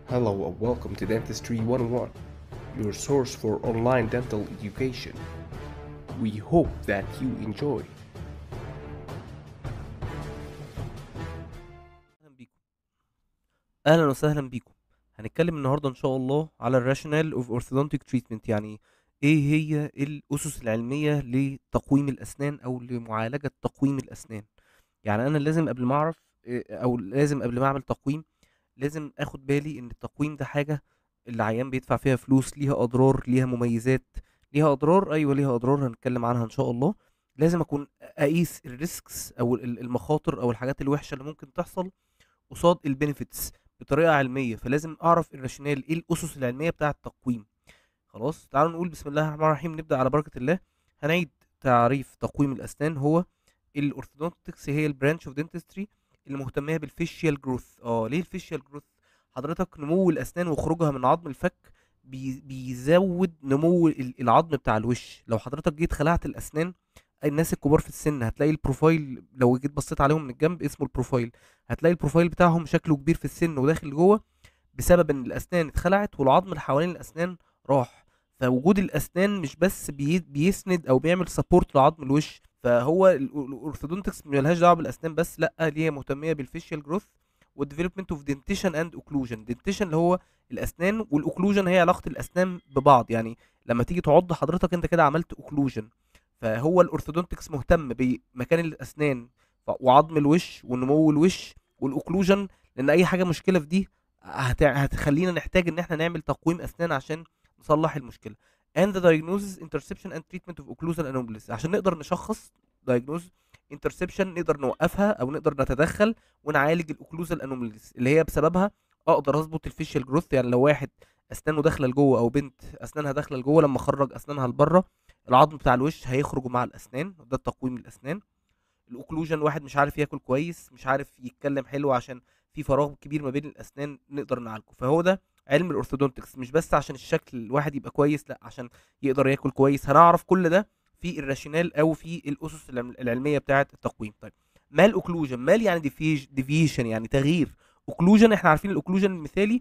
Hello and welcome to Dentistry 101, your source for online dental education. We hope that you enjoy. اهلا بيكم اهلا وسهلا بيكم هنتكلم النهارده ان شاء الله على الراشونال اوف اورثودونتيك تريتمنت يعني ايه هي الاسس العلميه لتقويم الاسنان او لمعالجه تقويم الاسنان يعني انا لازم قبل ما اعرف إيه، او لازم قبل ما اعمل تقويم لازم اخد بالي ان التقويم ده حاجه العيان بيدفع فيها فلوس ليها اضرار ليها مميزات ليها اضرار ايوه ليها اضرار هنتكلم عنها ان شاء الله لازم اكون اقيس الريسكس او ال- المخاطر او الحاجات الوحشه اللي ممكن تحصل قصاد البينيفيتس بطريقه علميه فلازم اعرف الراشونال ايه الاسس العلميه بتاعه التقويم خلاص تعالوا نقول بسم الله الرحمن الرحيم نبدا على بركه الله هنعيد تعريف تقويم الاسنان هو الاورثودونتكس هي البرانش اوف دنتستري اللي مهتميه بالفيشيال جروث اه ليه الفيشيال جروث حضرتك نمو الاسنان وخروجها من عظم الفك بي بيزود نمو ال- العظم بتاع الوش لو حضرتك جيت خلعت الاسنان الناس الكبار في السن هتلاقي البروفايل لو جيت بصيت عليهم من الجنب اسمه البروفايل هتلاقي البروفايل بتاعهم شكله كبير في السن وداخل جوه بسبب ان الاسنان اتخلعت والعظم اللي حوالين الاسنان راح فوجود الاسنان مش بس بي بيسند او بيعمل سبورت لعظم الوش فهو ال- ال- الاورثودونتكس ملهاش دعوه بالاسنان بس لا ليها مهتميه بالفيشيال جروث والديفلوبمنت اوف دنتيشن اند اوكلوجن دنتيشن اللي هو الاسنان والاوكلوجن هي علاقه الاسنان ببعض يعني لما تيجي تعض حضرتك انت كده عملت اوكلوجن فهو الاورثودونتكس مهتم بمكان الاسنان ف- وعظم الوش ونمو الوش والاوكلوجن لان اي حاجه مشكله في دي هت... هتخلينا نحتاج ان احنا نعمل تقويم اسنان عشان نصلح المشكله and the diagnosis interception and treatment of occlusal anomalies عشان نقدر نشخص diagnose interception نقدر نوقفها او نقدر نتدخل ونعالج الاوكلوزال انوماليز اللي هي بسببها اقدر اظبط الفيشيال جروث يعني لو واحد اسنانه داخله لجوه او بنت اسنانها داخله لجوه لما اخرج اسنانها لبره العظم بتاع الوش هيخرجوا مع الاسنان ده التقويم الاسنان الاوكلوجن واحد مش عارف ياكل كويس مش عارف يتكلم حلو عشان في فراغ كبير ما بين الاسنان نقدر نعالجه فهو ده علم الاورثودونتكس مش بس عشان الشكل الواحد يبقى كويس لا عشان يقدر ياكل كويس هنعرف كل ده في الراشونال او في الاسس العلم- العلميه بتاعه التقويم طيب مال اوكلوجن مال يعني ديفيشن يعني تغيير اوكلوجن احنا عارفين الاوكلوجن المثالي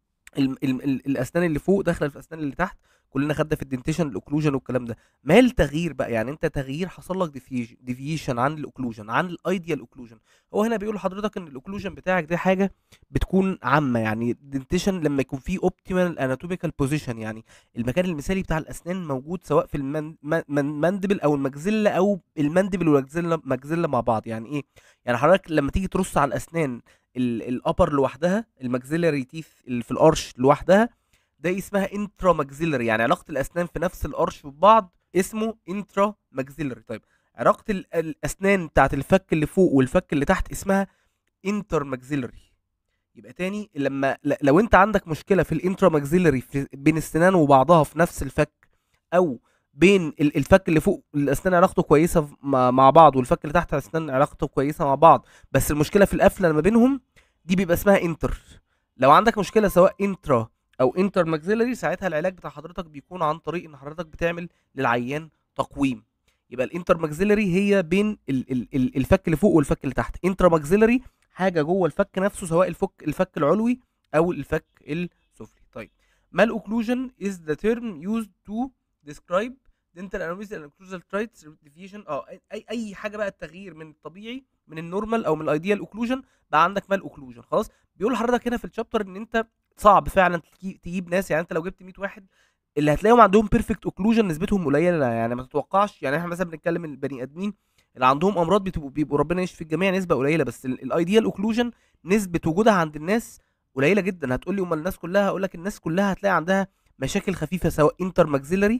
ال ال ال الاسنان اللي فوق داخله في الاسنان اللي تحت كلنا خدنا في الدنتيشن الاوكلوجن والكلام ده مال تغيير بقى يعني انت تغيير حصل لك ديفيشن عن الاوكلوجن عن الايديال اوكلوجن هو هنا بيقول لحضرتك ان الاوكلوجن بتاعك دي حاجه بتكون عامه يعني الدنتيشن لما يكون فيه اوبتيمال اناتوميكال بوزيشن يعني المكان المثالي بتاع الاسنان موجود سواء في المندبل او المجزله او المندبل والمجزله مجزله مع بعض يعني ايه يعني حضرتك لما تيجي ترص على الاسنان الابر لوحدها الماكسيلاري تيث اللي في الارش لوحدها ده اسمها انترا ماكسيلاري يعني علاقه الاسنان في نفس الارش ببعض اسمه انترا ماكسيلاري طيب علاقه ال- الاسنان بتاعت الفك اللي فوق والفك اللي تحت اسمها انتر ماكسيلاري يبقى تاني لما ل- لو انت عندك مشكله في الانترا ماكسيلاري في بين السنان وبعضها في نفس الفك او بين ال- الفك اللي فوق الاسنان علاقته كويسه في- مع مع بعض والفك اللي تحت الاسنان علاقته كويسه مع بعض بس المشكله في القفله اللي ما بينهم دي بيبقى اسمها انتر لو عندك مشكله سواء انترا او انتر ماكسيلاري ساعتها العلاج بتاع حضرتك بيكون عن طريق ان حضرتك بتعمل للعيان تقويم يبقى الانتر ماكسيلاري هي بين ال ال ال الفك اللي فوق والفك اللي تحت انترا ماكسيلاري حاجه جوه الفك نفسه سواء الفك الفك العلوي او الفك السفلي طيب مال اوكلوجن is the term used to describe dental anomalies and occlusal traits deviation اه اي اي حاجه بقى التغيير من الطبيعي من النورمال او من الايديال اوكلوجن بقى عندك مال اوكلوجن خلاص بيقول لحضرتك هنا في الشابتر ان انت صعب فعلا تجي- تجيب ناس يعني انت لو جبت 100 واحد اللي هتلاقيهم عندهم بيرفكت اوكلوجن نسبتهم قليله يعني ما تتوقعش يعني احنا مثلا بنتكلم البني ادمين اللي عندهم امراض بتبقوا بيبقوا ربنا يشفي الجميع نسبه قليله بس الايديال اوكلوجن نسبه وجودها عند الناس قليله جدا هتقول لي امال الناس كلها هقول لك الناس كلها هتلاقي عندها مشاكل خفيفه سواء انتر ماكسيلاري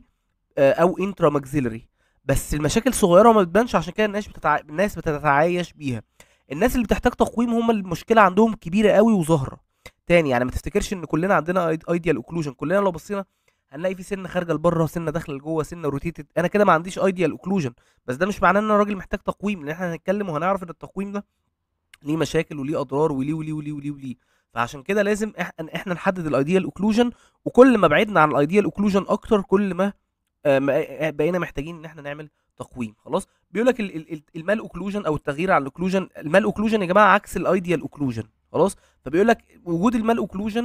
او انترا ماكسيلاري بس المشاكل صغيره وما بتبانش عشان كده الناس بتتع... الناس بتتعايش بيها الناس اللي بتحتاج تقويم هم المشكله عندهم كبيره قوي وظاهره تاني يعني ما تفتكرش ان كلنا عندنا ايديال اوكلوجن كلنا لو بصينا هنلاقي في سنه خارجه لبره سنه داخله لجوه سنه روتيتد انا كده ما عنديش ايديال اوكلوجن بس ده مش معناه ان انا راجل محتاج تقويم لان احنا هنتكلم وهنعرف ان التقويم ده ليه مشاكل وليه اضرار وليه وليه وليه وليه وليه فعشان كده لازم إح- احنا نحدد الايديال اوكلوجن وكل ما بعدنا عن الايديال اوكلوجن اكتر كل ما آه، ما- بقينا محتاجين ان احنا نعمل تقويم خلاص بيقول لك ال- ال- ال- المال اوكلوجن او التغيير على الاوكلوجن المال اوكلوجن يا جماعه عكس الايديال اوكلوجن خلاص فبيقول لك وجود المال اوكلوجن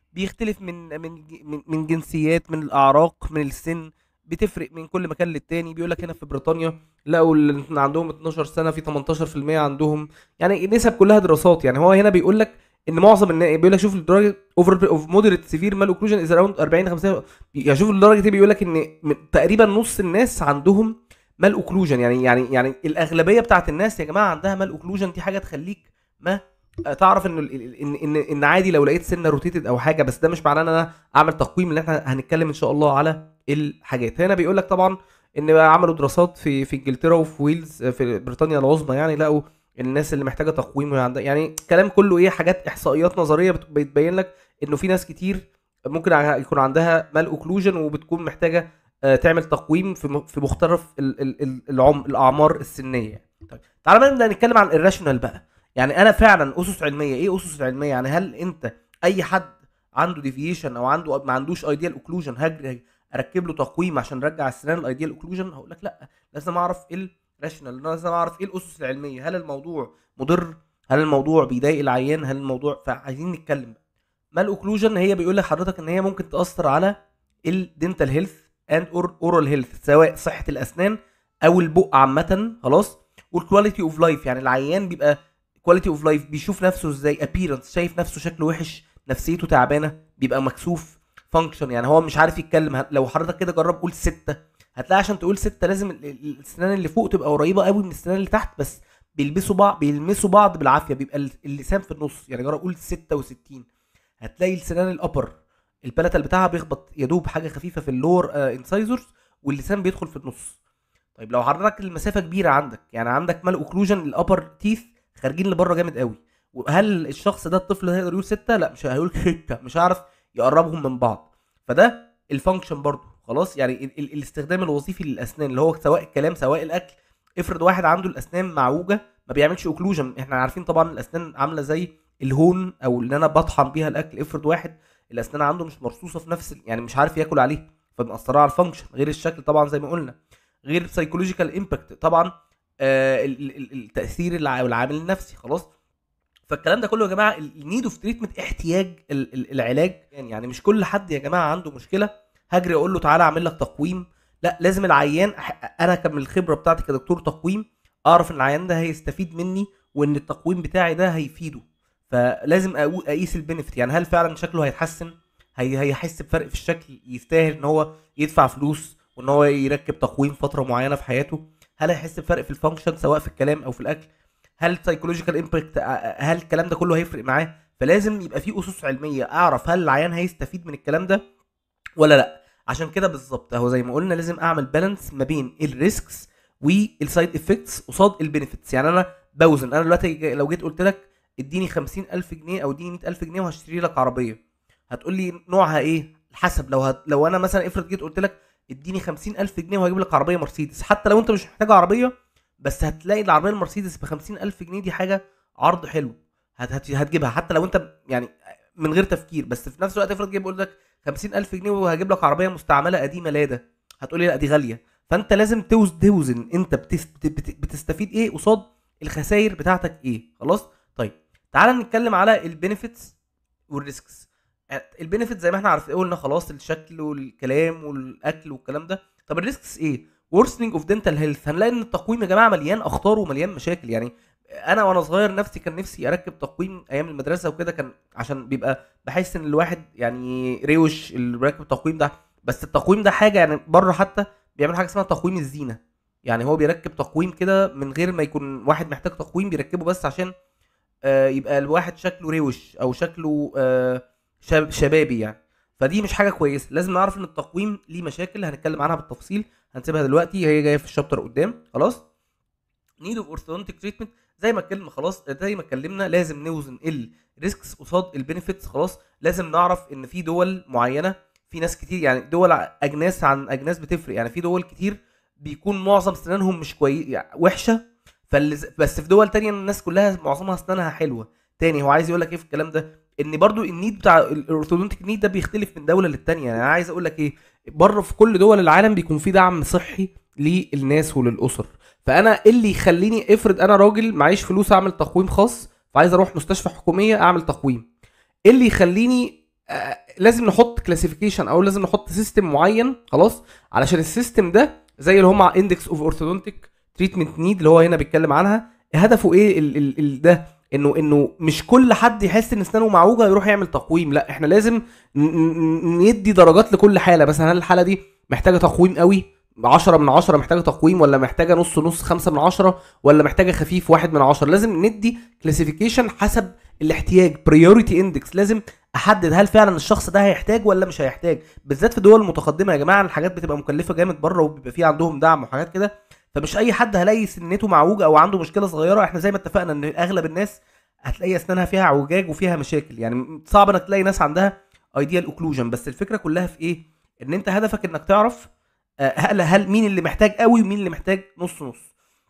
بيختلف من من ج- من, من جنسيات من الاعراق من السن بتفرق من كل مكان للتاني بيقول لك هنا في بريطانيا لقوا اللي عندهم 12 سنه في 18% عندهم يعني النسب كلها دراسات يعني هو هنا بيقول لك ان معظم الناس بيقول لك شوف الدرجه اوفر اوف مودريت سيفير مال اوكلوجن از اراوند 40 50 يعني شوف الدرجه دي بيقول لك ان من- تقريبا نص الناس عندهم مال اوكلوجن يعني يعني يعني الاغلبيه بتاعت الناس يا جماعه عندها مال اوكلوجن دي حاجه تخليك ما تعرف ان ال- ال- ان ان ان عادي لو لقيت سنه روتيتد او حاجه بس ده مش معناه ان انا اعمل تقويم اللي احنا هنتكلم ان شاء الله على الحاجات هنا بيقول لك طبعا ان بقى عملوا دراسات في في انجلترا وفي ويلز في بريطانيا العظمى يعني لقوا الناس اللي محتاجه تقويم وهي عندها يعني كلام كله ايه حاجات احصائيات نظريه بت- بتبين لك انه في ناس كتير ممكن ع- يكون عندها مال اوكلوجن وبتكون محتاجه آه، تعمل تقويم في م- في مختلف ال- ال- ال- العم الاعمار السنيه يعني. طيب تعالى بقى نبدا نتكلم عن الراشونال بقى يعني انا فعلا اسس علميه ايه اسس علميه يعني هل انت اي حد عنده ديفيشن او عنده ما عندوش ايديال اوكلوجن هجري اركب له تقويم عشان نرجع السنان الايديال اوكلوجن هقول لك لا لازم اعرف ايه الراشونال لازم اعرف ايه الاسس العلميه هل الموضوع مضر هل الموضوع بيضايق العيان هل الموضوع فعايزين نتكلم بقى مال اوكلوجن هي بيقول لحضرتك ان هي ممكن تاثر على الدنتال هيلث اند اورال هيلث سواء صحه الاسنان او البق عامه خلاص والكواليتي اوف لايف يعني العيان بيبقى كواليتي اوف لايف بيشوف نفسه ازاي ابييرنس شايف نفسه شكله وحش نفسيته تعبانه بيبقى مكسوف فانكشن يعني هو مش عارف يتكلم ه- لو حضرتك كده جرب قول ستة هتلاقي عشان تقول ستة لازم ال- ال- السنان اللي فوق تبقى قريبة قوي من السنان اللي تحت بس بيلبسوا بعض بيلمسوا بعض بالعافية بيبقى ال- اللسان في النص يعني جرب قول 66 هتلاقي السنان الابر البلاتال بتاعها بيخبط يا دوب حاجة خفيفة في اللور انسايزرز واللسان بيدخل في النص طيب لو حضرتك المسافة كبيرة عندك يعني عندك مال اوكلوجن الابر تيث خارجين لبره جامد قوي وهل الشخص ده الطفل ده هيقدر يقول ستة؟ لا مش هيقول ستة مش هعرف يقربهم من بعض فده الفانكشن برضو خلاص يعني ال- ال- الاستخدام الوظيفي للاسنان اللي هو سواء الكلام سواء الاكل افرض واحد عنده الاسنان معوجه ما بيعملش اوكلوجن احنا عارفين طبعا الاسنان عامله زي الهون او اللي انا بطحن بيها الاكل افرض واحد الاسنان عنده مش مرصوصه في نفس ال- يعني مش عارف ياكل عليه فمأثره على الفانكشن غير الشكل طبعا زي ما قلنا غير سايكولوجيكال امباكت طبعا آه ال- ال- ال- التاثير الع- العامل النفسي خلاص فالكلام ده كله يا جماعه النيد اوف تريتمنت احتياج ال- ال- العلاج يعني يعني مش كل حد يا جماعه عنده مشكله هجري اقول له تعالى اعمل لك تقويم لا لازم العيان أح- انا كم الخبره بتاعتي كدكتور تقويم اعرف ان العيان ده هيستفيد مني وان التقويم بتاعي ده هيفيده فلازم أقو- اقيس البنفيت يعني هل فعلا شكله هيتحسن هي هيحس بفرق في الشكل يستاهل ان هو يدفع فلوس وان هو يركب تقويم فتره معينه في حياته هل هيحس بفرق في الفانكشن سواء في الكلام او في الاكل هل سايكولوجيكال امباكت هل الكلام ده كله هيفرق معاه فلازم يبقى في اسس علميه اعرف هل العيان هيستفيد من الكلام ده ولا لا عشان كده بالظبط اهو زي ما قلنا لازم اعمل بالانس ما بين الريسكس والسايد افكتس قصاد البينيفيتس يعني انا بوزن انا دلوقتي جا- لو جيت قلت لك اديني 50000 جنيه او اديني 100000 جنيه وهشتري لك عربيه هتقول لي نوعها ايه حسب لو هت... لو انا مثلا افرض جيت قلت لك اديني 50000 جنيه وهجيب لك عربيه مرسيدس حتى لو انت مش محتاج عربيه بس هتلاقي العربيه المرسيدس ب 50000 جنيه دي حاجه عرض حلو هت... هت... هتجيبها حتى لو انت يعني من غير تفكير بس في نفس الوقت افرض جيب قلت لك 50000 جنيه وهجيب لك عربيه مستعمله قديمه لادا هتقولي لا دي غاليه فانت لازم توز توزن انت بتس... بت... بت... بتستفيد ايه قصاد الخسائر بتاعتك ايه خلاص طيب تعال نتكلم على البينيفيتس والريسكس البينيفيت زي ما احنا عارفين قلنا خلاص الشكل والكلام والاكل والكلام ده طب الريسكس ايه worsening اوف دنتال هيلث هنلاقي ان التقويم يا جماعه مليان اخطار ومليان مشاكل يعني انا وانا صغير نفسي كان نفسي اركب تقويم ايام المدرسه وكده كان عشان بيبقى بحس ان الواحد يعني روش اللي راكب التقويم ده بس التقويم ده حاجه يعني بره حتى بيعمل حاجه اسمها تقويم الزينه يعني هو بيركب تقويم كده من غير ما يكون واحد محتاج تقويم بيركبه بس عشان آه، يبقى الواحد شكله روش او شكله آه، شاب شبابي يعني فدي مش حاجه كويسه لازم نعرف ان التقويم ليه مشاكل هنتكلم عنها بالتفصيل هنسيبها دلوقتي هي جايه في الشابتر قدام خلاص نيد اوف اورثودونتيك تريتمنت زي ما اتكلم خلاص زي ما اتكلمنا لازم نوزن الريسكس قصاد البينيفيتس خلاص لازم نعرف ان في دول معينه في ناس كتير يعني دول ع- اجناس عن اجناس بتفرق يعني في دول كتير بيكون معظم سنانهم مش كويس يعني وحشه فاللي بس في دول تانية الناس كلها معظمها اسنانها حلوه تاني هو عايز يقول لك ايه في الكلام ده ان برضو النيد بتاع الاورثودونتيك نيد ده بيختلف من دوله للتانيه يعني انا عايز اقول لك ايه بره في كل دول العالم بيكون في دعم صحي للناس وللاسر فانا إيه اللي يخليني افرض انا راجل معيش فلوس اعمل تقويم خاص فعايز اروح مستشفى حكوميه اعمل تقويم ايه اللي يخليني آه، لازم نحط كلاسيفيكيشن او لازم نحط سيستم معين خلاص علشان السيستم ده زي اللي هم اندكس اوف اورثودونتيك تريتمنت نيد اللي هو هنا بيتكلم عنها هدفه ايه ال ال ال ده انه انه مش كل حد يحس ان اسنانه معوجه يروح يعمل تقويم لا احنا لازم ن- ن- ندي درجات لكل حاله مثلا هل الحاله دي محتاجه تقويم قوي 10 من 10 محتاجه تقويم ولا محتاجه نص نص 5 من 10 ولا محتاجه خفيف 1 من 10 لازم ندي كلاسيفيكيشن حسب الاحتياج بريوريتي اندكس لازم احدد هل فعلا الشخص ده هيحتاج ولا مش هيحتاج بالذات في الدول المتقدمه يا جماعه الحاجات بتبقى مكلفه جامد بره وبيبقى في عندهم دعم وحاجات كده فمش اي حد هلاقي سنته معوجه او عنده مشكله صغيره احنا زي ما اتفقنا ان اغلب الناس هتلاقي اسنانها فيها اعوجاج وفيها مشاكل يعني صعب انك تلاقي ناس عندها ايديال اوكلوجن بس الفكره كلها في ايه ان انت هدفك انك تعرف آه، هل هل مين اللي محتاج قوي ومين اللي محتاج نص نص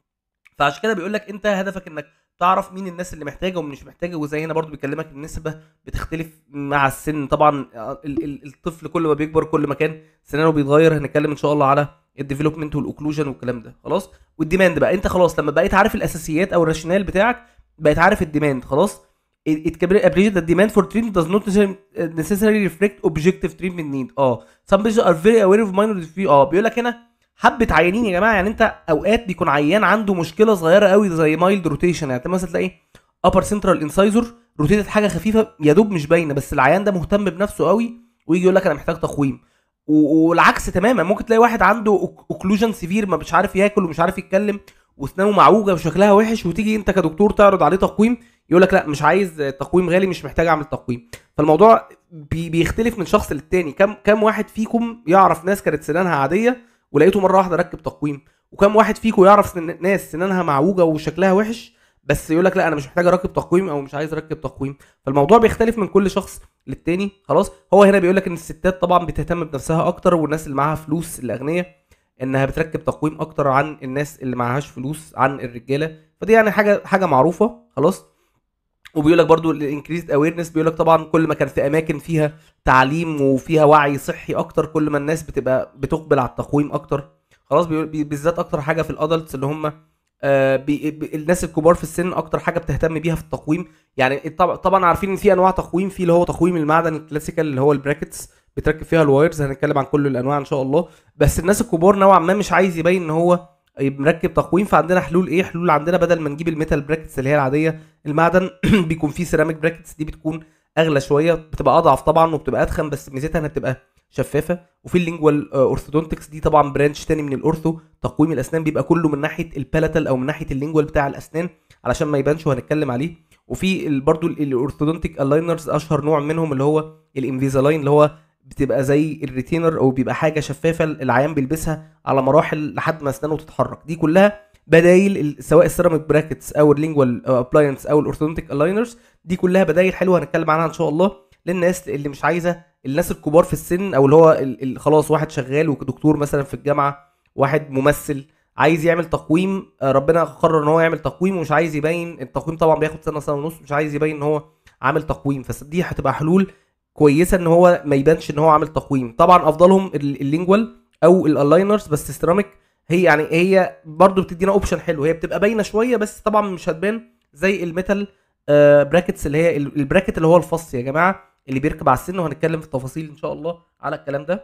فعشان كده بيقول لك انت هدفك انك تعرف مين الناس اللي محتاجه ومين مش محتاجه وزي هنا برضو بيكلمك النسبه بتختلف مع السن طبعا آه، ال- ال- الطفل كل ما بيكبر كل ما كان سنانه بيتغير هنتكلم ان شاء الله على الديفلوبمنت والاوكلوجن والكلام ده خلاص والديماند بقى انت خلاص لما بقيت عارف الاساسيات او الراشونال بتاعك بقيت عارف الديماند خلاص it it can appreciate that demand for treatment does not necessarily- necessarily reflect objective treatment need اه some patients are very aware of minor defect اه بيقول لك هنا حبه عيانين يا جماعه يعني انت اوقات بيكون عيان عنده مشكله صغيره قوي زي مايلد روتيشن يعني انت مثلا تلاقي upper central incisor روتيتد حاجه خفيفه يا دوب مش باينه بس العيان ده مهتم بنفسه قوي ويجي يقول لك انا محتاج تقويم و- والعكس تماما ممكن تلاقي واحد عنده اوكلوجن سيفير ما مش عارف ياكل ومش عارف يتكلم واسنانه معوجه وشكلها وحش وتيجي انت كدكتور تعرض عليه تقويم يقول لك لا مش عايز تقويم غالي مش محتاج اعمل تقويم فالموضوع بي بيختلف من شخص للتاني كم كم واحد فيكم يعرف ناس كانت سنانها عاديه ولقيته مره واحده ركب تقويم وكم واحد فيكم يعرف سن- ناس سنانها معوجه وشكلها وحش بس يقول لك لا انا مش محتاج اركب تقويم او مش عايز اركب تقويم فالموضوع بيختلف من كل شخص للتاني خلاص هو هنا بيقول لك ان الستات طبعا بتهتم بنفسها اكتر والناس اللي معاها فلوس الاغنياء انها بتركب تقويم اكتر عن الناس اللي معهاش فلوس عن الرجاله فدي يعني حاجه حاجه معروفه خلاص وبيقول لك برضو الانكريزد اويرنس بيقول لك طبعا كل ما كان في اماكن فيها تعليم وفيها وعي صحي اكتر كل ما الناس بتبقى بتقبل على التقويم اكتر خلاص بيقول بي- بالذات اكتر حاجه في الادلتس اللي هم آه بي بي- الناس الكبار في السن اكتر حاجه بتهتم بيها في التقويم يعني طب- طبعا عارفين ان في انواع تقويم في اللي هو تقويم المعدن الكلاسيكال اللي هو البراكتس بتركب فيها الوايرز هنتكلم عن كل الانواع ان شاء الله بس الناس الكبار نوعا ما مش عايز يبين ان هو يبقى مركب تقويم فعندنا حلول ايه حلول عندنا بدل ما نجيب الميتال براكتس اللي هي العاديه المعدن بيكون فيه سيراميك براكتس دي بتكون اغلى شويه بتبقى اضعف طبعا وبتبقى ادخن بس ميزتها انها بتبقى شفافه وفي اللينجوال اورثودونتكس دي طبعا برانش تاني من الاورثو تقويم الاسنان بيبقى كله من ناحيه البالاتال او من ناحيه اللينجوال بتاع الاسنان علشان ما يبانش وهنتكلم عليه وفي ال- برضو الاورثودونتيك الاينرز اشهر نوع منهم اللي هو الانفيزالاين اللي هو بتبقى زي الريتينر او بيبقى حاجه شفافه العيان بيلبسها على مراحل لحد ما اسنانه تتحرك دي كلها بدايل ال- سواء السيراميك براكتس او اللينجوال ابلاينس او الاورثودونتيك الاينرز دي كلها بدايل حلوه هنتكلم عنها ان شاء الله للناس اللي مش عايزه الناس الكبار في السن او اللي هو ال- ال- خلاص واحد شغال ودكتور مثلا في الجامعه واحد ممثل عايز يعمل تقويم آه، ربنا قرر ان هو يعمل تقويم ومش عايز يبين التقويم طبعا بياخد سنه سنه ونص مش عايز يبين ان هو عامل تقويم فدي هتبقى حلول كويسه ان هو ما يبانش ان هو عامل تقويم طبعا افضلهم ال- اللينجوال او الالاينرز بس السيراميك هي يعني هي برضو بتدينا اوبشن حلو هي بتبقى باينه شويه بس طبعا مش هتبان زي الميتال آه، براكتس اللي هي ال- البراكت اللي هو الفص يا جماعه اللي بيركب على السن وهنتكلم في التفاصيل ان شاء الله على الكلام ده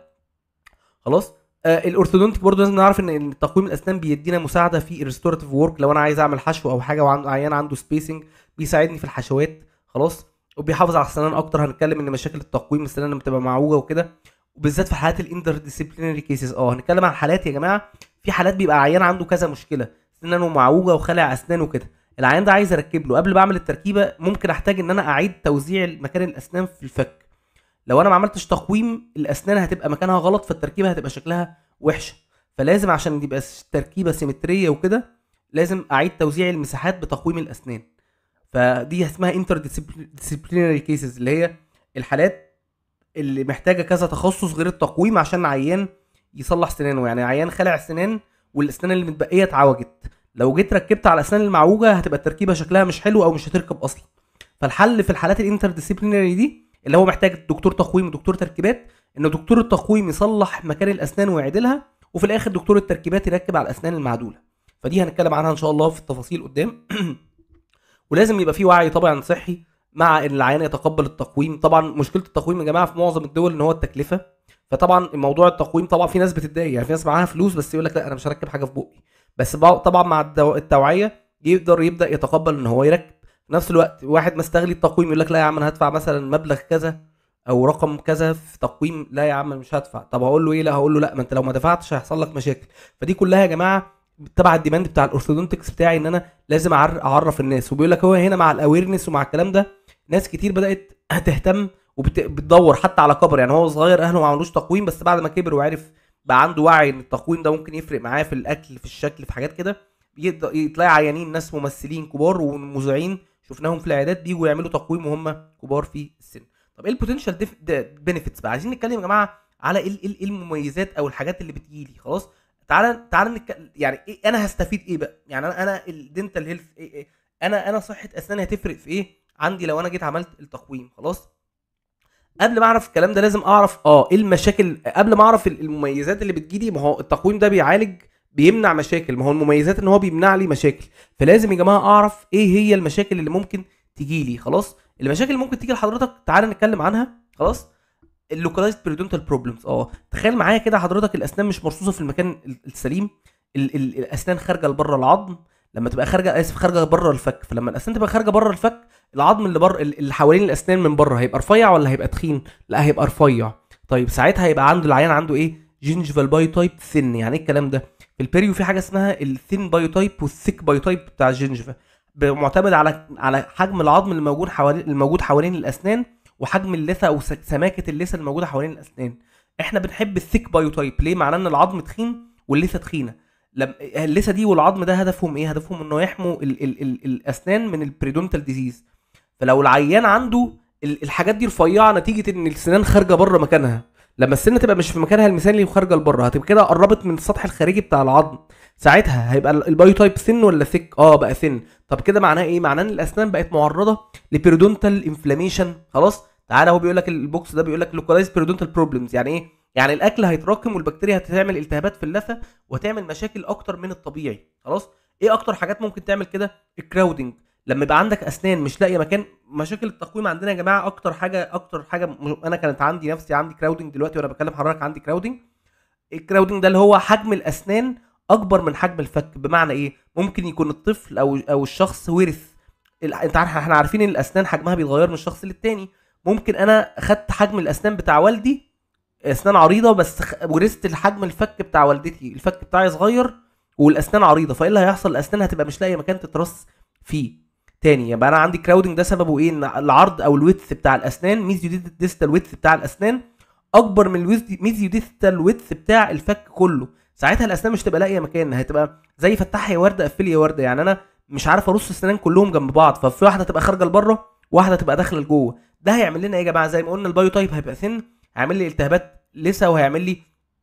خلاص آه الاورثودونتيك برضو لازم نعرف ان إن تقويم الاسنان بيدينا مساعده في الريستوراتيف وورك لو انا عايز اعمل حشو او حاجه وعنده عيان عنده سبيسنج بيساعدني في الحشوات خلاص وبيحافظ على السنان اكتر هنتكلم ان مشاكل التقويم السنان لما بتبقى معوجه وكده وبالذات في حالات الانتر ديسيبلينري كيسز اه هنتكلم عن حالات يا جماعه في حالات بيبقى عيان عنده كذا مشكله سنانه معوجه وخلع اسنان وكده العيان ده عايز اركب له قبل ما اعمل التركيبه ممكن احتاج ان انا اعيد توزيع مكان الاسنان في الفك لو انا ما عملتش تقويم الاسنان هتبقى مكانها غلط فالتركيبه هتبقى شكلها وحشه فلازم عشان يبقى التركيبه سيمتريه وكده لازم اعيد توزيع المساحات بتقويم الاسنان فدي اسمها انتر ديسيبلينري كيسز اللي هي الحالات اللي محتاجه كذا تخصص غير التقويم عشان عيان يصلح سنانه يعني عيان خلع سنان والاسنان اللي متبقيه اتعوجت لو جيت ركبت على الاسنان المعوجه هتبقى التركيبه شكلها مش حلو او مش هتركب اصلا فالحل في الحالات الانتر ديسيبلينري دي اللي هو محتاج دكتور تقويم ودكتور تركيبات ان دكتور التقويم يصلح مكان الاسنان ويعدلها وفي الاخر دكتور التركيبات يركب على الاسنان المعدوله فدي هنتكلم عنها ان شاء الله في التفاصيل قدام ولازم يبقى في وعي طبعا صحي مع ان العيان يتقبل التقويم طبعا مشكله التقويم يا جماعه في معظم الدول ان هو التكلفه فطبعا موضوع التقويم طبعا في ناس بتتضايق يعني في ناس معاها فلوس بس يقول لك لا انا مش هركب حاجه في بقي بس بع- طبعا مع الدو- التوعيه يقدر يبدا يتقبل ان هو يركب في نفس الوقت واحد مستغلي التقويم يقول لك لا يا عم انا هدفع مثلا مبلغ كذا او رقم كذا في تقويم لا يا عم مش هدفع طب هقول له ايه لا هقول له لا ما انت لو ما دفعتش هيحصل لك مشاكل فدي كلها يا جماعه تبع الديماند بتاع الاورثودونتكس بتاعي ان انا لازم أعر- اعرف الناس وبيقول لك هو هنا مع الاويرنس ومع الكلام ده ناس كتير بدات تهتم وبتدور حتى على كبر يعني هو صغير اهله ما عملوش تقويم بس بعد ما كبر وعرف بقى عنده وعي ان التقويم ده ممكن يفرق معاه في الاكل في الشكل في حاجات كده يقدر- يتلاقي عيانين ناس ممثلين كبار ومذيعين شفناهم في العيادات بيجوا يعملوا تقويم وهم كبار في السن طب ايه البوتنشال بنفيتس بقى عايزين نتكلم يا جماعه على ايه ايه إيه المميزات او الحاجات اللي بتجيلي خلاص تعالى تعالى نتكلم يعني إيه انا هستفيد ايه بقى يعني انا انا الدنتال هيلث إيه إيه انا انا صحه اسناني هتفرق في ايه عندي لو انا جيت عملت التقويم خلاص قبل ما اعرف الكلام ده لازم اعرف اه ايه المشاكل قبل ما اعرف ال- المميزات اللي بتجيلي ما هو التقويم ده بيعالج بيمنع مشاكل ما هو المميزات ان هو بيمنع لي مشاكل فلازم يا جماعه اعرف ايه هي المشاكل اللي ممكن تجيلي خلاص المشاكل اللي ممكن تيجي لحضرتك تعالى نتكلم عنها خلاص اللوكالايزد بريدونتال بروبلمز اه تخيل معايا كده حضرتك الاسنان مش مرصوصه في المكان ال- السليم ال ال الاسنان خارجه لبره العظم لما تبقى خارجه اسف خارجه بره الفك فلما الاسنان تبقى خارجه بره الفك العظم اللي بره اللي حوالين الاسنان من بره هيبقى رفيع ولا هيبقى تخين لا هيبقى رفيع طيب ساعتها هيبقى عنده العيان عنده ايه جينجفال بايوتايب ثين يعني ايه الكلام ده في البيريو في حاجه اسمها الثين بايوتايب والثيك بايوتايب بتاع الجينجفا معتمد على على حجم العظم اللي موجود حوالين الموجود حوالين الاسنان وحجم اللثه او س- سماكه اللثه الموجوده حوالين الاسنان احنا بنحب الثيك بايوتايب ليه معناه ان العظم تخين واللثه تخينه لما اللثه دي والعظم ده هدفهم ايه هدفهم انه يحموا ال ال ال الاسنان من البريدونتال ديزيز فلو العيان عنده ال- الحاجات دي رفيعه نتيجه ان السنان خارجه بره مكانها لما السنه تبقى مش في مكانها المثالي وخارجه لبره هتبقى كده قربت من السطح الخارجي بتاع العظم ساعتها هيبقى ال- البايوتايب ثين ولا ثيك اه بقى ثين طب كده معناه ايه معناه ان الاسنان بقت معرضه لبيرودونتال انفلاميشن خلاص تعالى هو بيقول لك البوكس ده بيقول لك لوكالايز بيرودونتال بروبلمز يعني ايه يعني الاكل هيتراكم والبكتيريا هتعمل التهابات في اللثه وهتعمل مشاكل اكتر من الطبيعي خلاص ايه اكتر حاجات ممكن تعمل كده الكراودنج لما يبقى عندك اسنان مش لاقيه مكان مشاكل التقويم عندنا يا جماعه اكتر حاجه اكتر حاجه م- انا كانت عندي نفسي عندي كراودنج دلوقتي وانا بكلم حضرتك عندي كراودنج الكراودنج ده اللي هو حجم الاسنان اكبر من حجم الفك بمعنى ايه ممكن يكون الطفل او او الشخص ورث ال- انت عارف احنا عارفين ان الاسنان حجمها بيتغير من شخص للتاني ممكن انا خدت حجم الاسنان بتاع والدي اسنان عريضه بس خ- ورثت الحجم الفك بتاع والدتي الفك بتاعي صغير والاسنان عريضه فايه اللي هيحصل الاسنان هتبقى مش لاقيه مكان تترص فيه تاني يبقى انا عندي كراودنج ده سببه ايه ان العرض او الويدث بتاع الاسنان ميزيو ديستال ويدث بتاع الاسنان اكبر من الميزيو ديستال ويدث بتاع الفك كله ساعتها الاسنان مش تبقى لاقيه مكان هتبقى زي فتحها يا ورده قفلي يا ورده يعني انا مش عارف ارص السنان كلهم جنب بعض ففي واحده تبقى خارجه لبره واحده تبقى داخله لجوه ده هيعمل لنا ايه يا جماعه زي ما قلنا البايو تايب هيبقى ثن هيعمل لي التهابات لسه وهيعمل لي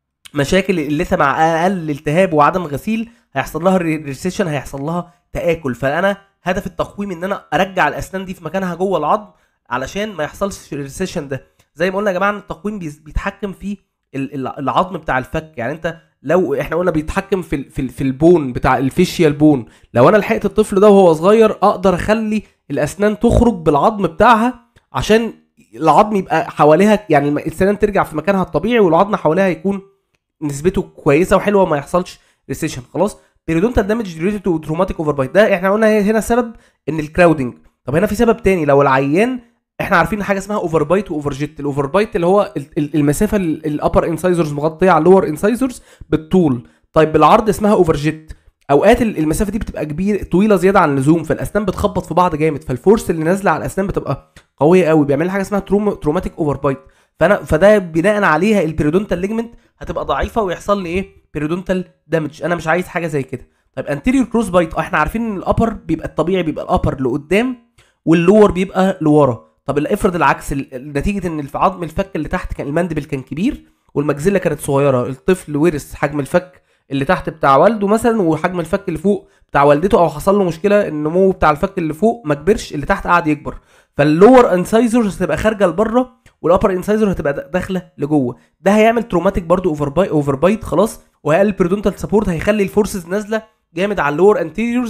مشاكل اللثه مع اقل التهاب وعدم غسيل هيحصل لها ريسيشن هيحصل لها تاكل فانا هدف التقويم ان انا ارجع الاسنان دي في مكانها جوه العظم علشان ما يحصلش الريسيشن ده زي ما قلنا يا جماعه ان التقويم بيز- بيتحكم في ال- ال- العظم بتاع الفك يعني انت لو احنا قلنا بيتحكم في ال- في ال- في البون بتاع الفيشيال بون لو انا لحقت الطفل ده وهو صغير اقدر اخلي الاسنان تخرج بالعظم بتاعها عشان العظم يبقى حواليها يعني الم- السنان ترجع في مكانها الطبيعي والعظم حواليها يكون نسبته كويسه وحلوه وما يحصلش ريسيشن خلاص بيريدونتال دامج ريليتد تو تروماتيك اوفر بايت ده احنا قلنا هنا السبب ان الكراودنج طب هنا في سبب تاني لو العيان احنا عارفين حاجه اسمها اوفر بايت واوفر جيت الاوفر بايت اللي هو ال- ال- المسافه الابر انسايزرز مغطيه على اللور انسايزرز بالطول طيب بالعرض اسمها اوفر جيت اوقات ال- المسافه دي بتبقى كبير طويله زياده عن اللزوم فالاسنان بتخبط في بعض جامد فالفورس اللي نازله على الاسنان بتبقى قويه قوي بيعمل لها حاجه اسمها تروم تروماتيك اوفر بايت فانا فده بناء عليها البيريدونتال ليجمنت هتبقى ضعيفه ويحصل لي ايه بيريدونتال دامج انا مش عايز حاجه زي كده طيب انتيريور كروس بايت احنا عارفين ان الابر بيبقى الطبيعي بيبقى الابر لقدام واللور بيبقى لورا طب افرض العكس ال- نتيجه ان في عظم الفك اللي تحت كان المندبل كان كبير والمجزله كانت صغيره الطفل ورث حجم الفك اللي تحت بتاع والده مثلا وحجم الفك اللي فوق بتاع والدته او حصل له مشكله النمو بتاع الفك اللي فوق ما كبرش اللي تحت قعد يكبر فاللور انسايزر هتبقى خارجه لبره والابر انسايزر هتبقى دا- داخله لجوه ده هيعمل تروماتيك برضو اوفر باي اوفر بايت خلاص وهيقلل البريدونتال سبورت هيخلي الفورسز نازله جامد على اللور انتيريورز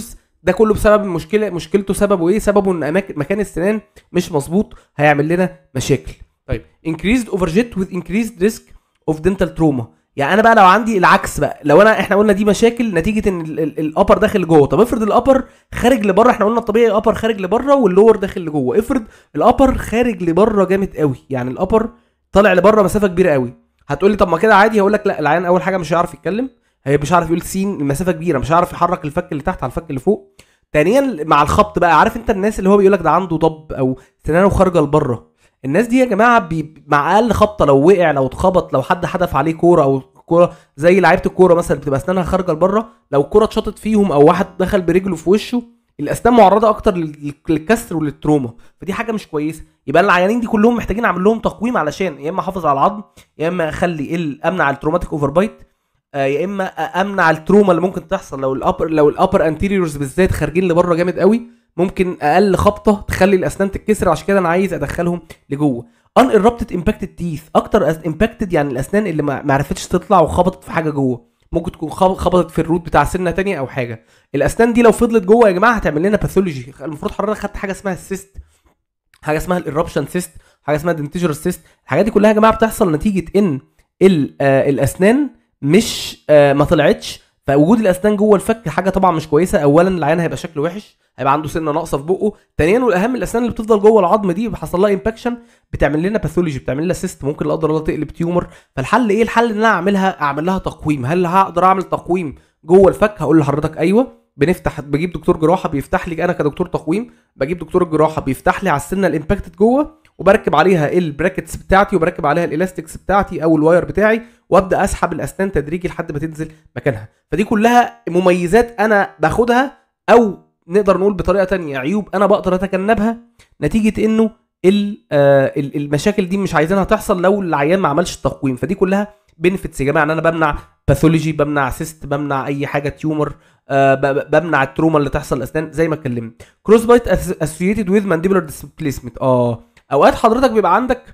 ده كله بسبب المشكله مشكلته سببه ايه سببه ان أماكن مكان السنان مش مظبوط هيعمل لنا مشاكل طيب increased overjet with increased risk of dental trauma يعني انا بقى لو عندي العكس بقى لو انا احنا قلنا دي مشاكل نتيجه ان الابر داخل لجوه طب افرض الابر خارج لبره احنا قلنا الطبيعي الابر خارج لبره واللور داخل لجوه افرض الابر خارج لبره جامد قوي يعني الابر طالع لبره مسافه كبيره قوي هتقول لي طب ما كده عادي هقول لك لا العيان اول حاجه مش هيعرف يتكلم هي مش عارف يقول سين المسافه كبيره مش عارف يحرك الفك اللي تحت على الفك اللي فوق ثانيا مع الخبط بقى عارف انت الناس اللي هو بيقول لك ده عنده ضب او سنانه خارجه لبره الناس دي يا جماعه بي مع اقل خبطه لو وقع لو اتخبط لو حد حدف عليه كوره او كوره زي لعيبه الكوره مثلا بتبقى اسنانها خارجه لبره لو الكوره اتشاطت فيهم او واحد دخل برجله في وشه الاسنان معرضه اكتر لل- للكسر وللتروما فدي حاجه مش كويسه يبقى العيانين دي كلهم محتاجين اعمل لهم تقويم علشان يا اما احافظ على العظم يا اما اخلي ال- امنع التروماتيك اوفر بايت آه، يا اما امنع التروما اللي ممكن تحصل لو الابر لو الابر انتيريورز بالذات خارجين لبره جامد قوي ممكن اقل خبطه تخلي الاسنان تتكسر عشان كده انا عايز ادخلهم لجوه ان ايربتد امباكتد تيث اكتر امباكتد يعني الاسنان اللي ما ما عرفتش تطلع وخبطت في حاجه جوه ممكن تكون خب- خبطت في الروت بتاع سنه تانية او حاجه الاسنان دي لو فضلت جوه يا جماعه هتعمل لنا باثولوجي المفروض حضرتك خدت حاجه اسمها السيست حاجه اسمها الايربشن سيست حاجه اسمها دنتيجر سيست الحاجات دي كلها يا جماعه بتحصل نتيجه ان ال- آه، الاسنان مش آه، ما طلعتش فوجود الاسنان جوه الفك حاجه طبعا مش كويسه اولا العيان هيبقى شكله وحش هيبقى عنده سنه ناقصه في بقه ثانيا والاهم الاسنان اللي بتفضل جوه العظم دي حصل لها امباكشن بتعمل لنا باثولوجي بتعمل لنا سيست ممكن لا قدر الله تقلب تيومر فالحل ايه الحل ان انا اعملها اعمل لها تقويم هل هقدر اعمل تقويم جوه الفك هقول لحضرتك ايوه بنفتح بجيب دكتور جراحه بيفتح لي انا كدكتور تقويم بجيب دكتور الجراحه بيفتح لي على السنه الامباكتد جوه وبركب عليها البراكتس بتاعتي وبركب عليها الالاستكس بتاعتي او الواير بتاعي وابدا اسحب الاسنان تدريجي لحد ما تنزل مكانها فدي كلها مميزات انا باخدها او نقدر نقول بطريقه تانية عيوب انا بقدر اتجنبها نتيجه انه ال- آه، ال- المشاكل دي مش عايزينها تحصل لو العيان ما عملش التقويم فدي كلها بنفتس يا جماعه ان انا بمنع باثولوجي بمنع سيست بمنع اي حاجه تيومر آه، ب- ب- بمنع التروما اللي تحصل الاسنان زي ما اتكلمت كروس بايت اسوسييتد ويز مانديبولار ديسبيسمنت اه اوقات حضرتك بيبقى عندك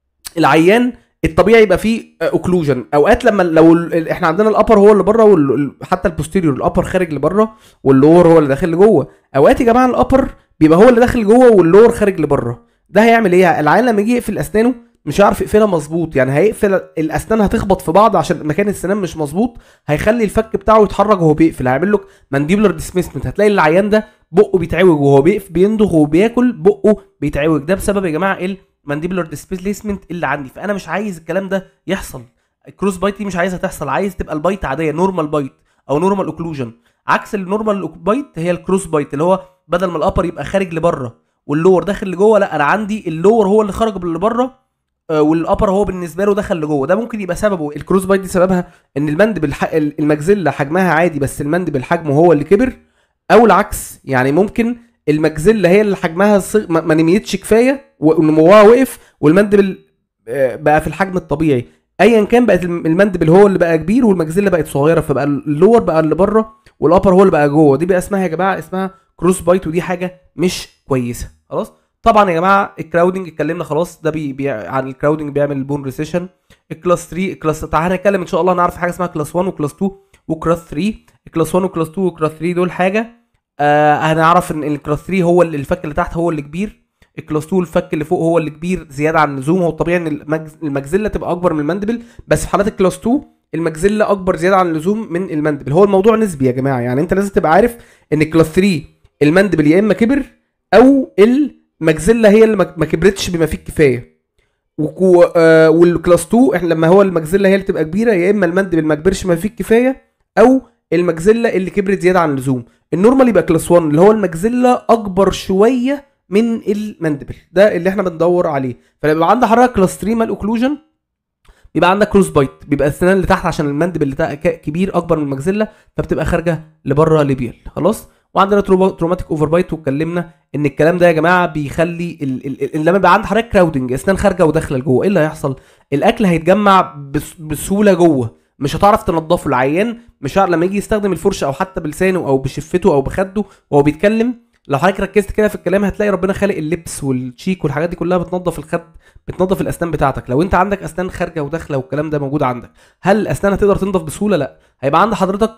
العيان الطبيعي يبقى فيه اوكلوجن اوقات لما لو ال- ال- احنا عندنا الابر هو اللي بره وحتى البوستيريور الابر خارج لبره واللور هو اللي داخل لجوه اوقات يا جماعه الابر بيبقى هو اللي داخل جوه واللور خارج لبره ده هيعمل ايه العيان لما يجي يقفل اسنانه مش هيعرف يقفلها مظبوط يعني هيقفل الاسنان هتخبط في بعض عشان مكان السنان مش مظبوط هيخلي الفك بتاعه يتحرك وهو بيقفل هيعمل لك مانديبولار ديسميسمنت هتلاقي العيان ده بقه بيتعوج وهو بيقف بيندغ وهو بياكل بقه بيتعوج ده بسبب يا جماعه المانديبولار ديسبيسمنت اللي عندي فانا مش عايز الكلام ده يحصل الكروس بايت دي مش عايزها تحصل عايز تبقى البايت عاديه نورمال بايت او نورمال اوكلوجن عكس النورمال بايت هي الكروس بايت اللي هو بدل ما الابر يبقى خارج لبره واللور داخل لجوه لا انا عندي اللور هو اللي خرج لبره آه، والابر هو بالنسبه له دخل لجوه ده ممكن يبقى سببه الكروس بايت دي سببها ان المندبل ح- المجزله حجمها عادي بس المندبل حجمه هو اللي كبر او العكس يعني ممكن المجزله هي اللي حجمها صغ... ما ما نميتش كفايه ونموها وقف والمندبل آه، بقى في الحجم الطبيعي ايا كان بقت الم- المندبل هو اللي بقى كبير والمجزله بقت صغيره فبقى اللور بقى اللي بره والابر هو اللي بقى جوه دي بقى اسمها يا جماعه اسمها كروس بايت ودي حاجه مش كويسه خلاص طبعا يا جماعه الكراودنج اتكلمنا خلاص ده بي بي عن الكراودنج بيعمل البون ريسيشن الكلاس 3 الكلاس تعالى هنتكلم ان شاء الله هنعرف حاجه اسمها كلاس 1 وكلاس 2 وكلاس 3 الكلاس 1 وكلاس 2 وكلاس 3 دول حاجه آه هنعرف ان الكلاس 3 هو اللي الفك اللي تحت هو اللي كبير الكلاس 2 الفك اللي فوق هو اللي كبير زياده عن اللزوم هو الطبيعي ان المجز- المجزله تبقى اكبر من المندبل بس في حالات الكلاس 2 المجزله اكبر زياده عن اللزوم من المندبل هو الموضوع نسبي يا جماعه يعني انت لازم تبقى عارف ان الكلاس 3 المندبل يا اما كبر او المجزله هي اللي ما ما كبرتش بما فيه الكفايه وكو آه والكلاس 2 احنا لما هو المجزله هي اللي تبقى كبيره يا اما المندبل ما كبرش ما فيه الكفايه او المجزله اللي كبرت زياده عن اللزوم النورمال يبقى كلاس 1 اللي هو المجزله اكبر شويه من المندبل ده اللي احنا بندور عليه فلما يبقى عندك حضرتك كلاس 3 مال اوكلوجن بيبقى عندك كروس بايت بيبقى السنان اللي تحت عشان المندبل اللي تحت ك- كبير اكبر من المجزله فبتبقى خارجه لبره ليبيال خلاص وعندنا تروما- تروماتيك اوفر بايت واتكلمنا ان الكلام ده يا جماعه بيخلي ال- ال- ال- لما يبقى عند حضرتك كراودنج اسنان خارجه وداخله لجوه ايه اللي هيحصل الاكل هيتجمع بس- بسهوله جوه مش هتعرف تنضفه العيان مش هعرف لما يجي يستخدم الفرشه او حتى بلسانه او بشفته او بخده وهو بيتكلم لو حضرتك ركزت كده في الكلام هتلاقي ربنا خالق اللبس والشيك والحاجات دي كلها بتنظف الخد بتنظف الاسنان بتاعتك لو انت عندك اسنان خارجه وداخله والكلام ده موجود عندك هل الاسنان هتقدر تنضف بسهوله لا هيبقى عند حضرتك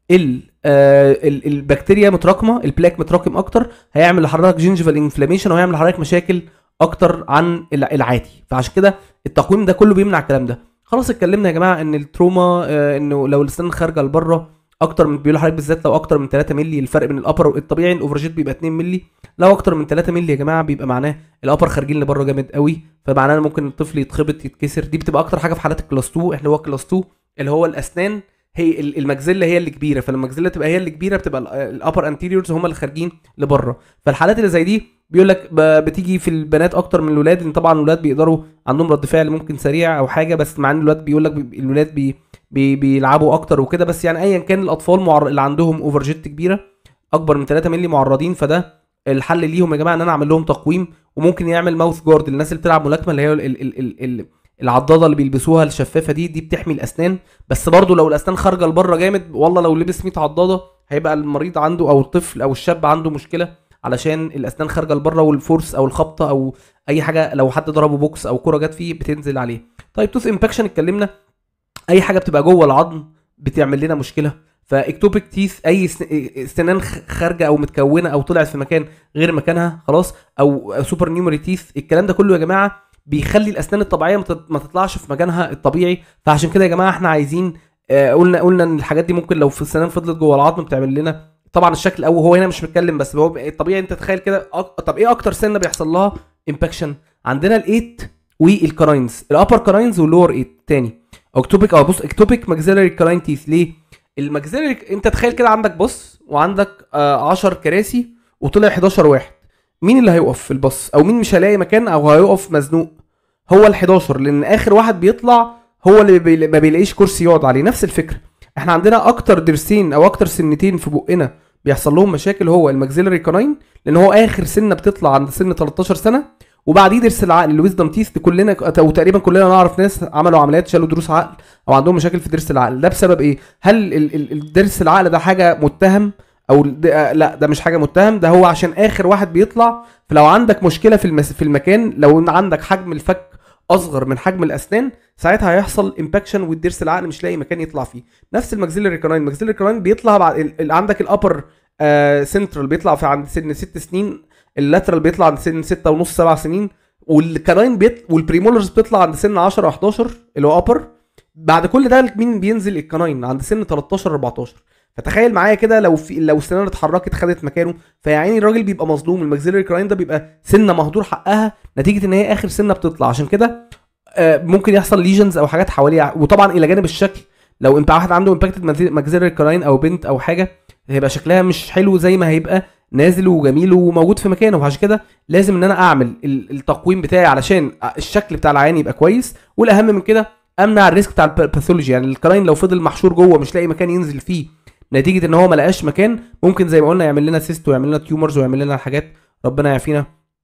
ال آه ال- البكتيريا متراكمه البلاك متراكم اكتر هيعمل لحضرتك جينجيفال انفلاميشن وهيعمل لحضرتك مشاكل اكتر عن الع- العادي فعشان كده التقويم ده كله بيمنع الكلام ده خلاص اتكلمنا يا جماعه ان التروما آه انه لو الاسنان خارجه لبره اكتر من بيقولوا لحضرتك بالذات لو اكتر من 3 مللي الفرق بين الابر الطبيعي الاوفرجيت بيبقى 2 مللي لو اكتر من 3 مللي يا جماعه بيبقى معناه الابر خارجين لبره جامد قوي فمعناه إن ممكن الطفل يتخبط يتكسر دي بتبقى اكتر حاجه في حالات الكلاس 2 اللي هو كلاس 2 اللي هو الاسنان هي ال- المجزله هي اللي كبيره فلما المجزله تبقى هي اللي كبيره بتبقى الابر انتيريورز هم اللي خارجين لبره فالحالات اللي زي دي بيقول لك ب- بتيجي في البنات اكتر من الولاد لان طبعا الولاد بيقدروا عندهم رد فعل ممكن سريع او حاجه بس مع ان الولاد بيقول لك بي- الولاد بي بي بيلعبوا اكتر وكده بس يعني ايا كان الاطفال معر... اللي عندهم اوفر جيت كبيره اكبر من 3 مللي معرضين فده الحل ليهم يا جماعه ان انا اعمل لهم تقويم وممكن يعمل ماوث جارد للناس اللي بتلعب ملاكمه اللي هي ال... ال... ال... ال... العضاده اللي بيلبسوها الشفافه دي دي بتحمي الاسنان بس برضو لو الاسنان خارجه لبره جامد والله لو لبس 100 عضاده هيبقى المريض عنده او الطفل او الشاب عنده مشكله علشان الاسنان خارجه لبره والفورس او الخبطه او اي حاجه لو حد ضربه بوكس او كره جت فيه بتنزل عليه طيب توث امباكشن اتكلمنا اي حاجه بتبقى جوه العظم بتعمل لنا مشكله فاكتوبيك تيث اي سن- سنان خ- خارجه او متكونه او طلعت في مكان غير مكانها خلاص او سوبر نيومري تيث الكلام ده كله يا جماعه بيخلي الاسنان الطبيعيه ما تط- ما تطلعش في مكانها الطبيعي فعشان كده يا جماعه احنا عايزين آه، قلنا قلنا ان الحاجات دي ممكن لو في السنان فضلت جوه العظم بتعمل لنا طبعا الشكل او هو هنا مش بيتكلم بس هو الطبيعي انت تخيل كده أك- طب ايه اكتر سنه بيحصل لها امباكشن عندنا الايت والكراينز الابر كراينز واللور ايت تاني اكتوبيك اه بص اكتوبيك ماكسيلاري كراين تيث ليه الماكسيلاري انت تخيل كده عندك بص وعندك آه 10 كراسي وطلع 11 واحد مين اللي هيقف في البص او مين مش هيلاقي مكان او هيقف مزنوق هو ال 11 لان اخر واحد بيطلع هو اللي بي... ما بيلاقيش كرسي يقعد عليه نفس الفكره احنا عندنا اكتر ضرسين او اكتر سنتين في بقنا بيحصل لهم مشاكل هو الماكسيلاري كاناين لان هو اخر سنه بتطلع عند سن 13 سنه وبعديه ضرس العقل الويزدم تيث كلنا او تقريبا كلنا نعرف ناس عملوا عمليات شالوا ضروس عقل او عندهم مشاكل في ضرس العقل ده بسبب ايه هل ال- ال- الضرس العقل ده حاجه متهم او ال- ده- لا ده مش حاجه متهم ده هو عشان اخر واحد بيطلع فلو عندك مشكله في المس... في المكان لو إن عندك حجم الفك اصغر من حجم الاسنان ساعتها هيحصل امباكشن والضرس العقل مش لاقي مكان يطلع فيه نفس الماكسيلري كاناين الماكسيلري كاناين بيطلع بعد ال... ال- عندك الابر آه سنترال بيطلع في عند سن ست سنين اللاترال بيطلع عند سن ستة ونص سبع سنين والكاناين بيط... والبريمولرز بتطلع عند سن 10 11 اللي هو ابر بعد كل ده مين بينزل الكاناين عند سن 13 14 فتخيل معايا كده لو في لو السنان اتحركت خدت مكانه فيا عيني الراجل بيبقى مظلوم الماكسيلري كراين ده بيبقى سنه مهدور حقها نتيجه ان هي اخر سنه بتطلع عشان كده آه، ممكن يحصل ليجنز او حاجات حواليه وطبعا الى جانب الشكل لو انت واحد عنده امباكتد ماكسيلري كراين او بنت او حاجه هيبقى شكلها مش حلو زي ما هيبقى نازل وجميل وموجود في مكانه وعشان كده لازم ان انا اعمل ال- التقويم بتاعي علشان الشكل بتاع العيان يبقى كويس والاهم من كده امنع الريسك بتاع الباثولوجي يعني الكراين لو فضل محشور جوه مش لاقي مكان ينزل فيه نتيجه ان هو ما لقاش مكان ممكن زي ما قلنا يعمل لنا سيست ويعمل لنا تيومرز ويعمل لنا حاجات ربنا يعافينا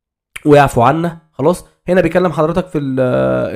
ويعفو عنا خلاص هنا بيكلم حضرتك في ال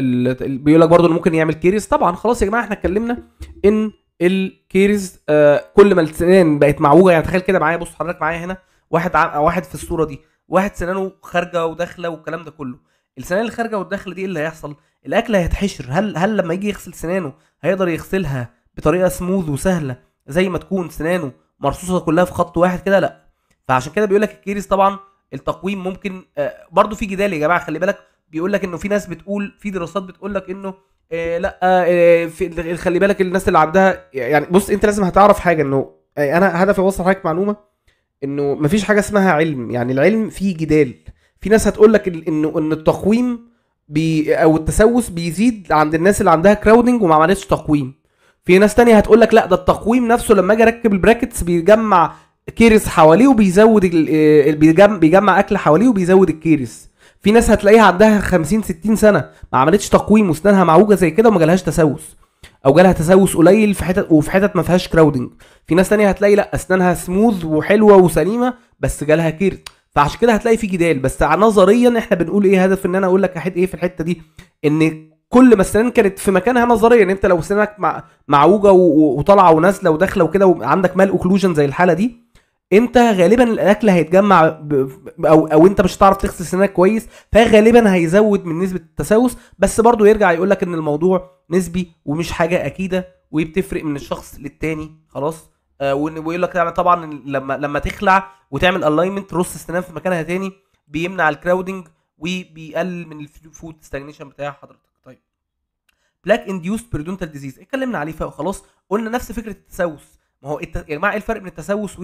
ال بيقول لك برضه انه ممكن يعمل كيريز طبعا خلاص يا جماعه احنا اتكلمنا ان الكيريز آه كل ما السنان بقت معوجه يعني تخيل كده معايا بص حضرتك معايا هنا واحد ع... واحد في الصوره دي واحد سنانه خارجه وداخله والكلام ده كله السنان اللي خارجه والداخله دي ايه اللي هيحصل الاكل هيتحشر هل هل لما يجي يغسل سنانه هيقدر يغسلها بطريقه سموذ وسهله زي ما تكون سنانه مرصوصه كلها في خط واحد كده لا فعشان كده بيقول لك الكيريز طبعا التقويم ممكن آه، برضو في جدال يا جماعه خلي بالك بيقول لك انه في ناس بتقول في دراسات بتقول لك انه آه لا آه في خلي بالك الناس اللي عندها يعني بص انت لازم هتعرف حاجه انه آه، انا هدفي اوصل لحضرتك معلومه انه مفيش حاجه اسمها علم يعني العلم فيه جدال في ناس هتقول لك ال- انه ان التقويم بي او التسوس بيزيد عند الناس اللي عندها كراودنج وما عملتش تقويم في ناس تانية هتقول لك لا ده التقويم نفسه لما اجي اركب البراكتس بيجمع كيرس حواليه وبيزود ال- ال- بيجمع, بيجمع اكل حواليه وبيزود الكيرس في ناس هتلاقيها عندها 50 60 سنه ما عملتش تقويم واسنانها معوجه زي كده وما جالهاش تسوس او جالها تسوس قليل في حتت وفي حتت ما فيهاش كراودنج في ناس تانية هتلاقي لا اسنانها سموث وحلوه وسليمه بس جالها كيرس فعشان كده هتلاقي في جدال بس نظريا احنا بنقول ايه هدف ان انا اقول لك احد ايه في الحته دي ان كل ما السنان كانت في مكانها نظريا انت لو سنانك مع معوجه و- و- وطالعه ونازله وداخله وكده وعندك مال اوكلوجن زي الحاله دي انت غالبا الاكل هيتجمع ب... ب- او او انت مش هتعرف تغسل سنانك كويس فغالبا هيزود من نسبه التسوس بس برضو يرجع يقول لك ان الموضوع نسبي ومش حاجه اكيده وبتفرق من الشخص للتاني خلاص آه وإن- ويقول لك يعني طبعا إن لما لما تخلع وتعمل الاينمنت رص السنان في مكانها تاني بيمنع الكراودنج وبيقلل من الفود ستاجنيشن بتاع حضرتك طيب بلاك انديوست بريدونتال ديزيز اتكلمنا عليه فوق خلاص قلنا نفس فكره التسوس ما هو الت... يا جماعه ايه الفرق بين التسوس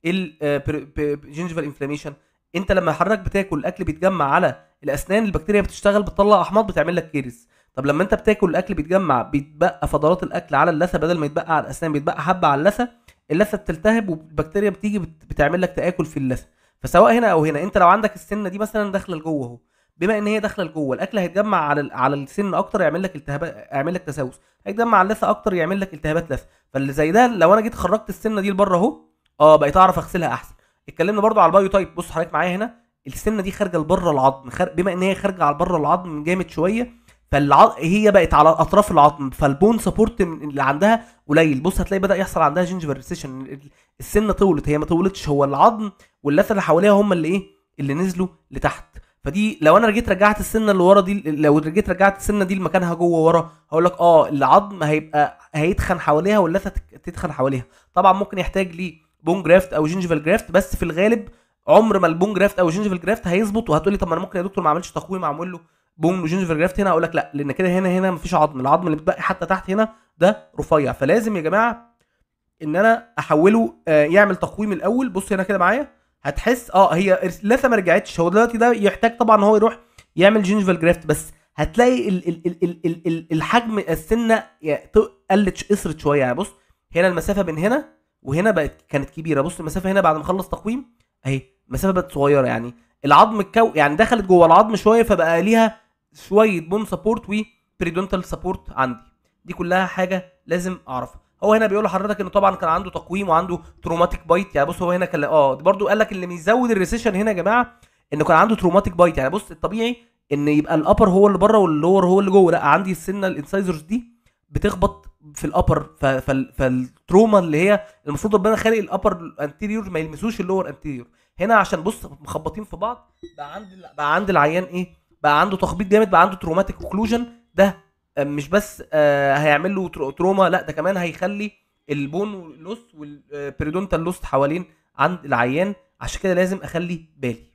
والجينجيفال انفلاميشن انت لما حضرتك بتاكل الاكل بيتجمع على الاسنان البكتيريا بتشتغل بتطلع احماض بتعمل لك كيرز طب لما انت بتاكل الاكل بيتجمع بيتبقى فضلات الاكل على اللثه بدل ما يتبقى على الاسنان بيتبقى حبه على اللثه اللثه بتلتهب والبكتيريا بتيجي بت... بتعمل لك تاكل في اللثه فسواء هنا او هنا انت لو عندك السنه دي مثلا داخله لجوه اهو بما ان هي داخله لجوه الاكل هيتجمع على ال- على السن اكتر يعمل لك التهابات يعمل لك تسوس هيتجمع على اللثه اكتر يعمل لك التهابات لثه فاللي زي ده لو انا جيت خرجت السنه دي لبره اهو اه بقيت اعرف اغسلها احسن اتكلمنا برضو على البايو تايب بص حضرتك معايا هنا السنه دي خارجه لبره العظم خار... بما ان هي خارجه على بره العظم جامد شويه فالع... هي بقت على اطراف العظم فالبون سبورت اللي عندها قليل بص هتلاقي بدا يحصل عندها جينجيفال ريسيشن السنه طولت هي ما طولتش هو العظم واللثه اللي حواليها هم اللي ايه اللي نزلوا لتحت فدي لو انا جيت رجعت السنه اللي ورا دي لو جيت رجعت السنه دي لمكانها جوه ورا هقول لك اه العظم هيبقى هيتخن حواليها واللثه تك- تتخن حواليها طبعا ممكن يحتاج ليه بون جرافت او جينجيفال جرافت بس في الغالب عمر ما البون جرافت او الجينجيفال جرافت هيظبط وهتقول لي طب ما انا ممكن يا دكتور ما اعملش تقويم اعمل له بون وجينجيفال جرافت هنا اقول لك لا لان كده هنا هنا مفيش عظم العظم اللي بيتبقى حتى تحت هنا ده رفيع فلازم يا جماعه ان انا احوله آه، يعمل تقويم الاول بص هنا كده معايا هتحس اه هي اللثه ما رجعتش هو دلوقتي ده يحتاج طبعا ان هو يروح يعمل جينجيفال جرافت بس هتلاقي ال ال ال ال ال ال الحجم السنه يا- ط- قلت ش- قصرت شويه يعني بص هنا المسافه بين هنا وهنا بقت كانت كبيره بص المسافه هنا بعد ما خلص تقويم اهي المسافه بقت صغيره يعني العظم الكو يعني دخلت جوه العظم شويه فبقى ليها شويه بون سبورت وبريدونتال سبورت عندي دي كلها حاجه لازم اعرفها هو هنا بيقول لحضرتك انه طبعا كان عنده تقويم وعنده تروماتيك بايت يعني بص هو هنا كان اه برضو قال لك اللي بيزود الريسيشن هنا يا جماعه انه كان عنده تروماتيك بايت يعني بص الطبيعي ان يبقى الابر هو اللي بره واللور هو اللي جوه لا عندي السنه الانسايزرز دي بتخبط في الابر ف- فال- فالتروما اللي هي المفروض ربنا خالق الابر انتيريور ما يلمسوش اللور انتيريور هنا عشان بص مخبطين في بعض بقى عند بقى عند العيان ايه بقى عنده تخبيط جامد بقى عنده تروماتيك اوكلوجن ده آه، مش بس آه، هيعمل له ترو- تروما لا ده كمان هيخلي البون لوس والبريدونتال لوست حوالين عند العيان عشان كده لازم اخلي بالي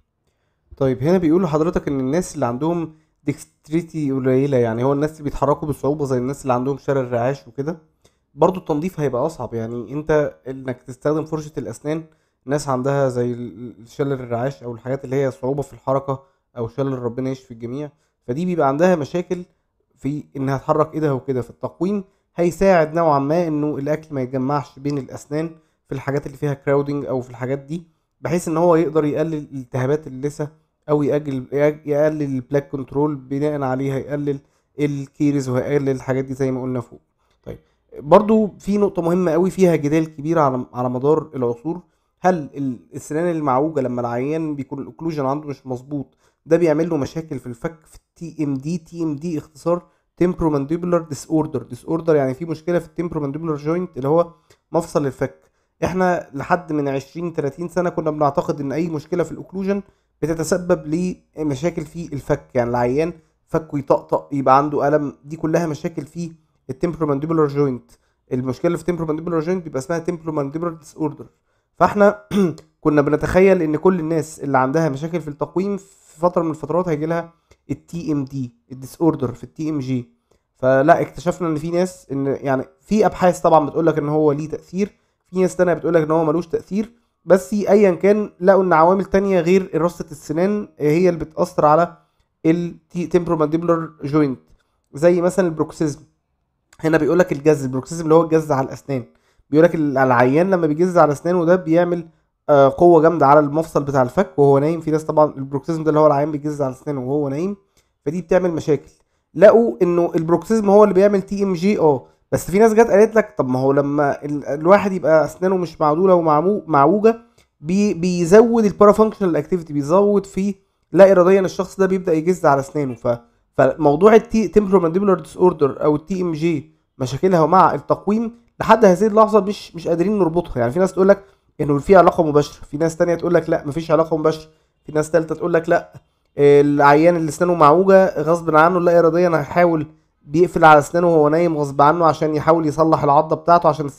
طيب هنا بيقول لحضرتك ان الناس اللي عندهم ديكستريتي قليله يعني هو الناس اللي بيتحركوا بصعوبه زي الناس اللي عندهم شلل رعاش وكده برضو التنظيف هيبقى اصعب يعني انت انك تستخدم فرشه الاسنان ناس عندها زي ال- الشلل الرعاش او الحاجات اللي هي صعوبه في الحركه او شلل ربنا يشفي الجميع فدي بيبقى عندها مشاكل في انها تحرك ايدها وكده في التقويم هيساعد نوعا ما انه الاكل ما يتجمعش بين الاسنان في الحاجات اللي فيها كراودنج او في الحاجات دي بحيث ان هو يقدر يقلل التهابات اللثه او يقلل يقلل البلاك كنترول بناء عليه هيقلل الكيرز وهيقلل الحاجات دي زي ما قلنا فوق طيب برضو في نقطة مهمة قوي فيها جدال كبير على على مدار العصور هل ال- السنان المعوجة لما العيان بيكون الاوكلوجن عنده مش مظبوط ده بيعمل له مشاكل في الفك في التي ام دي تي ام دي اختصار تمبرومانديبولار ديس اوردر ديس اوردر يعني في مشكلة في التمبرومانديبولار جوينت اللي هو مفصل الفك احنا لحد من 20 30 سنة كنا بنعتقد ان اي مشكلة في الاوكلوجن بتتسبب لمشاكل في الفك يعني العيان فكه يطقطق يبقى عنده الم دي كلها مشاكل في التمبرومانديبولار جوينت المشكله اللي في التمبرومانديبولار جوينت بيبقى اسمها تمبرومانديبولار ديس اوردر فاحنا كنا بنتخيل ان كل الناس اللي عندها مشاكل في التقويم في فتره من الفترات هيجي لها التي ام دي الديس اوردر في التي ام جي فلا اكتشفنا ان في ناس ان يعني في ابحاث طبعا بتقول لك ان هو ليه تاثير في ناس تانية بتقول لك ان هو ملوش تاثير بس ايا كان لقوا ان عوامل تانية غير رصة السنان هي اللي بتأثر على التمبرومانديبولار جوينت زي مثلا البروكسيزم هنا بيقول لك الجز البروكسيزم اللي هو الجز على الاسنان بيقول لك العيان لما بيجز على اسنانه ده بيعمل آه، قوه جامده على المفصل بتاع الفك وهو نايم في ناس طبعا البروكسيزم ده اللي هو العيان بيجز على اسنانه وهو نايم فدي بتعمل مشاكل لقوا انه البروكسيزم هو اللي بيعمل تي ام جي اه بس في ناس جت قالت لك طب ما هو لما ال- الواحد يبقى اسنانه مش معدوله ومعوجه بي بيزود البارافانكشنال اكتيفيتي بيزود في لا اراديا الشخص ده بيبدا يجز على اسنانه ف فموضوع التي تمبرومانديبولار ديس اوردر او التي ام جي مشاكلها مع التقويم لحد هذه اللحظه مش مش قادرين نربطها يعني في ناس تقول لك انه في علاقه مباشره في ناس تانية تقول لك لا مفيش علاقه مباشره في ناس تالتة تقول لك لا العيان اللي اسنانه معوجه غصب عنه لا اراديا هيحاول بيقفل على اسنانه وهو نايم غصب عنه عشان يحاول يصلح العضه بتاعته عشان السنان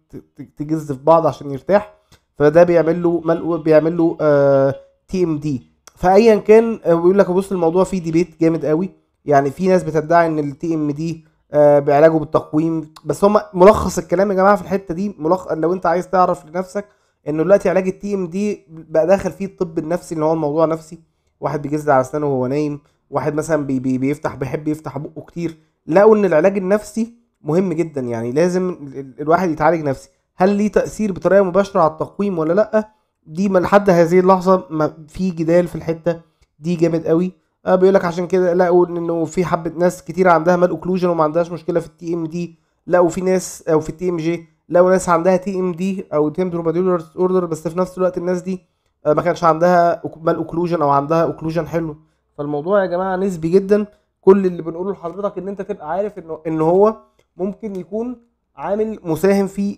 ت- ت- تجز في بعض عشان يرتاح فده بيعمل له ملء بيعمل له تي ام دي فايا كان آه، بيقول لك بص الموضوع فيه ديبيت جامد قوي يعني في ناس بتدعي ان التي ام دي بعلاجه بالتقويم بس هم ملخص الكلام يا جماعه في الحته دي ملخص لو انت عايز تعرف لنفسك انه دلوقتي علاج التي ام دي بقى داخل فيه الطب النفسي اللي هو الموضوع نفسي واحد بيجز على اسنانه وهو نايم واحد مثلا بي بي بيفتح بيحب يفتح بقه كتير لقوا ان العلاج النفسي مهم جدا يعني لازم ال- ال- الواحد يتعالج نفسي هل ليه تاثير بطريقه مباشره على التقويم ولا لا دي ما لحد هذه اللحظه ما في جدال في الحته دي جامد قوي آه بيقول لك عشان كده لقوا انه في حبه ناس كتير عندها مال اوكلوجن وما عندهاش مشكله في التي ام دي لقوا في ناس او في التي ام جي لقوا ناس عندها تي ام دي او تمبرومادولار اوردر بس في نفس الوقت الناس دي آه، ما كانش عندها أوك- مال اوكلوجن او عندها اوكلوجن حلو فالموضوع يا جماعه نسبي جدا كل اللي بنقوله لحضرتك ان انت تبقى عارف انه ان هو ممكن يكون عامل مساهم في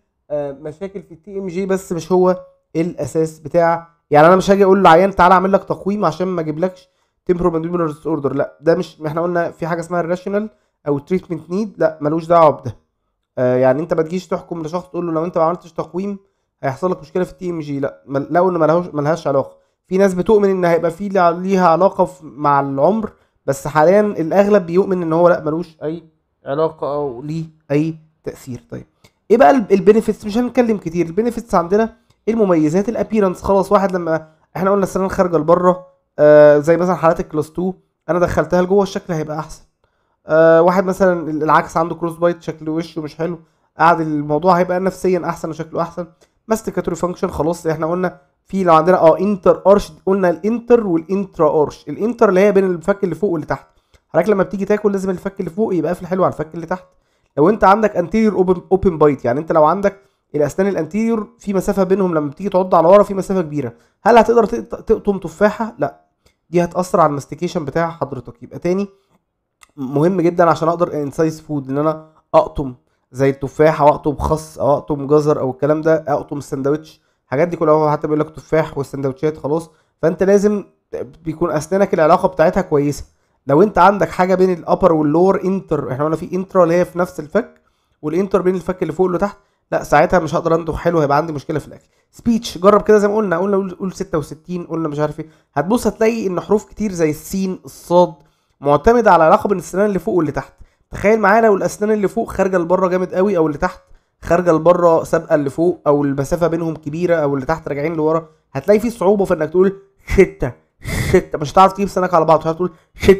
المشاكل في التي ام جي بس مش هو الاساس بتاع يعني انا مش هاجي اقول للعيان تعالى اعمل لك تقويم عشان ما اجيبلكش تمبرومانديبولار ديس اوردر لا ده مش احنا قلنا في حاجه اسمها الراشونال او تريتمنت نيد لا ملوش دعوه بده آه يعني انت ما تجيش تحكم لشخص تقول له لو انت ما عملتش تقويم هيحصل لك مشكله في التي ام جي لا مل- لقوا ان ملهاش ملهاش علاقه في ناس بتؤمن ان هيبقى في ليها- ليها علاقه في- مع العمر بس حاليا الاغلب بيؤمن ان هو لا ملوش اي علاقه او ليه اي تاثير طيب ايه بقى البينيفيتس مش هنتكلم كتير البينيفيتس عندنا المميزات الابيرنس خلاص واحد لما احنا قلنا السنان خارجه لبره آه زي مثلا حالات الكلاس 2 انا دخلتها لجوه الشكل هيبقى احسن آه واحد مثلا العكس عنده كروس بايت شكل وشه مش حلو قاعد الموضوع هيبقى نفسيا احسن وشكله احسن ماستيكاتوري فانكشن خلاص احنا قلنا في لو عندنا اه انتر ارش قلنا الانتر والانترا ارش الانتر اللي هي بين الفك اللي فوق واللي تحت حضرتك لما بتيجي تاكل لازم الفك اللي فوق يبقى قافل حلو على الفك اللي تحت لو انت عندك انتيريور اوبن اوبن بايت يعني انت لو عندك الاسنان الانتيريور في مسافه بينهم لما بتيجي تعض على ورا في مسافه كبيره هل هتقدر تقط- تقطم تفاحه لا دي هتاثر على الماستيكيشن بتاع حضرتك يبقى تاني مهم جدا عشان اقدر انسايز فود ان انا اقطم زي التفاح او اقطم خس او اقطم جزر او الكلام ده اقطم السندوتش الحاجات دي كلها هو حتى بيقول لك تفاح والسندوتشات خلاص فانت لازم بيكون اسنانك العلاقه بتاعتها كويسه لو انت عندك حاجه بين الابر واللور انتر احنا قلنا في انترا اللي هي في نفس الفك والانتر بين الفك اللي فوق واللي تحت لا ساعتها مش هقدر اندخ حلو هيبقى عندي مشكله في الاكل سبيتش جرب كده زي ما قلنا قلنا قول- قول 66 قلنا مش عارف ايه هتبص هتلاقي ان حروف كتير زي السين الصاد معتمده على العلاقه بين السنان اللي فوق واللي تحت تخيل معايا لو الاسنان اللي فوق خارجه لبره جامد قوي او اللي تحت خارجه لبره سابقه اللي فوق او المسافه بينهم كبيره او اللي تحت راجعين لورا هتلاقي في صعوبه في انك تقول ستة ستة مش هتعرف تجيب سنك على بعض هتقول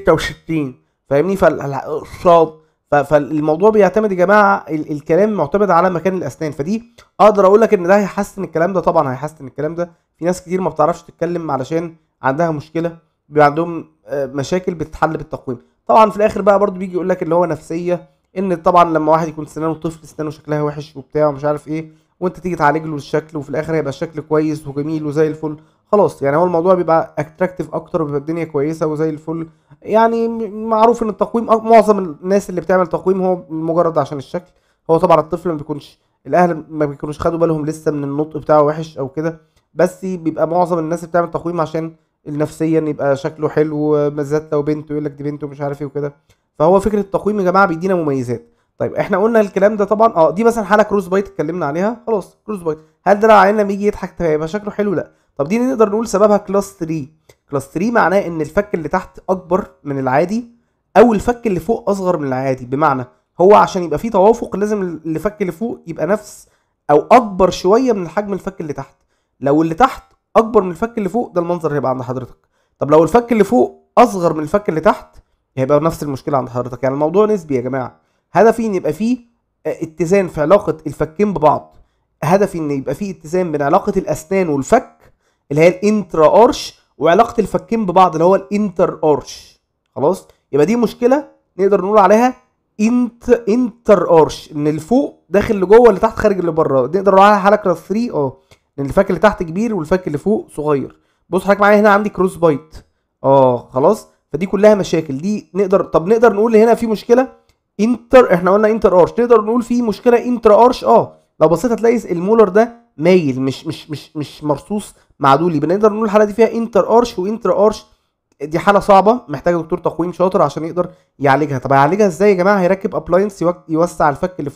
66 فاهمني فالصاد فالموضوع بيعتمد يا جماعه ال- الكلام معتمد على مكان الاسنان فدي اقدر اقول لك ان ده هيحسن الكلام ده طبعا هيحسن الكلام ده في ناس كتير ما بتعرفش تتكلم علشان عندها مشكله بيبقى عندهم آه، مشاكل بتتحل بالتقويم طبعا في الاخر بقى برضو بيجي يقول لك اللي هو نفسيه ان طبعا لما واحد يكون سنانه طفل سنانه شكلها وحش وبتاع ومش عارف ايه وانت تيجي تعالج له الشكل وفي الاخر هيبقى الشكل كويس وجميل وزي الفل خلاص يعني هو الموضوع بيبقى اتراكتيف اكتر وبيبقى الدنيا كويسه وزي الفل يعني م- معروف ان التقويم أك- معظم الناس اللي بتعمل تقويم هو مجرد عشان الشكل هو طبعا الطفل ما بيكونش الاهل ما بيكونوش خدوا بالهم لسه من النطق بتاعه وحش او كده بس بيبقى معظم الناس اللي بتعمل تقويم عشان نفسيا يبقى شكله حلو بالذات لو بنت يقول لك دي بنت ومش عارف ايه وكده فهو فكره التقويم يا جماعه بيدينا مميزات طيب احنا قلنا الكلام ده طبعا اه دي مثلا حاله كروز بايت اتكلمنا عليها خلاص كروز بايت هل ده لو عيان لما يجي يضحك هيبقى شكله حلو لا طب دي نقدر نقول سببها كلاس 3 كلاس 3 معناه ان الفك اللي تحت اكبر من العادي او الفك اللي فوق اصغر من العادي بمعنى هو عشان يبقى فيه توافق لازم الفك اللي فوق يبقى نفس او اكبر شويه من حجم الفك اللي تحت لو اللي تحت اكبر من الفك اللي فوق ده المنظر هيبقى عند حضرتك طب لو الفك اللي فوق اصغر من الفك اللي تحت هيبقى نفس المشكله عند حضرتك يعني الموضوع نسبي يا جماعه هدفي ان يبقى فيه آه، اتزان في علاقه الفكين ببعض هدفي ان يبقى فيه اتزان بين علاقه الاسنان والفك اللي هي الانترا ارش وعلاقه الفكين ببعض اللي هو الانتر ارش خلاص يبقى دي مشكله نقدر نقول عليها انت انتر ارش ان اللي فوق داخل لجوه اللي تحت خارج اللي بره نقدر نقول عليها حاله كلاس 3 اه لان الفك اللي تحت كبير والفك اللي فوق صغير بص حضرتك معايا هنا عندي كروس بايت اه خلاص فدي كلها مشاكل دي نقدر طب نقدر نقول هنا في مشكله انتر احنا قلنا انتر ارش نقدر نقول في مشكله انتر ارش اه لو بصيت هتلاقي المولر ده مايل مش مش مش مش مرصوص معدول يبقى نقدر نقول الحاله دي فيها انتر ارش وانتر ارش دي حاله صعبه محتاجه دكتور تقويم شاطر عشان يقدر يعالجها طب هيعالجها ازاي يا جماعه هيركب ابلاينس يوسع الفك اللي فوق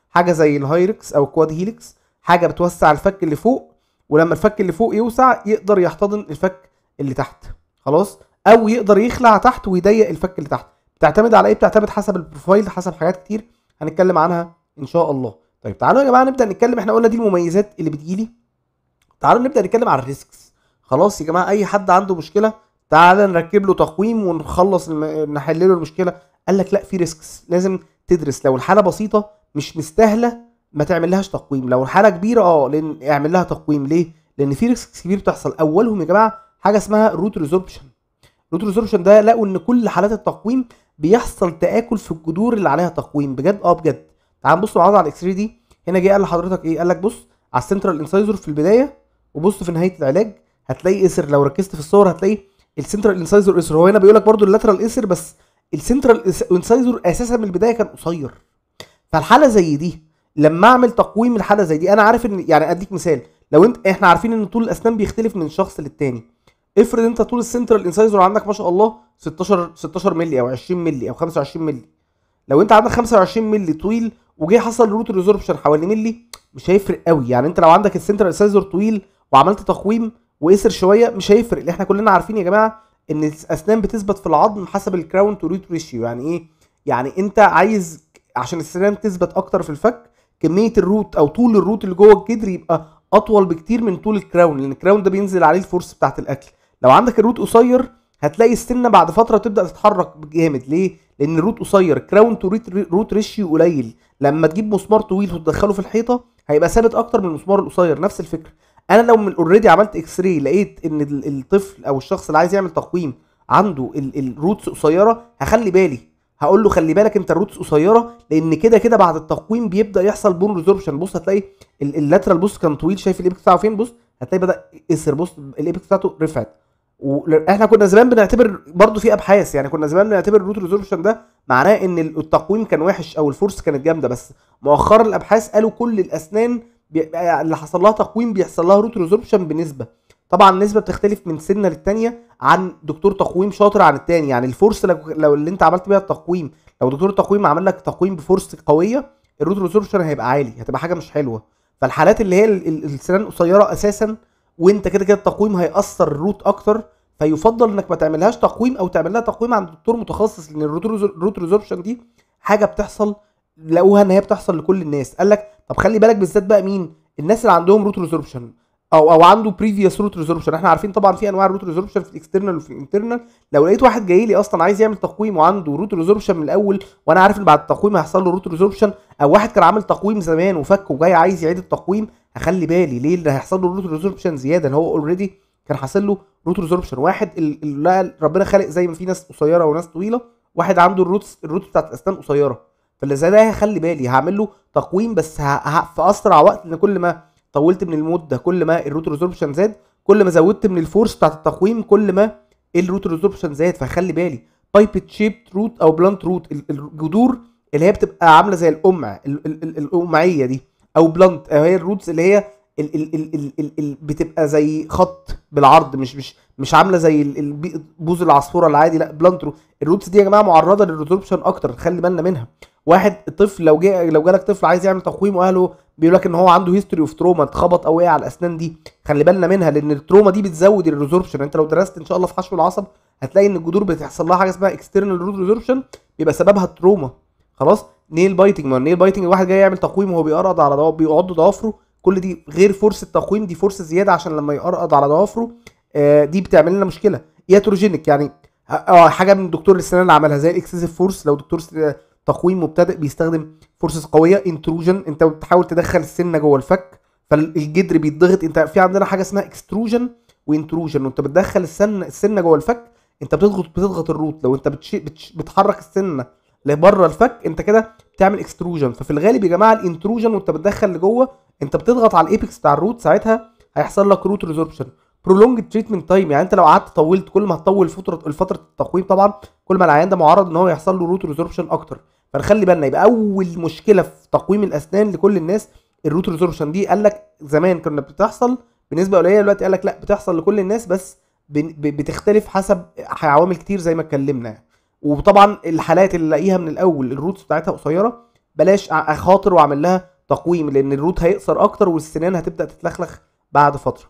حاجه زي الهايركس او الكواد هيليكس حاجه بتوسع الفك اللي فوق ولما الفك اللي فوق يوسع يقدر يحتضن الفك اللي تحت خلاص او يقدر يخلع تحت ويضيق الفك اللي تحت بتعتمد على ايه بتعتمد حسب البروفايل حسب حاجات كتير هنتكلم عنها ان شاء الله طيب تعالوا يا جماعه نبدا نتكلم احنا قلنا دي المميزات اللي بتجيلي تعالوا نبدا نتكلم على الريسكس خلاص يا جماعه اي حد عنده مشكله تعالى نركب له تقويم ونخلص الم... نحل له المشكله قال لك لا في ريسكس لازم تدرس لو الحاله بسيطه مش مستاهله ما تعملهاش تقويم لو الحاله كبيره اه لان اعمل لها تقويم ليه لان في ريسكس كبير بتحصل اولهم يا جماعه حاجه اسمها روت ريزوربشن روت ريزوربشن ده لقوا ان كل حالات التقويم بيحصل تاكل في الجذور اللي عليها تقويم بجد اه بجد تعال نبص مع بعض على الاكس راي دي هنا جه قال لحضرتك ايه قال لك بص على السنترال انسايزر في البدايه وبص في نهايه العلاج هتلاقي اسر لو ركزت في الصور هتلاقي السنترال انسايزر اسر هو هنا بيقول لك برده اللاترال اسر بس السنترال انسايزر اساسا من البدايه كان قصير فالحاله زي دي لما اعمل تقويم الحاله زي دي انا عارف ان يعني اديك مثال لو انت احنا عارفين ان طول الاسنان بيختلف من شخص للتاني افرض انت طول السنترال انسايزر عندك ما شاء الله 16 16 مللي او 20 مللي او 25 مللي لو انت عندك 25 مللي طويل وجه حصل روت ريزوربشن حوالي مللي مش هيفرق قوي يعني انت لو عندك السنترال انسايزر طويل وعملت تقويم وقصر شويه مش هيفرق اللي احنا كلنا عارفين يا جماعه ان الاسنان بتثبت في العظم حسب الكراون تو روت ريشيو يعني ايه يعني انت عايز عشان السنان تثبت اكتر في الفك كميه الروت او طول الروت اللي جوه الجدر يبقى اطول بكتير من طول الكراون لان الكراون ده بينزل عليه الفورس بتاعت الاكل لو عندك الروت قصير هتلاقي السنه بعد فتره تبدا تتحرك جامد ليه لان الروت قصير الكراون تو روت ريشيو قليل لما تجيب مسمار طويل وتدخله في الحيطه هيبقى ثابت اكتر من المسمار القصير نفس الفكره انا لو من اوريدي عملت اكس راي لقيت ان الطفل او الشخص اللي عايز يعمل تقويم عنده الروتس قصيره هخلي بالي هقول له خلي بالك انت الروتس قصيره لان كده كده بعد التقويم بيبدا يحصل بون ريزوربشن بص هتلاقي اللاترال بص كان طويل شايف الايبكس بتاعه فين بص هتلاقي بدا يسر بص الايبكس بتاعته رفعت واحنا كنا زمان بنعتبر برضو في ابحاث يعني كنا زمان بنعتبر الروت ريزولوشن ده معناه ان التقويم كان وحش او الفورس كانت جامده بس مؤخرا الابحاث قالوا كل الاسنان بي... اللي حصل لها تقويم بيحصل لها روت ريزولوشن بنسبه طبعا النسبه بتختلف من سنه للتانيه عن دكتور تقويم شاطر عن التاني يعني الفورس لو, لو اللي انت عملت بيها التقويم لو دكتور التقويم عمل لك تقويم بفورس قويه الروت ريزولوشن هيبقى عالي هتبقى حاجه مش حلوه فالحالات اللي هي السنان قصيره اساسا وانت كده كده التقويم هيأثر الروت اكتر فيفضل انك ما تعملهاش تقويم او تعمل لها تقويم عند دكتور متخصص لان الروت ريزوربشن دي حاجه بتحصل لقوها ان هي بتحصل لكل الناس قال لك طب خلي بالك بالذات بقى مين الناس اللي عندهم روت ريزوربشن او او عنده بريفيوس روت ريزوربشن احنا عارفين طبعا في انواع روت ريزوربشن في الاكسترنال وفي الانترنال لو لقيت واحد جاي لي اصلا عايز يعمل تقويم وعنده روت ريزوربشن من الاول وانا عارف ان بعد التقويم هيحصل له روت ريزوربشن او واحد كان عامل تقويم زمان وفك وجاي عايز يعيد التقويم هخلي بالي ليه اللي هيحصل له روت ريزوربشن زياده اللي هو اوريدي كان حاصل له روت ريزوربشن واحد اللي ربنا خالق زي ما في ناس قصيره وناس طويله واحد عنده الروت الروت بتاعت الاسنان قصيره فاللي زي ده هخلي بالي هعمل له تقويم بس ه... ه... في اسرع وقت لان كل ما طولت من المده كل ما الروت ريزوربشن زاد كل ما زودت من الفورس بتاعت التقويم كل ما الروت ريزوربشن زاد فخلي بالي بايبت شيبت روت او بلانت روت الجذور اللي هي بتبقى عامله زي القمع القمعيه دي او بلانت هي الروتس اللي هي ال ال ال ال ال ال بتبقى زي خط بالعرض مش مش مش عامله زي بوز العصفوره العادي لا بلانت الروتس دي يا جماعه معرضه للريزوربشن اكتر خلي بالنا منها واحد طفل لو جه لو جالك طفل عايز يعمل تقويم واهله بيقول لك ان هو عنده هيستوري اوف تروما اتخبط او وقع على الاسنان دي خلي بالنا منها لان التروما دي بتزود الريزوربشن انت لو درست ان شاء الله في حشو العصب هتلاقي ان الجذور بتحصل لها حاجه اسمها اكسترنال روت ريزوربشن بيبقى سببها التروما خلاص نيل بايتنج ما النيل بايتنج الواحد جاي يعمل تقويم وهو بيقرض على ضوافره بيقعد ضوافره كل دي غير فرصه تقويم دي فرصه زياده عشان لما يقرقض على ضوافره آه دي بتعمل لنا مشكله ياتروجينيك يعني اه حاجه من دكتور السنان اللي عملها زي الاكسسيف فورس لو دكتور تقويم مبتدئ بيستخدم فورسز قويه انتروجن انت بتحاول تدخل السنه جوه الفك فالجدر بيتضغط انت في عندنا حاجه اسمها اكستروجن وانتروجن وانت بتدخل السن السنه جوه الفك انت بتضغط بتضغط الروت لو انت بتش... بتش... بتحرك السنه لبره الفك انت كده بتعمل اكستروجن ففي الغالب يا جماعه الانتروجن وانت بتدخل لجوه انت بتضغط على الايبكس بتاع الروت ساعتها هيحصل لك روت ريزوربشن برولونج تريتمنت تايم يعني انت لو قعدت طولت كل ما هتطول فتره الفتره التقويم طبعا كل ما العيان ده معرض ان هو يحصل له روت ريزوربشن اكتر فنخلي بالنا يبقى اول مشكله في تقويم الاسنان لكل الناس الروت ريزوربشن دي قال لك زمان كنا بتحصل بنسبه قليله دلوقتي قال لك لا بتحصل لكل الناس بس بتختلف حسب عوامل كتير زي ما اتكلمنا وطبعا الحالات اللي لاقيها من الاول الروتس بتاعتها قصيره بلاش أ- اخاطر واعمل لها تقويم لان الروت هيقصر اكتر والسنان هتبدا تتلخلخ بعد فتره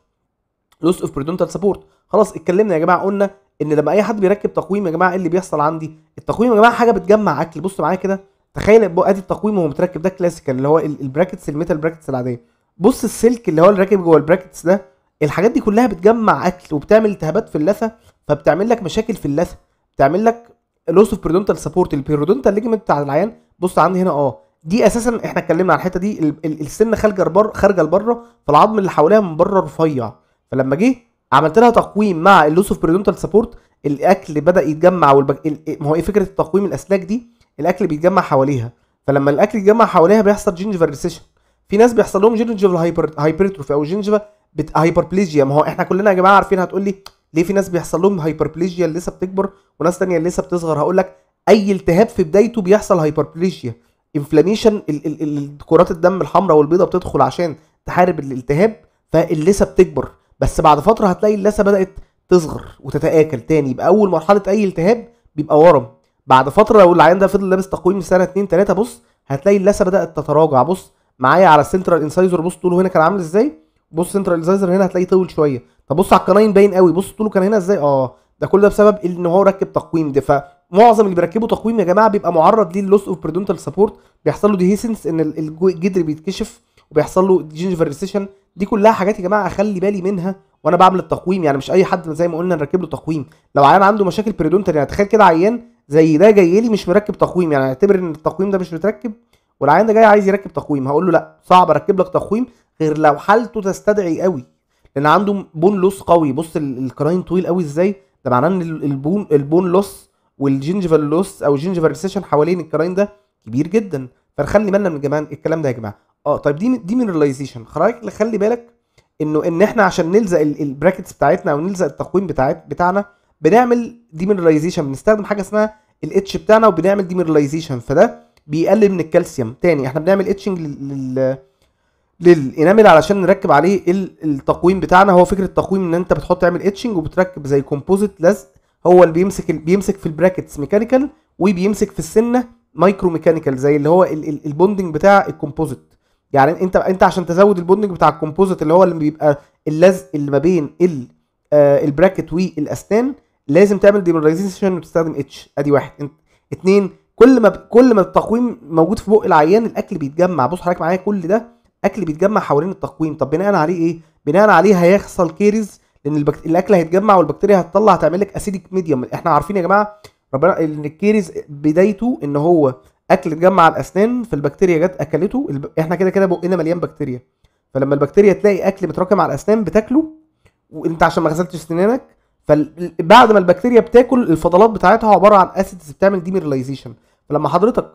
لوس اوف بريدونتال سبورت خلاص اتكلمنا يا جماعه قلنا ان لما اي حد بيركب تقويم يا جماعه ايه اللي بيحصل عندي التقويم يا جماعه حاجه بتجمع اكل بص معايا كده تخيل بقى ادي التقويم وهو متركب ده كلاسيكال اللي هو ال- البراكتس الميتال براكتس العاديه بص السلك اللي هو اللي راكب جوه البراكتس ده الحاجات دي كلها بتجمع اكل وبتعمل التهابات في اللثه فبتعمل لك مشاكل في اللثه بتعمل لك لوس اوف بريدونتال سبورت البيرودونتال ليجمنت بتاع العيان بص عندي هنا اه دي اساسا احنا اتكلمنا عن الحته دي ال- ال- السن خارجه لبره خارجه لبره فالعظم اللي حواليها من بره رفيع فلما جه عملت لها تقويم مع اللوس اوف بريدونتال سبورت الاكل بدا يتجمع والبك... ال- ما هو ايه فكره التقويم الاسلاك دي الاكل بيتجمع حواليها فلما الاكل يتجمع حواليها بيحصل جينجيفال ريسيشن في ناس بيحصل لهم جينجيفال هايبر هايبرتروفي او جينجيفا بت... هايبربليجيا ما هو احنا كلنا يا جماعه عارفين هتقول لي ليه في ناس بيحصل لهم هايبربليجيا اللي لسه بتكبر وناس تانية اللي لسه بتصغر هقول لك اي التهاب في بدايته بيحصل هايبربليجيا انفلاميشن كرات الدم الحمراء والبيضاء بتدخل عشان تحارب الالتهاب فاللثه بتكبر بس بعد فتره هتلاقي اللثه بدات تصغر وتتاكل تاني يبقى اول مرحله اي التهاب بيبقى ورم بعد فتره لو العيان ده فضل لابس تقويم سنه 2 3 بص هتلاقي اللثه بدات تتراجع بص معايا على السنترال انسايزر بص طوله هنا كان عامل ازاي بص سنترال انسايزر هنا هتلاقيه طول شويه طب بص على القناين باين قوي بص طوله كان هنا ازاي اه ده كل ده بسبب ان هو ركب تقويم ده فمعظم اللي بيركبوا تقويم يا جماعه بيبقى معرض ليه اللوس اوف بريدونتال سبورت بيحصل له ديهيسنس ان ال- الجو- الجدر بيتكشف وبيحصل له جينجيفال ريسيشن دي كلها حاجات يا جماعه اخلي بالي منها وانا بعمل التقويم يعني مش اي حد زي ما قلنا نركب له تقويم لو عيان عنده مشاكل بريدونتال يعني تخيل كده عيان زي ده جاي لي مش مركب تقويم يعني اعتبر ان التقويم ده مش متركب والعيان ده جاي عايز يركب تقويم هقول له لا صعب اركب لك تقويم غير لو حالته تستدعي قوي لان عنده بون لوس قوي بص ال- القراين طويل قوي ازاي ده معناه ان ال- البون البون لوس والجينجيفال لوس او الجينجيفال ريسيشن حوالين القراين ده كبير جدا فنخلي بالنا من الجماعه الكلام ده يا جماعه اه طيب دي دي مينراليزيشن خلي خلي بالك انه ان احنا عشان نلزق ال- البراكتس بتاعتنا او نلزق التقويم بتاعت بتاعنا بنعمل ديمينراليزيشن بنستخدم حاجه اسمها الاتش بتاعنا وبنعمل ديمينراليزيشن فده بيقلل من الكالسيوم تاني احنا بنعمل اتشنج لل للانامل علشان نركب عليه ال- التقويم بتاعنا هو فكره التقويم ان انت بتحط تعمل اتشنج وبتركب زي كومبوزيت لزق هو اللي بيمسك ال- بيمسك في البراكتس ميكانيكال وبيمسك في السنه مايكرو ميكانيكال زي اللي هو ال- ال- البوندنج بتاع الكومبوزيت يعني انت انت عشان تزود البوندنج بتاع الكومبوزيت اللي هو اللي بيبقى اللزق اللي ما بين ال آه البراكت والاسنان لازم تعمل ديمينراليزيشن وتستخدم اتش ادي واحد انت اتنين كل ما كل ما التقويم موجود في بق العيان الاكل بيتجمع بص حضرتك معايا كل ده اكل بيتجمع حوالين التقويم طب بناء عليه ايه بناء عليه هيحصل كيرز لان البكت... الاكل هيتجمع والبكتيريا هتطلع هتعمل لك اسيدك ميديوم احنا عارفين يا جماعه ربنا ان الكيرز بدايته ان هو اكل اتجمع على الاسنان فالبكتيريا جت اكلته الب... احنا كده كده بقنا مليان بكتيريا فلما البكتيريا تلاقي اكل متراكم على الاسنان بتاكله وانت عشان ما غسلتش سنانك فبعد ما البكتيريا بتاكل الفضلات بتاعتها عباره عن اسيدز بتعمل ديميرلايزيشن فلما حضرتك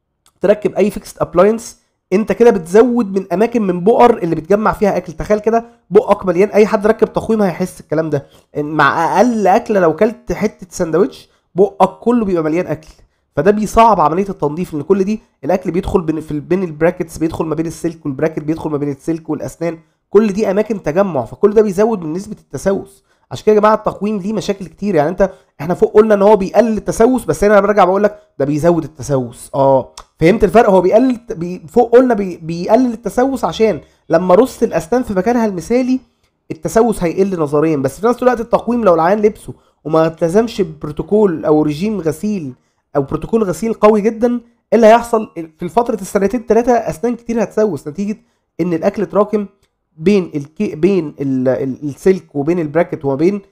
تركب اي فيكسد ابلاينس انت كده بتزود من اماكن من بؤر اللي بتجمع فيها اكل تخيل كده بقك مليان اي حد ركب تقويم هيحس الكلام ده إن مع اقل اكله لو كلت حته سندوتش بقك كله بيبقى مليان اكل فده بيصعب عمليه التنظيف لان كل دي الاكل بيدخل بين في بين البراكتس بيدخل ما بين السلك والبراكت بيدخل ما بين السلك والاسنان كل دي اماكن تجمع فكل ده بيزود من نسبه التسوس عشان كده يا جماعه التقويم ليه مشاكل كتير يعني انت احنا فوق قلنا ان هو بيقلل التسوس بس انا برجع بقول لك ده بيزود التسوس اه فهمت الفرق هو بيقلل بي فوق قلنا بي بيقلل التسوس عشان لما رص الاسنان في مكانها المثالي التسوس هيقل نظريا بس في نفس الوقت التقويم لو العيان لبسه وما التزمش ببروتوكول او رجيم غسيل او بروتوكول غسيل قوي جدا ايه اللي هيحصل في فتره السنتين ثلاثه اسنان كتير هتسوس نتيجه ان الاكل اتراكم بين الكي بين ال... ال... السلك وبين البراكت وما بين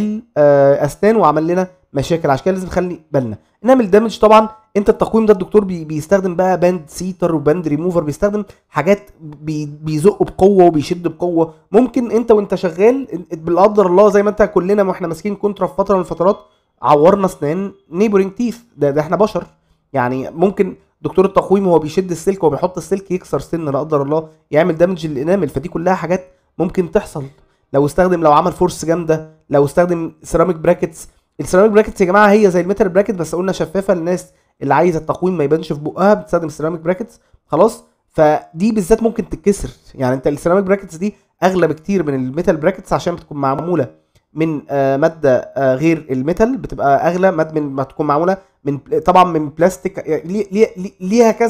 الاسنان وعمل لنا مشاكل عشان كده لازم نخلي بالنا نعمل دامج طبعا انت التقويم ده الدكتور بي... بيستخدم بقى باند سيتر وباند ريموفر بيستخدم حاجات بي... بيزق بقوه وبيشد بقوه ممكن انت وانت شغال بالقدر الله زي ما انت كلنا واحنا ماسكين كونترا في فتره من الفترات عورنا اسنان نيبورنج تيث ده, ده احنا بشر يعني ممكن دكتور التقويم وهو بيشد السلك وبيحط السلك يكسر سن لا قدر الله يعمل دامج للانامل فدي كلها حاجات ممكن تحصل لو استخدم لو عمل فورس جامده لو استخدم سيراميك براكتس السيراميك براكتس يا جماعه هي زي الميتال براكت بس قلنا شفافه للناس اللي عايزه التقويم ما يبانش في بقها بتستخدم السيراميك براكتس خلاص فدي بالذات ممكن تتكسر يعني انت السيراميك براكتس دي اغلى بكتير من الميتال براكتس عشان بتكون معموله من آه ماده آه غير الميتال بتبقى اغلى ماده من ما تكون معموله من طبعا من بلاستيك ليه ليه ليها كذا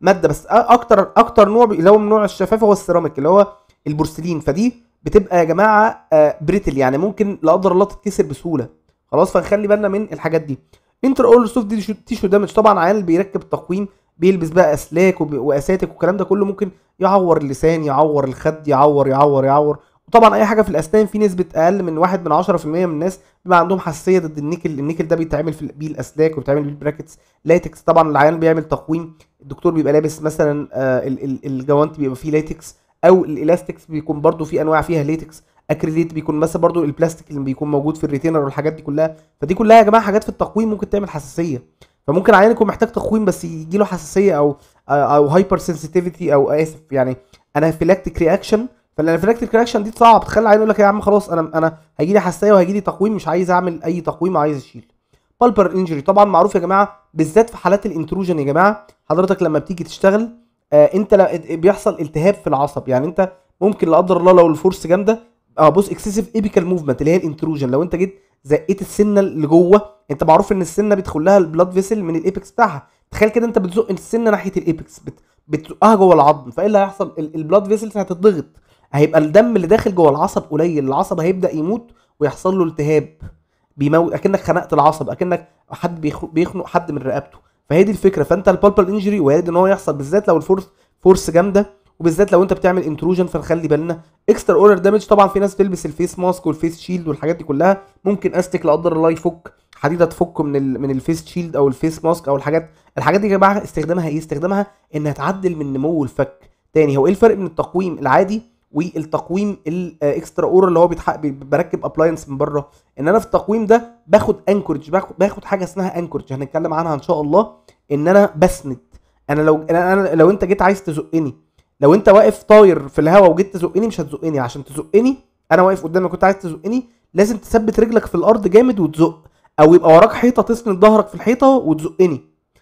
ماده بس أ- اكتر اكتر نوع بي- اللي هو من نوع الشفاف هو السيراميك اللي هو البورسلين فدي بتبقى يا جماعه بريتل يعني ممكن لا قدر الله تتكسر بسهوله خلاص فنخلي بالنا من الحاجات دي انتر اول سوفت دي تيشو دامج طبعا عيال اللي بيركب التقويم بيلبس بقى اسلاك وب- واساتك والكلام ده كله ممكن يعور اللسان يعور الخد يعور يعور يعور وطبعا اي حاجه في الاسنان في نسبه اقل من واحد من 10% من الناس بيبقى عندهم حساسيه ضد النيكل النيكل ده بيتعمل في بيه الاسلاك وبيتعمل بيه البراكتس لاتكس طبعا العيان بيعمل تقويم الدكتور بيبقى لابس مثلا آه، ال- ال- الجوانت بيبقى فيه لاتكس او الالاستكس بيكون برضو في انواع فيها لاتكس اكريليت بيكون مثلا برضو البلاستيك اللي بيكون موجود في الريتينر والحاجات دي كلها فدي كلها يا جماعه حاجات في التقويم ممكن تعمل حساسيه فممكن عيان يكون محتاج تقويم بس يجي له حساسيه او او هايبر سنسيتيفيتي او اسف يعني انافيلاكتيك رياكشن فالانافيلاكتيك رياكشن دي صعب تخلي العيان يقول لك يا عم خلاص انا انا هيجي لي حساسيه وهيجي لي تقويم مش عايز اعمل اي تقويم وعايز اشيل بالبر انجري طبعا معروف يا جماعه بالذات في حالات الانتروجن يا جماعه حضرتك لما بتيجي تشتغل آه انت لا بيحصل التهاب في العصب يعني انت ممكن لا قدر الله لو الفورس جامده اه بص اكسسيف ايبيكال موفمنت اللي هي الانتروجن لو انت جيت زقيت السنه اللي جوه انت معروف ان السنه بيدخل لها البلاد فيسل من الايبكس بتاعها تخيل كده انت بتزق السنه ناحيه الايبكس بت... بتزقها جوه العظم فايه اللي هيحصل ال- البلاد فيسلز هتتضغط هيبقى الدم اللي داخل جوه العصب قليل العصب هيبدا يموت ويحصل له التهاب بيموت اكنك خنقت العصب اكنك حد بيخ- بيخنق حد من رقبته فهي دي الفكره فانت البالبال انجري وارد ان هو يحصل بالذات لو الفورس فورس جامده وبالذات لو انت بتعمل انتروجن فنخلي بالنا اكسترا اورر دامج طبعا في ناس بتلبس الفيس ماسك والفيس شيلد والحاجات دي كلها ممكن استك لا قدر الله يفك حديده تفك من ال من الفيس شيلد او الفيس ماسك او الحاجات الحاجات دي يا جماعه استخدامها ايه استخدامها انها تعدل من نمو الفك تاني هو ايه الفرق بين التقويم العادي والتقويم الاكسترا اورر اللي هو بيتحق بي- بركب ابلاينس من بره ان انا في التقويم ده باخد انكورج باخد, باخد حاجه اسمها انكورج هنتكلم عنها ان شاء الله ان انا بسند انا لو انا أنا لو انت جيت عايز تزقني لو انت واقف طاير في الهواء وجيت تزقني مش هتزقني عشان تزقني انا واقف قدامك كنت عايز تزقني لازم تثبت رجلك في الارض جامد وتزق او يبقى وراك حيطه تسند ظهرك في الحيطه وتزقني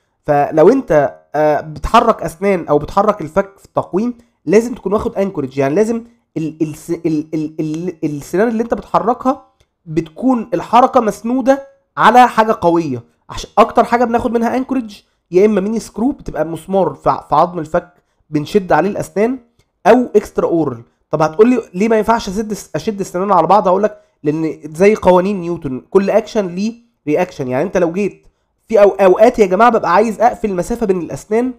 فلو انت آه، بتحرك اسنان او بتحرك الفك في التقويم لازم تكون واخد انكورج يعني لازم ال ال ال ال ال السنان اللي انت بتحركها بتكون الحركه مسنوده على حاجه قويه عشان اكتر حاجه بناخد منها انكورج يا اما ميني سكرو بتبقى مسمار في ع- في عظم الفك بنشد عليه الاسنان او اكسترا اورال طب هتقول لي ليه ما ينفعش اشد اشد السنان على بعض اقول لك لان زي قوانين نيوتن كل اكشن ليه رياكشن يعني انت لو جيت في أو اوقات يا جماعه ببقى عايز اقفل المسافه بين الاسنان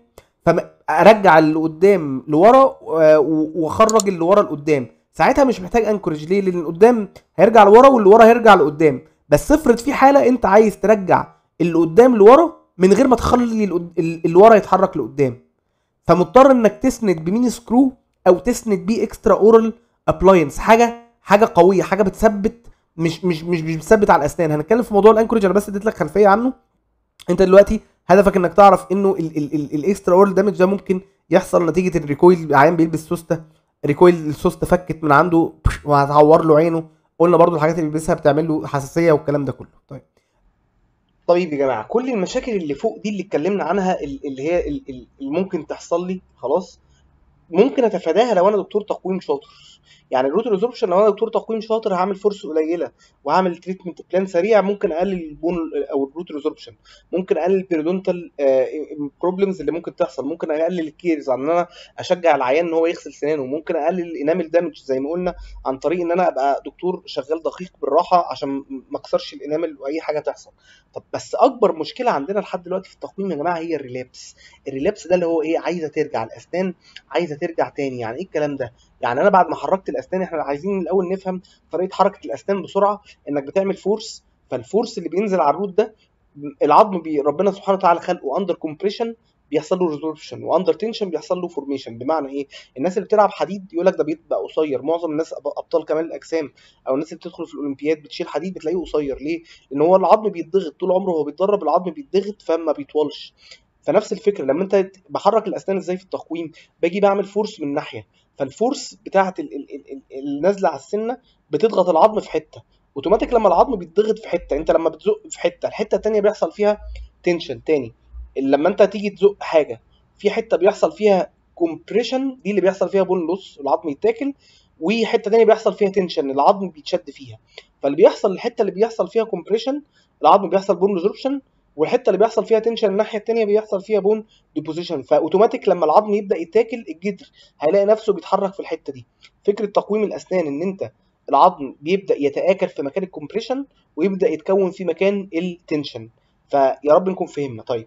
فارجع اللي قدام لورا و- و- واخرج اللي ورا لقدام ساعتها مش محتاج انكورج ليه لان قدام هيرجع لورا واللي ورا هيرجع لقدام بس افرض في حاله انت عايز ترجع اللي قدام لورا من غير ما تخلي القد- اللي ورا يتحرك لقدام فمضطر انك تسند بميني سكرو او تسند بيه اكسترا اورال ابلاينس حاجه حاجه قويه حاجه بتثبت مش مش مش مش بتثبت على الاسنان هنتكلم في موضوع الانكورج انا بس اديت لك خلفيه عنه انت دلوقتي هدفك انك تعرف انه الاكسترا اورال دامج ده ممكن يحصل نتيجه الريكويل عيان بيلبس سوسته ريكويل السوسته فكت من عنده وهتعور له عينه قلنا برضو الحاجات اللي بيلبسها بتعمل له حساسيه والكلام ده كله طيب طيب يا جماعه كل المشاكل اللي فوق دي اللي اتكلمنا عنها ال- اللي هي ال- ال- اللي ممكن تحصل لي خلاص ممكن اتفاداها لو انا دكتور تقويم شاطر يعني الروت ريزوربشن لو انا دكتور تقويم شاطر هعمل فرصه قليله وهعمل تريتمنت بلان سريع ممكن اقلل البون او الروت ريزوربشن ممكن اقلل البيريدونتال بروبلمز اللي ممكن تحصل ممكن اقلل الكيرز عن ان انا اشجع العيان ان هو يغسل سنانه ممكن اقلل الانامل دامج زي ما قلنا عن طريق ان انا ابقى دكتور شغال دقيق بالراحه عشان ما اكسرش الانامل واي حاجه تحصل طب بس اكبر مشكله عندنا لحد دلوقتي في التقويم يا جماعه هي الريلابس الريلابس ده اللي هو ايه عايزه ترجع الاسنان عايزه ترجع تاني يعني ايه الكلام ده يعني انا بعد ما حركت الاسنان احنا عايزين الاول نفهم طريقه حركه الاسنان بسرعه انك بتعمل فورس فالفورس اللي بينزل على الروت ده العظم بي ربنا سبحانه وتعالى خلقه اندر كومبريشن بيحصل له ريزوربشن واندر تنشن بيحصل له فورميشن بمعنى ايه الناس اللي بتلعب حديد يقول لك ده بيبقى قصير معظم الناس أب- ابطال كمال الاجسام او الناس اللي بتدخل في الاولمبياد بتشيل حديد بتلاقيه قصير ليه لان هو العظم بيتضغط طول عمره هو بيتدرب العظم بيتضغط فما بيطولش فنفس الفكره لما انت بحرك الاسنان ازاي في التقويم باجي بعمل فورس من ناحيه فالفورس بتاعه ال- ال- ال- ال- النازله على السنه بتضغط العظم في حته اوتوماتيك لما العظم بيتضغط في حته انت لما بتزق في حته الحته التانيه بيحصل فيها تنشن تاني لما انت تيجي تزق حاجه في حته بيحصل فيها كومبريشن دي اللي بيحصل فيها بون لوس العظم يتاكل وحته تانية بيحصل فيها تنشن العظم بيتشد فيها فاللي بيحصل الحته اللي بيحصل فيها كومبريشن العظم بيحصل بون ريزوربشن والحته اللي بيحصل فيها تنشن الناحيه التانيه بيحصل فيها بون ديبوزيشن فاوتوماتيك لما العظم يبدا يتاكل الجدر هيلاقي نفسه بيتحرك في الحته دي فكره تقويم الاسنان ان انت العظم بيبدا يتاكل في مكان الكومبريشن ويبدا يتكون في مكان التنشن فيا رب نكون فهمنا طيب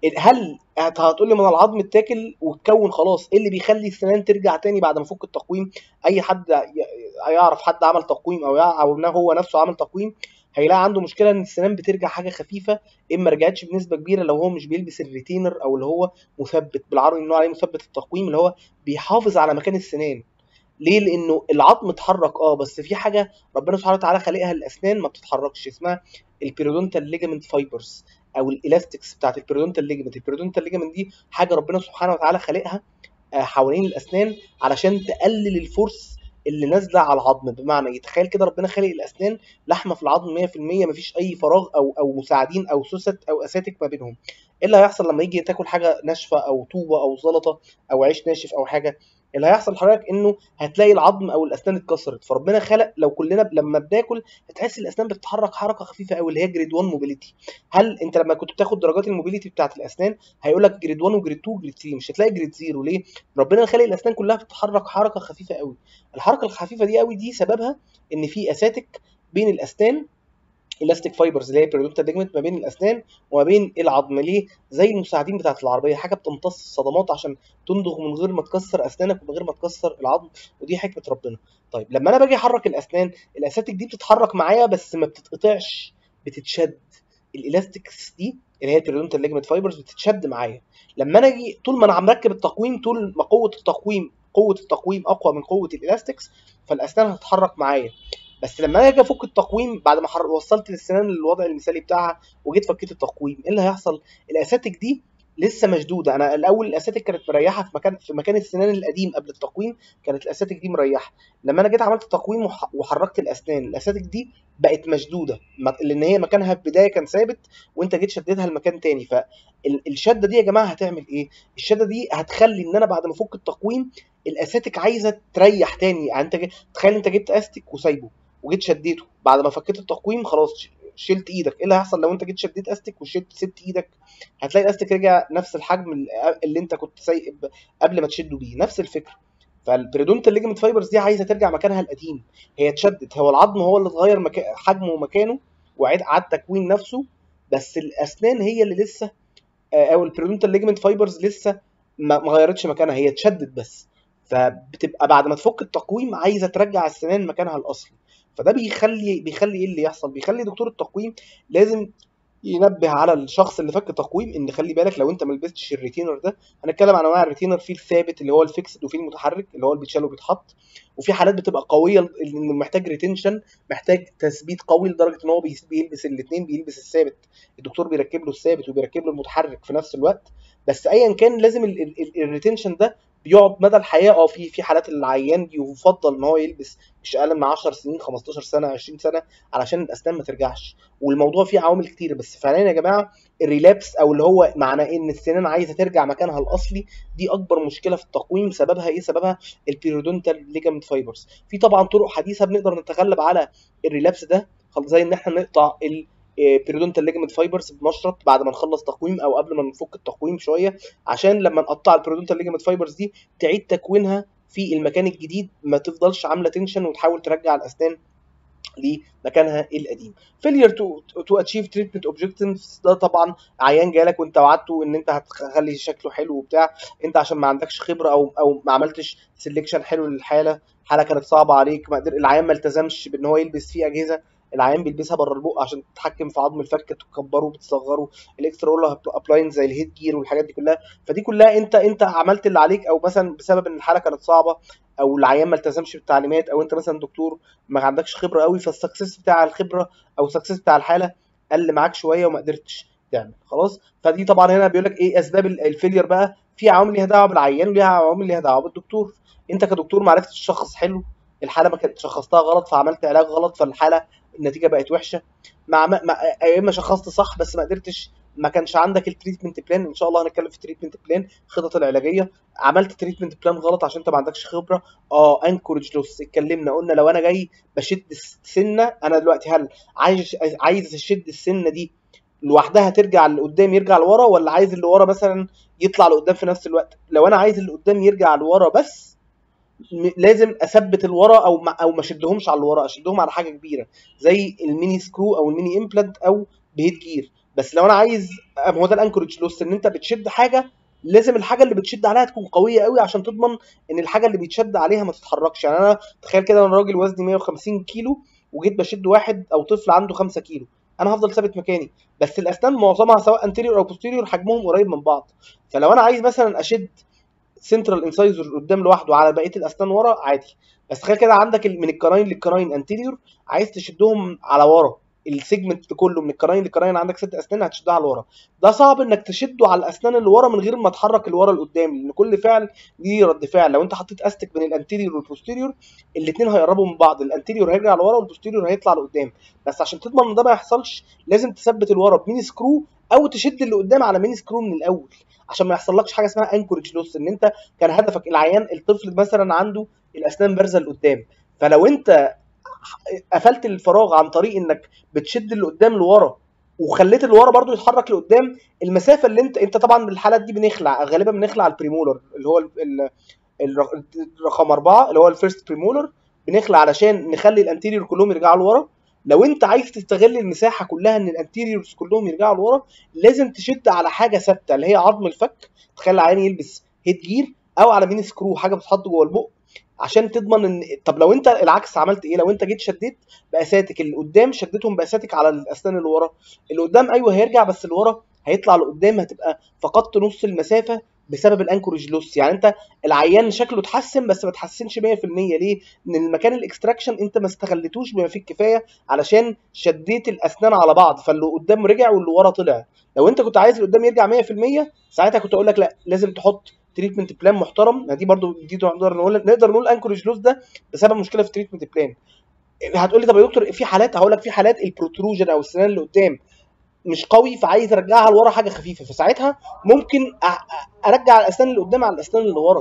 هل هت- هتقول لي ما أنا العظم اتاكل واتكون خلاص ايه اللي بيخلي السنان ترجع تاني بعد ما فك التقويم اي حد ي- يعرف حد عمل تقويم او يع- او إن هو نفسه عمل تقويم هيلاقي عنده مشكله ان السنان بترجع حاجه خفيفه اما رجعتش بنسبه كبيره لو هو مش بيلبس الريتينر او اللي هو مثبت بالعربي بنقول عليه مثبت التقويم اللي هو بيحافظ على مكان السنان ليه لانه العظم اتحرك اه بس في حاجه ربنا سبحانه وتعالى خالقها الاسنان ما بتتحركش اسمها البيرودونتال ليجامنت فايبرز او الالاستكس بتاعت البيرودونتال ليجامنت البيرودونتال ليجامنت دي حاجه ربنا سبحانه وتعالى خالقها آه، حوالين الاسنان علشان تقلل الفورس اللي نازله على العظم بمعنى يتخيل كده ربنا خالق الاسنان لحمه في العظم 100% مفيش اي فراغ او او مساعدين او سوست او اساتك ما بينهم ايه اللي هيحصل لما يجي تاكل حاجه ناشفه او طوبه او زلطه او عيش ناشف او حاجه اللي هيحصل لحضرتك انه هتلاقي العظم او الاسنان اتكسرت فربنا خلق لو كلنا لما بناكل هتحس الاسنان بتتحرك حركه خفيفه قوي اللي هي جريد 1 موبيليتي هل انت لما كنت بتاخد درجات الموبيليتي بتاعت الاسنان هيقول لك جريد 1 وجريد 2 وجريد 3 مش هتلاقي جريد 0 ليه ربنا خلق الاسنان كلها بتتحرك حركه خفيفه قوي الحركه الخفيفه دي قوي دي سببها ان في اساتك بين الاسنان الاستيك فايبرز اللي هي بيريدونتال ليجمنت ما بين الاسنان وما بين العظم ليه زي المساعدين بتاعت العربيه حاجه بتمتص الصدمات عشان تندغ من غير ما تكسر اسنانك ومن غير ما تكسر العظم ودي حكمه ربنا طيب لما انا باجي احرك الاسنان الاساتك دي بتتحرك معايا بس ما بتتقطعش بتتشد الالاستكس دي اللي هي البيريدونتال ليجمنت فايبرز بتتشد معايا لما انا اجي طول ما انا عم مركب التقويم طول ما قوه التقويم قوه التقويم اقوى من قوه الالاستكس فالاسنان هتتحرك معايا بس لما انا اجي افك التقويم بعد ما حر- وصلت السنان للوضع المثالي بتاعها وجيت فكيت التقويم ايه اللي هيحصل الاساتك دي لسه مشدوده انا الاول الاساتك كانت مريحه في مكان في مكان السنان القديم قبل التقويم كانت الاساتك دي مريحه لما انا جيت عملت التقويم وح- وحركت الاسنان الاساتك دي بقت مشدوده م- لان هي مكانها في البدايه كان ثابت وانت جيت شديتها لمكان تاني فالشده دي يا جماعه هتعمل ايه الشده دي هتخلي ان انا بعد ما افك التقويم الاساتك عايزه تريح تاني يعني انت جي- تخيل انت جبت استك وسايبه وجيت شديته بعد ما فكيت التقويم خلاص ش- شلت ايدك ايه اللي هيحصل لو انت جيت شديت استك وشلت سبت ايدك هتلاقي الاستك رجع نفس الحجم اللي اللي انت كنت سايب قبل ما تشده بيه نفس الفكره فالبريدونتال ليجمنت فايبرز دي عايزه ترجع مكانها القديم هي اتشدت هو العظم هو اللي اتغير مكا... حجمه ومكانه وعاد عاد تكوين نفسه بس الاسنان هي اللي لسه آه، او البريدونتال ليجمنت فايبرز لسه ما ما غيرتش مكانها هي اتشدت بس فبتبقى بعد ما تفك التقويم عايزه ترجع السنان مكانها الاصلي فده بيخلي بيخلي ايه اللي يحصل بيخلي دكتور التقويم لازم ينبه على الشخص اللي فك تقويم ان خلي بالك لو انت ما لبستش الريتينر ده هنتكلم عن انواع الريتينر في الثابت اللي هو الفيكسد وفي المتحرك اللي هو اللي بيتشال وبيتحط وفي حالات بتبقى قويه انه محتاج ريتنشن محتاج تثبيت قوي لدرجه ان هو بي- بيلبس الاثنين بيلبس الثابت الدكتور بيركب له الثابت وبيركب له المتحرك في نفس الوقت بس ايا كان لازم الريتنشن ده بيقعد مدى الحياه اه في في حالات العيان يفضل ان هو يلبس مش اقل من 10 سنين 15 سنه 20 سنه علشان الاسنان ما ترجعش والموضوع فيه عوامل كتير بس فعليا يا جماعه الريلابس او اللي هو معناه ان السنان عايزه ترجع مكانها الاصلي دي اكبر مشكله في التقويم سببها ايه سببها البيريودونتال ليجامنت فايبرز في طبعا طرق حديثه بنقدر نتغلب على الريلابس ده خل- زي ان احنا نقطع البيريودونتال ليجامنت فايبرز بمشرط بعد ما نخلص تقويم او قبل ما نفك التقويم شويه عشان لما نقطع البيريودونتال ليجامنت فايبرز دي تعيد تكوينها في المكان الجديد ما تفضلش عامله تنشن وتحاول ترجع الاسنان لمكانها القديم فيلير تو تو اتشيف تريتمنت اوبجكتيفز ده طبعا عيان جالك وانت وعدته ان انت هتخلي شكله حلو وبتاع انت عشان ما عندكش خبره او او ما عملتش سelection حلو للحاله الحاله كانت صعبه عليك ما قدر العيان ما التزمش بان هو يلبس فيه اجهزه العيان بيلبسها بره البق عشان تتحكم في عظم الفك تكبره بتصغره الاكسترا اولر ابلاينز زي الهيد جير والحاجات دي كلها فدي كلها انت انت عملت اللي عليك او مثلا بسبب ان الحاله كانت صعبه او العيان ما التزمش بالتعليمات او انت مثلا دكتور ما عندكش خبره قوي فالسكسس بتاع الخبره او السكسس بتاع الحاله قل معاك شويه وما قدرتش تعمل خلاص فدي طبعا هنا بيقول لك ايه اسباب ال- الفيلير بقى في عوامل ليها دعوه بالعيان وليها عوامل ليها دعوه بالدكتور انت كدكتور ما عرفتش تشخص حلو الحاله ما كانت شخصتها غلط فعملت علاج غلط فالحاله النتيجه بقت وحشه مع ما ما- يا اما شخصت صح بس ما قدرتش ما كانش عندك التريتمنت بلان ان شاء الله هنتكلم في التريتمنت بلان الخطط العلاجيه عملت تريتمنت بلان غلط عشان انت ما عندكش خبره اه انكورج لوس اتكلمنا قلنا لو انا جاي بشد السنه انا دلوقتي هل عايز عايز اشد السنه دي لوحدها ترجع لقدام يرجع لورا ولا عايز اللي ورا مثلا يطلع لقدام في نفس الوقت لو انا عايز اللي قدام يرجع لورا بس م- لازم اثبت الورا او ما او ما اشدهمش على الورا اشدهم على حاجه كبيره زي الميني سكرو او الميني امبلانت او بهيد جير بس لو انا عايز ما هو ده الانكورج لوس ان انت بتشد حاجه لازم الحاجه اللي بتشد عليها تكون قويه قوي عشان تضمن ان الحاجه اللي بيتشد عليها ما تتحركش يعني انا تخيل كده انا راجل وزني 150 كيلو وجيت بشد واحد او طفل عنده 5 كيلو انا هفضل ثابت مكاني بس الاسنان معظمها سواء انتيريور او بوستيريور حجمهم قريب من بعض فلو انا عايز مثلا اشد سنترال انسايزر قدام لوحده على بقيه الاسنان ورا عادي بس تخيل كده عندك ال- من الكراين للكراين انتيريور عايز تشدهم على ورا السيجمنت كله من الكراين للكراين عندك ست اسنان هتشدها على ورا ده صعب انك تشده على الاسنان اللي ورا من غير ما تحرك اللي ورا لقدام لان كل فعل ليه رد فعل لو انت حطيت استك بين الانتيريور والبوستيريور الاثنين هيقربوا من بعض الانتيريور هيرجع لورا والبوستيريور هيطلع لقدام بس عشان تضمن ان ده ما يحصلش لازم تثبت الورا بميني سكرو او تشد اللي قدام على ميني سكرو من الاول عشان ما يحصلكش حاجه اسمها انكورج لوس ان انت كان هدفك العيان الطفل مثلا عنده الاسنان بارزه لقدام فلو انت قفلت الفراغ عن طريق انك بتشد اللي قدام لورا وخليت اللي ورا برضو يتحرك لقدام المسافه اللي انت انت طبعا بالحالات دي بنخلع غالبا بنخلع البريمولر اللي هو ال... ال... الر- الرقم أربعة اللي هو الفيرست بريمولر بنخلع علشان نخلي الانتيريور كلهم يرجعوا لورا لو انت عايز تستغل المساحه كلها ان الانتيريورز كلهم يرجعوا لورا لازم تشد على حاجه ثابته اللي هي عظم الفك تخلي العيان يلبس هيد جير او على ميني سكرو حاجه بتتحط جوه البق عشان تضمن ان طب لو انت العكس عملت ايه لو انت جيت شديت باساتك اللي قدام شدتهم باساتك على الاسنان اللي ورا اللي قدام ايوه هيرجع بس اللي ورا هيطلع لقدام هتبقى فقدت نص المسافه بسبب الانكورج لوس يعني انت العيان شكله اتحسن بس ما اتحسنش 100% ليه؟ ان المكان الاكستراكشن انت ما استغلتوش بما فيه الكفايه علشان شديت الاسنان على بعض فاللي قدام رجع واللي ورا طلع لو انت كنت عايز اللي قدام يرجع 100% ساعتها كنت اقول لك لا لازم تحط تريتمنت بلان محترم ما دي برضو دي نقدر نقول نقدر نقول انكورج لوس ده بسبب مشكله في التريتمنت بلان هتقول لي طب يا دكتور في حالات هقول لك في حالات البروتروجن او السنان اللي قدام مش قوي فعايز ارجعها لورا حاجه خفيفه فساعتها ممكن أ- أ- ارجع الاسنان اللي قدام على الاسنان اللي ورا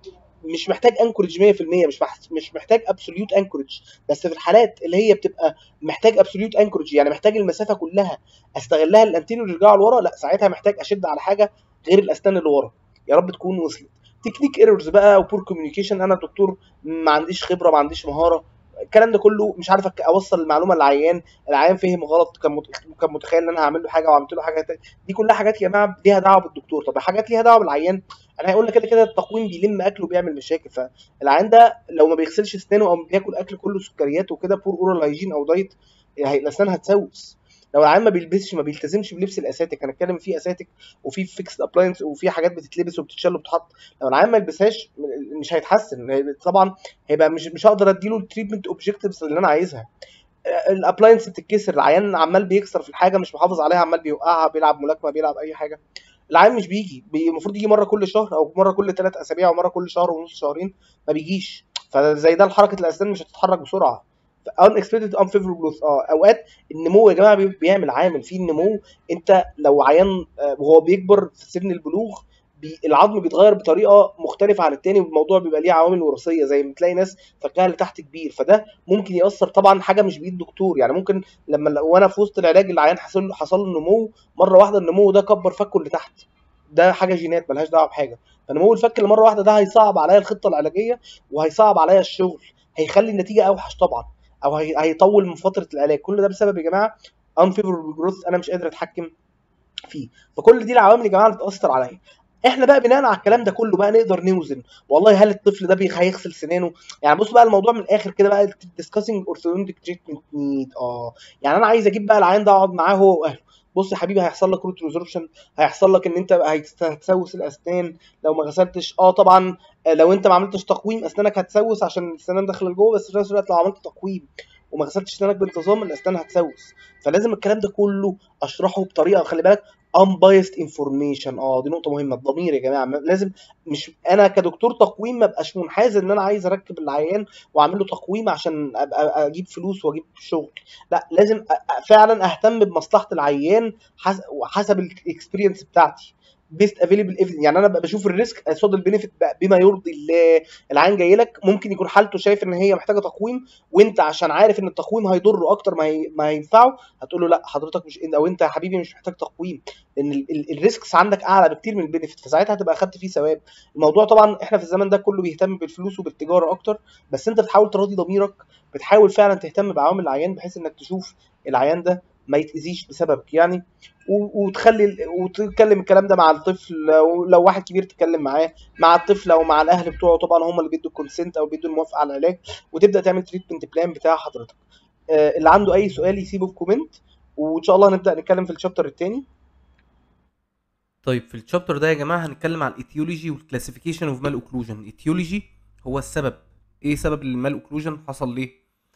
مش محتاج انكورج 100% مش مح- مش محتاج ابسوليوت انكورج بس في الحالات اللي هي بتبقى محتاج ابسوليوت انكورج يعني محتاج المسافه كلها استغلها الانتيريور يرجعوا لورا لا ساعتها محتاج اشد على حاجه غير الاسنان اللي ورا يا رب تكون وصلت تكنيك ايرورز بقى وبور كوميونيكيشن انا دكتور ما عنديش خبره ما عنديش مهاره الكلام ده كله مش عارف أك- اوصل المعلومه للعيان العيان فهم غلط كان مت- كان متخيل ان انا هعمل له حاجه وعملت له حاجه تانية. دي كلها حاجات يا جماعه ليها دعوه بالدكتور طب حاجات ليها دعوه بالعيان انا هيقول لك كده كده التقويم بيلم اكله وبيعمل مشاكل فالعيان ده لو ما بيغسلش اسنانه او بياكل اكل كله سكريات وكده بور اورال هايجين او دايت هي- الاسنان هتسوس لو العيان ما بيلبسش ما بيلتزمش بلبس الاساتك انا اتكلم في اساتك وفي فيكس ابلاينس وفي حاجات بتتلبس وبتتشال وبتتحط لو العيان ما يلبسهاش مش هيتحسن طبعا هيبقى مش مش هقدر اديله التريتمنت اوبجكتيفز اللي انا عايزها الابلاينس بتتكسر العيان عمال بيكسر في الحاجه مش محافظ عليها عمال بيوقعها بيلعب ملاكمه بيلعب اي حاجه العيان مش بيجي بي- المفروض يجي مره كل شهر او مره كل ثلاث اسابيع او مره كل شهر ونص شهرين ما بيجيش فزي ده حركه الاسنان مش هتتحرك بسرعه unexpected unfavorable growth اه اوقات النمو يا جماعه بي- بيعمل عامل في النمو انت لو عيان آه، وهو بيكبر في سن البلوغ بي العظم بيتغير بطريقه مختلفه عن التاني والموضوع بيبقى ليه عوامل وراثيه زي ما تلاقي ناس فكها لتحت كبير فده ممكن ياثر طبعا حاجه مش بايد الدكتور يعني ممكن لما وانا في وسط العلاج العيان حصل له حصل له نمو مره واحده النمو ده كبر فكه اللي تحت ده حاجه جينات ملهاش دعوه بحاجه فنمو الفك اللي مره واحده ده هيصعب عليا الخطه العلاجيه وهيصعب عليا الشغل هيخلي النتيجه اوحش طبعا او هي... هيطول من فتره العلاج كل ده بسبب يا جماعه unfavorable growth انا مش قادر اتحكم فيه فكل دي العوامل يا جماعه اللي بتاثر عليا احنا بقى بناء على الكلام ده كله بقى نقدر نوزن والله هل الطفل ده بيخ- هيغسل سنانه يعني بص بقى الموضوع من الاخر كده بقى discussing orthodontic treatment need اه يعني انا عايز اجيب بقى العيان ده اقعد معاه هو واهله بص يا حبيبي هيحصل لك روت ريزوربشن هيحصل لك ان انت هيت- هتسوس الاسنان لو ما غسلتش اه طبعا آه، لو انت ما عملتش تقويم اسنانك هتسوس عشان السنان داخله لجوه بس في نفس الوقت لو عملت تقويم وما غسلتش اسنانك بانتظام الاسنان هتسوس فلازم الكلام ده كله اشرحه بطريقه خلي بالك unbiased information اه دي نقطه مهمه الضمير يا جماعه ما- لازم مش انا كدكتور تقويم ما ابقاش منحاز ان انا عايز اركب العيان واعمل له تقويم عشان ابقى اجيب فلوس واجيب شغل لا لازم أ- أ- فعلا اهتم بمصلحه العيان حس- وحسب الاكسبيرينس بتاعتي بيست افيلبل يعني انا ببقى بشوف الريسك قصاد البينفيت بما يرضي الله العيان جاي لك ممكن يكون حالته شايف ان هي محتاجه تقويم وانت عشان عارف ان التقويم هيضره اكتر ما هي... ما هينفعه هتقول له لا حضرتك مش او انت يا حبيبي مش محتاج تقويم لان ال- ال- الريسكس عندك اعلى بكتير من البينفيت فساعتها هتبقى اخدت فيه ثواب الموضوع طبعا احنا في الزمن ده كله بيهتم بالفلوس وبالتجاره اكتر بس انت بتحاول تراضي ضميرك بتحاول فعلا تهتم بعوامل العيان بحيث انك تشوف العيان ده ما يتاذيش بسببك يعني و- وتخلي وتتكلم الكلام ده مع الطفل لو, لو واحد كبير تتكلم معاه مع الطفل او مع الاهل بتوعه طبعا هم اللي بيدوا الكونسنت او بيدوا الموافقه على العلاج وتبدا تعمل تريتمنت بلان بتاع حضرتك آه، اللي عنده اي سؤال يسيبه في كومنت وان شاء الله نبدا نتكلم في الشابتر الثاني طيب في الشابتر ده يا جماعه هنتكلم عن الايتيولوجي والكلاسيفيكيشن اوف مال اوكلوجن الايتيولوجي هو السبب ايه سبب المال اوكلوجن حصل ليه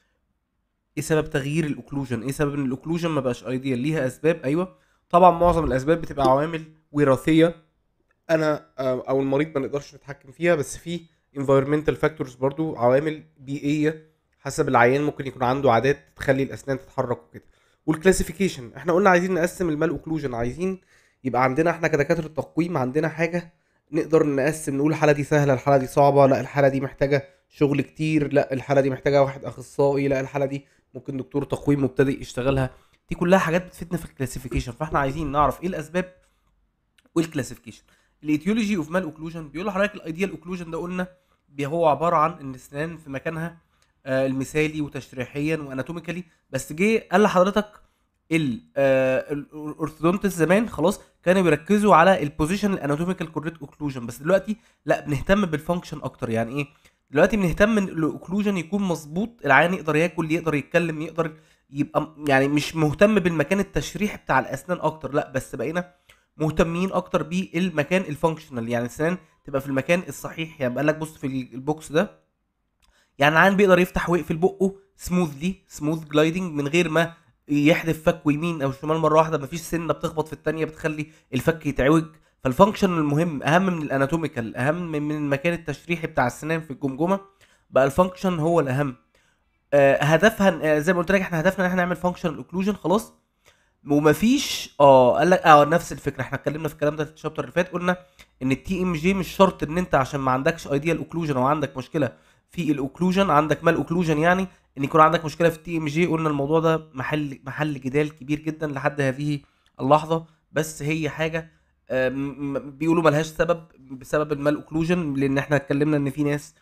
ايه سبب تغيير الاوكلوجن ايه سبب ان الاوكلوجن ما بقاش ايديال ليها اسباب ايوه طبعا معظم الاسباب بتبقى عوامل وراثيه انا آه، او المريض ما نقدرش نتحكم فيها بس في environmental factors برضو عوامل بيئيه حسب العيان ممكن يكون عنده عادات تخلي الاسنان تتحرك وكده والكلاسيفيكيشن احنا قلنا عايزين نقسم المال اوكلوجن عايزين يبقى عندنا احنا كدكاتره تقويم عندنا حاجه نقدر نقسم نقول الحاله دي سهله الحاله دي صعبه لا الحاله دي محتاجه شغل كتير لا الحاله دي محتاجه واحد اخصائي لا الحاله دي ممكن دكتور تقويم مبتدئ يشتغلها دي كلها حاجات بتفيدنا في الكلاسيفيكيشن فاحنا عايزين نعرف ايه الاسباب والكلاسيفيكيشن الايتيولوجي اوف مال اوكلوجن بيقول لحضرتك الايديال اوكلوجن ده قلنا بي- هو عباره عن ان الاسنان في مكانها آه، المثالي وتشريحيا واناتوميكالي بس جه قال لحضرتك ال آه، الاورثودونتس زمان خلاص كانوا بيركزوا على البوزيشن الاناتوميكال كوريكت اوكلوجن بس دلوقتي لا بنهتم بالفانكشن اكتر يعني ايه دلوقتي بنهتم ان الاوكلوجن يكون مظبوط العيان يقدر ياكل يقدر يتكلم يقدر يبقى م- يعني مش مهتم بالمكان التشريحي بتاع الاسنان اكتر لا بس بقينا مهتمين اكتر بالمكان الفانكشنال يعني السنان تبقى في المكان الصحيح يعني قال لك بص في ال- البوكس ده يعني العيان بيقدر يفتح ويقفل بقه سموثلي سموث جلايدنج من غير ما يحدف فكه يمين او شمال مره واحده مفيش سنه بتخبط في التانيه بتخلي الفك يتعوج فالفانكشن المهم اهم من الاناتوميكال اهم من المكان التشريحي بتاع السنان في الجمجمه بقى الفانكشن هو الاهم آه هدفها آه زي ما قلت لك احنا هدفنا ان احنا نعمل فانكشن اوكلوجن خلاص ومفيش اه قال لك اه نفس الفكره احنا اتكلمنا في الكلام ده في الشابتر اللي فات قلنا ان التي ام جي مش شرط ان انت عشان ما عندكش ايديال اوكلوجن او عندك مشكله في الاوكلوجن عندك مال اوكلوجن يعني ان يكون عندك مشكله في التي ام جي قلنا الموضوع ده محل محل جدال كبير جدا لحد هذه اللحظه بس هي حاجه آم، م- بيقولوا ملهاش سبب بسبب المال اوكلوجن لان احنا اتكلمنا ان في ناس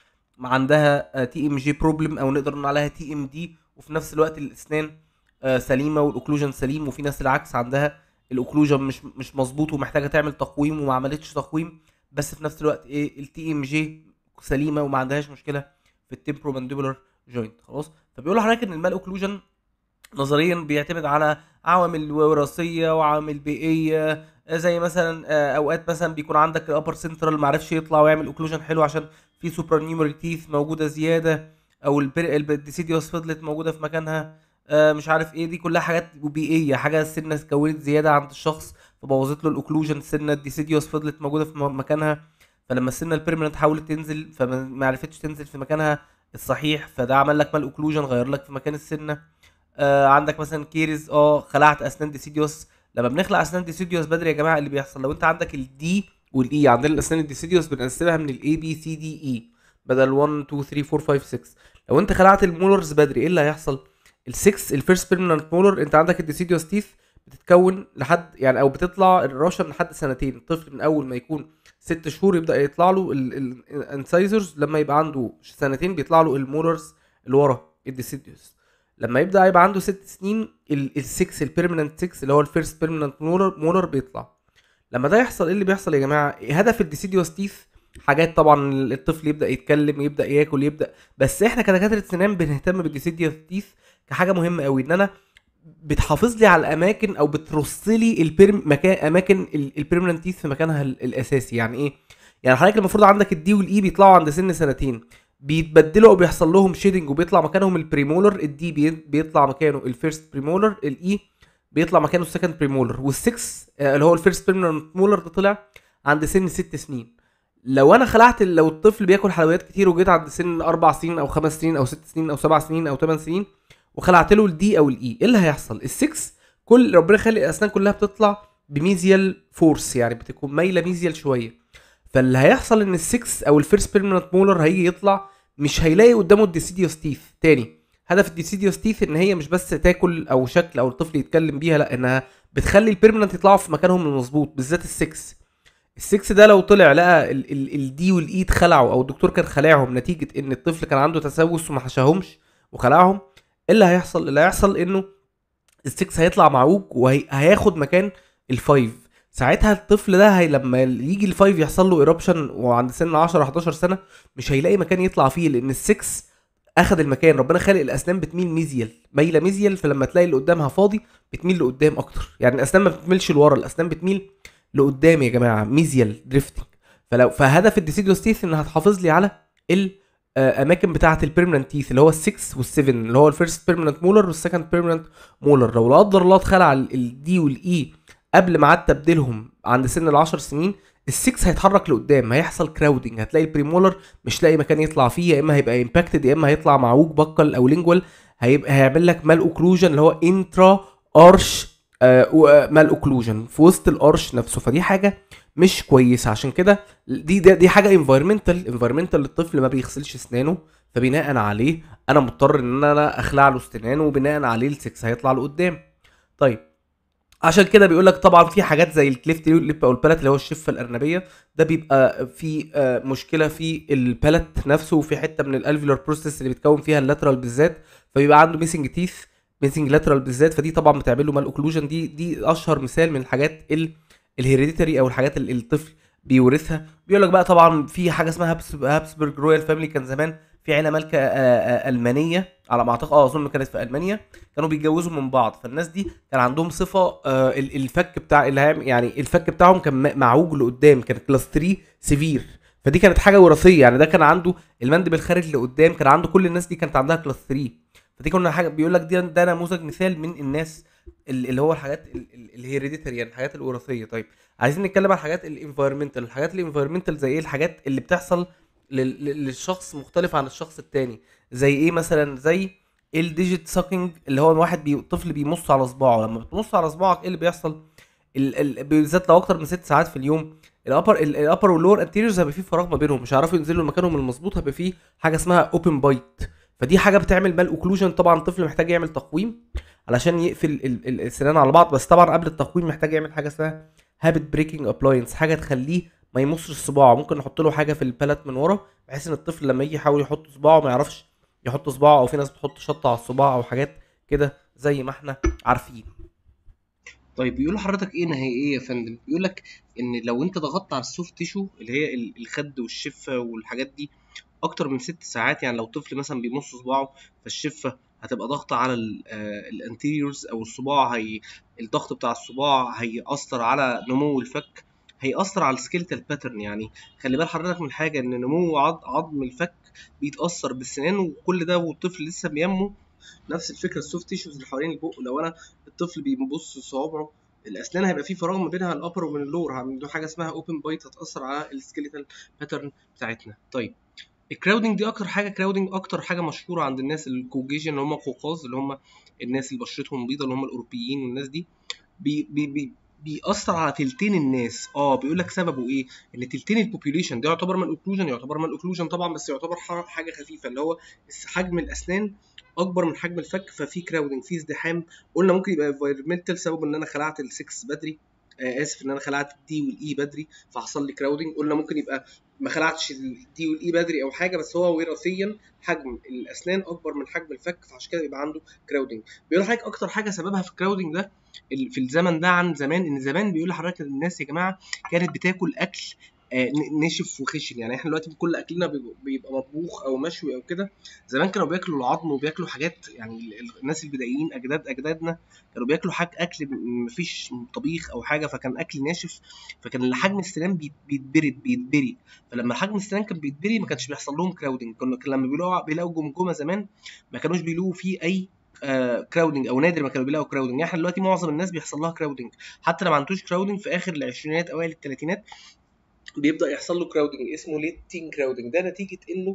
عندها تي ام جي بروبلم او نقدر نقول عليها تي ام دي وفي نفس الوقت الاسنان آه، سليمه والاوكلوجن سليم وفي ناس العكس عندها الاوكلوجن مش مش مظبوط ومحتاجه تعمل تقويم وما عملتش تقويم بس في نفس الوقت ايه التي ام جي سليمه وما عندهاش مشكله في التمبرو مانديبولار جوينت خلاص فبيقول لحضرتك ان المال اوكلوجن نظريا بيعتمد على عوامل وراثيه وعوامل بيئيه آه، زي مثلا آه، اوقات مثلا بيكون عندك الابر سنترال ما عرفش يطلع ويعمل اوكلوجن حلو عشان في سوبر نيومري تيث موجوده زياده او الديسيديوس فضلت موجوده في مكانها آه، مش عارف ايه دي كلها حاجات بيئيه حاجه السنه اتكونت زياده عند الشخص فبوظت له الاوكلوجن السنه الديسيديوس فضلت موجوده في م- مكانها فلما السنه البيرمننت حاولت تنزل فما ما عرفتش تنزل في مكانها الصحيح فده عمل لك مال اوكلوجن غير لك في مكان السنه آه عندك مثلا كيرز اه خلعت اسنان ديسيديوس لما بنخلع اسنان ديسيديوس بدري يا جماعه إيه اللي بيحصل لو انت عندك الدي والاي عندنا الاسنان الديسيديوس بنقسمها من الاي بي سي دي اي بدل 1 2 3 4 5 6 لو انت خلعت المولرز بدري ايه اللي هيحصل ال6 الفيرست بيرمننت مولر انت عندك الديسيديوس تيث بتتكون لحد يعني او بتطلع الراشن لحد سنتين الطفل من اول ما يكون ست شهور يبدا يطلع له الانسايزرز لما يبقى عنده سنتين بيطلع له المولرز اللي ورا الديسيديوس لما يبدا يبقى عنده ست سنين ال6 البيرمننت 6 اللي هو الفيرست بيرمننت مولر مولر بيطلع لما ده يحصل ايه اللي بيحصل يا جماعه هدف الديسيديوس تيث حاجات طبعا الطفل يبدا يتكلم يبدا ياكل يبدا بس احنا كدكاتره سنان بنهتم بالديسيديوس تيث كحاجه مهمه قوي ان انا بتحافظ لي على الاماكن او بترص لي البيرم مكان اماكن البيرمننت تيث في مكانها ال- الاساسي يعني ايه يعني حضرتك المفروض عندك الدي والاي بيطلعوا عند سن سنتين بيتبدلوا او بيحصل لهم شيدنج وبيطلع مكانهم البريمولر الدي بي- بيطلع مكانه الفيرست بريمولر الاي بيطلع مكانه السكند بريمولر والسكس آه، اللي هو الفيرست بيرمننت مولر ده طلع عند سن ست سنين لو انا خلعت لو الطفل بياكل حلويات كتير وجيت عند سن اربع سنين او خمس سنين او ست سنين او سبع سنين او ثمان سنين وخلعت له الدي او الاي ايه اللي هيحصل السكس كل ربنا يخلي الاسنان كلها بتطلع بميزيال فورس يعني بتكون مايله ميزيال شويه فاللي هيحصل ان السكس او الفيرست بيرمننت مولر هيجي يطلع مش هيلاقي قدامه الديسيديوس تيث تاني هدف الديسيديوس تيث ان هي مش بس تاكل او شكل او الطفل يتكلم بيها لا انها بتخلي البيرمننت يطلعوا في مكانهم المظبوط بالذات السكس السكس ده لو طلع لقى ال- ال- الدي والاي اتخلعوا او الدكتور كان خلعهم نتيجه ان الطفل كان عنده تسوس وما حشاهمش وخلعهم ايه اللي هيحصل اللي هيحصل انه السكس هيطلع معوج وهياخد مكان الفايف ساعتها الطفل ده هي لما يجي الفايف يحصل له ايربشن وعند سن 10 11 سنه مش هيلاقي مكان يطلع فيه لان السكس اخد المكان ربنا خالق الاسنان بتميل ميزيال مايله ميزيال فلما تلاقي اللي قدامها فاضي بتميل لقدام اكتر يعني الاسنان ما بتميلش لورا الاسنان بتميل لقدام يا جماعه ميزيال دريفتنج فلو فهدف الديسيديوس تيث انها تحافظ لي على الاماكن بتاعه البيرمننت تيث اللي هو ال6 وال7 اللي هو الفيرست بيرمننت مولر والسكند بيرمننت مولر لو لا قدر الله اتخلع الدي والاي قبل ميعاد تبديلهم عند سن ال10 سنين ال6 هيتحرك لقدام هيحصل كراودنج هتلاقي البريمولر مش لاقي مكان يطلع فيه يا اما هيبقى امباكتد يا اما هيطلع معوج بكل او لينجوال هيبقى هيعمل لك مال اوكلوجن اللي هو انترا ارش مال اوكلوجن في وسط الارش نفسه فدي حاجه مش كويسه عشان كده دي دي, دي حاجه انفايرمنتال انفايرمنتال للطفل ما بيغسلش اسنانه فبناء عليه انا مضطر ان انا اخلع له اسنانه وبناء عليه السكس هيطلع لقدام طيب عشان كده بيقول لك طبعا في حاجات زي الكليفت ليب او البالت اللي هو الشفه الارنبيه ده بيبقى في آه، مشكله في البالت نفسه وفي حته من الالفيولار بروسيس اللي بتكون فيها اللاترال بالذات فبيبقى عنده ميسنج تيث ميسنج لاترال بالذات فدي طبعا بتعمل له مال اوكلوجن دي دي اشهر مثال من الحاجات الهيريديتري او الحاجات اللي الطفل بيورثها بيقول لك بقى طبعا في حاجه اسمها هابس هابسبرج رويال فاميلي كان زمان في عيله مالكه آه، آه، المانيه على ما اعتقد اه اظن كانت في المانيا كانوا بيتجوزوا من بعض فالناس دي كان عندهم صفه آه، ال- الفك بتاع اللي هيعمل يعني الفك بتاعهم كان م- معوج لقدام كان كلاس 3 سيفير فدي كانت حاجه وراثيه يعني ده كان عنده المندب الخارج لقدام كان عنده كل الناس دي كانت عندها كلاس 3 فدي كنا حاجه بيقول لك ده ده نموذج مثال من الناس ال- اللي هو الحاجات الهيريديتري يعني الحاجات الوراثيه طيب عايزين نتكلم عن الحاجات الانفايرمنتال الحاجات الانفايرمنتال زي ايه الحاجات اللي بتحصل لل- لل- للشخص مختلف عن الشخص التاني زي ايه مثلا زي الديجيت ساكينج اللي هو واحد بي... طفل بيمص على صباعه لما بتمص على صباعك ايه اللي بيحصل ال... ال... بالذات لو اكتر من ست ساعات في اليوم الابر الابر واللور انتيريورز هيبقى فيه فراغ ما بينهم مش هيعرفوا ينزلوا مكانهم المظبوط هيبقى فيه حاجه اسمها اوبن بايت فدي حاجه بتعمل مال اوكلوجن طبعا الطفل محتاج يعمل تقويم علشان يقفل ال- ال- السنان على بعض بس طبعا قبل التقويم محتاج يعمل حاجه اسمها هابت بريكنج ابلاينس حاجه تخليه ما يمصش صباعه ممكن نحط له حاجه في البالت من ورا بحيث ان الطفل لما يجي يحاول يحط صباعه ما يعرفش يحط صباعه او في ناس بتحط شطه على الصباع او حاجات كده زي ما احنا عارفين طيب بيقول لحضرتك ايه نهائيه يا فندم بيقول لك ان لو انت ضغطت على السوفت تيشو اللي هي ال- الخد والشفه والحاجات دي اكتر من ست ساعات يعني لو طفل مثلا بيمص صباعه فالشفه هتبقى ضغطه على الانتيريورز او الصباع هي الضغط بتاع الصباع هيأثر على نمو الفك هيأثر على السكيلتال باترن يعني خلي بال حضرتك من حاجه ان نمو عض- عظم الفك بيتأثر بالسنان وكل ده والطفل لسه بينمو نفس الفكره السوفت تيشوز اللي حوالين البق لو انا الطفل بيبص صوابعه الاسنان هيبقى في فراغ ما بينها الابر ومن اللور عنده حاجه اسمها اوبن بايت هتاثر على السكيليتال باترن بتاعتنا طيب الكراودنج دي اكتر حاجه كراودنج اكتر حاجه مشهوره عند الناس الكوجيجن اللي هم قوقاز اللي هم الناس اللي بشرتهم بيضاء اللي هم الاوروبيين والناس دي بي بي بي بيأثر على تلتين الناس اه بيقول لك سببه ايه ان تلتين البوبيوليشن ده يعتبر مال اوكلوجن يعتبر مال اوكلوجن طبعا بس يعتبر ح- حاجه خفيفه اللي هو حجم الاسنان اكبر من حجم الفك ففي كراودنج في ازدحام قلنا ممكن يبقى انفايرمنتال سبب ان انا خلعت السكس بدري آه اسف ان انا خلعت الدي والاي بدري فحصل لي كراودنج قلنا ممكن يبقى ما خلعتش الدي والاي بدري او حاجه بس هو وراثيا حجم الاسنان اكبر من حجم الفك فعشان كده يبقى عنده كراودنج بيقول لحضرتك اكتر حاجه سببها في الكراودنج ده ال- في الزمن ده عن زمان ان زمان بيقول لحضرتك ان الناس يا جماعه كانت بتاكل اكل آه، ن- نشف وخشن يعني احنا دلوقتي كل اكلنا بيبقى- بيبقى مطبوخ او مشوي او كده زمان كانوا بياكلوا العظم وبياكلوا حاجات يعني ال- ال- الناس البدائيين اجداد اجدادنا كانوا بياكلوا حاجة اكل م- مفيش طبيخ او حاجه فكان اكل ناشف فكان حجم السنان بيت- بيتبرد بيتبري فلما حجم السنان كان بيتبري ما كانش بيحصل لهم كراودنج كانوا كان لما بيلاقوا بيلاقوا جمجمه زمان ما كانوش بيلاقوا فيه اي آه كراودنج او نادر ما كانوا بيلاقوا كراودنج يعني احنا دلوقتي معظم الناس بيحصل لها كراودنج حتى لو ما عندوش كراودنج في اخر العشرينات اوائل الثلاثينات بيبدا يحصل له كراودنج اسمه ليتين كراودنج ده نتيجه انه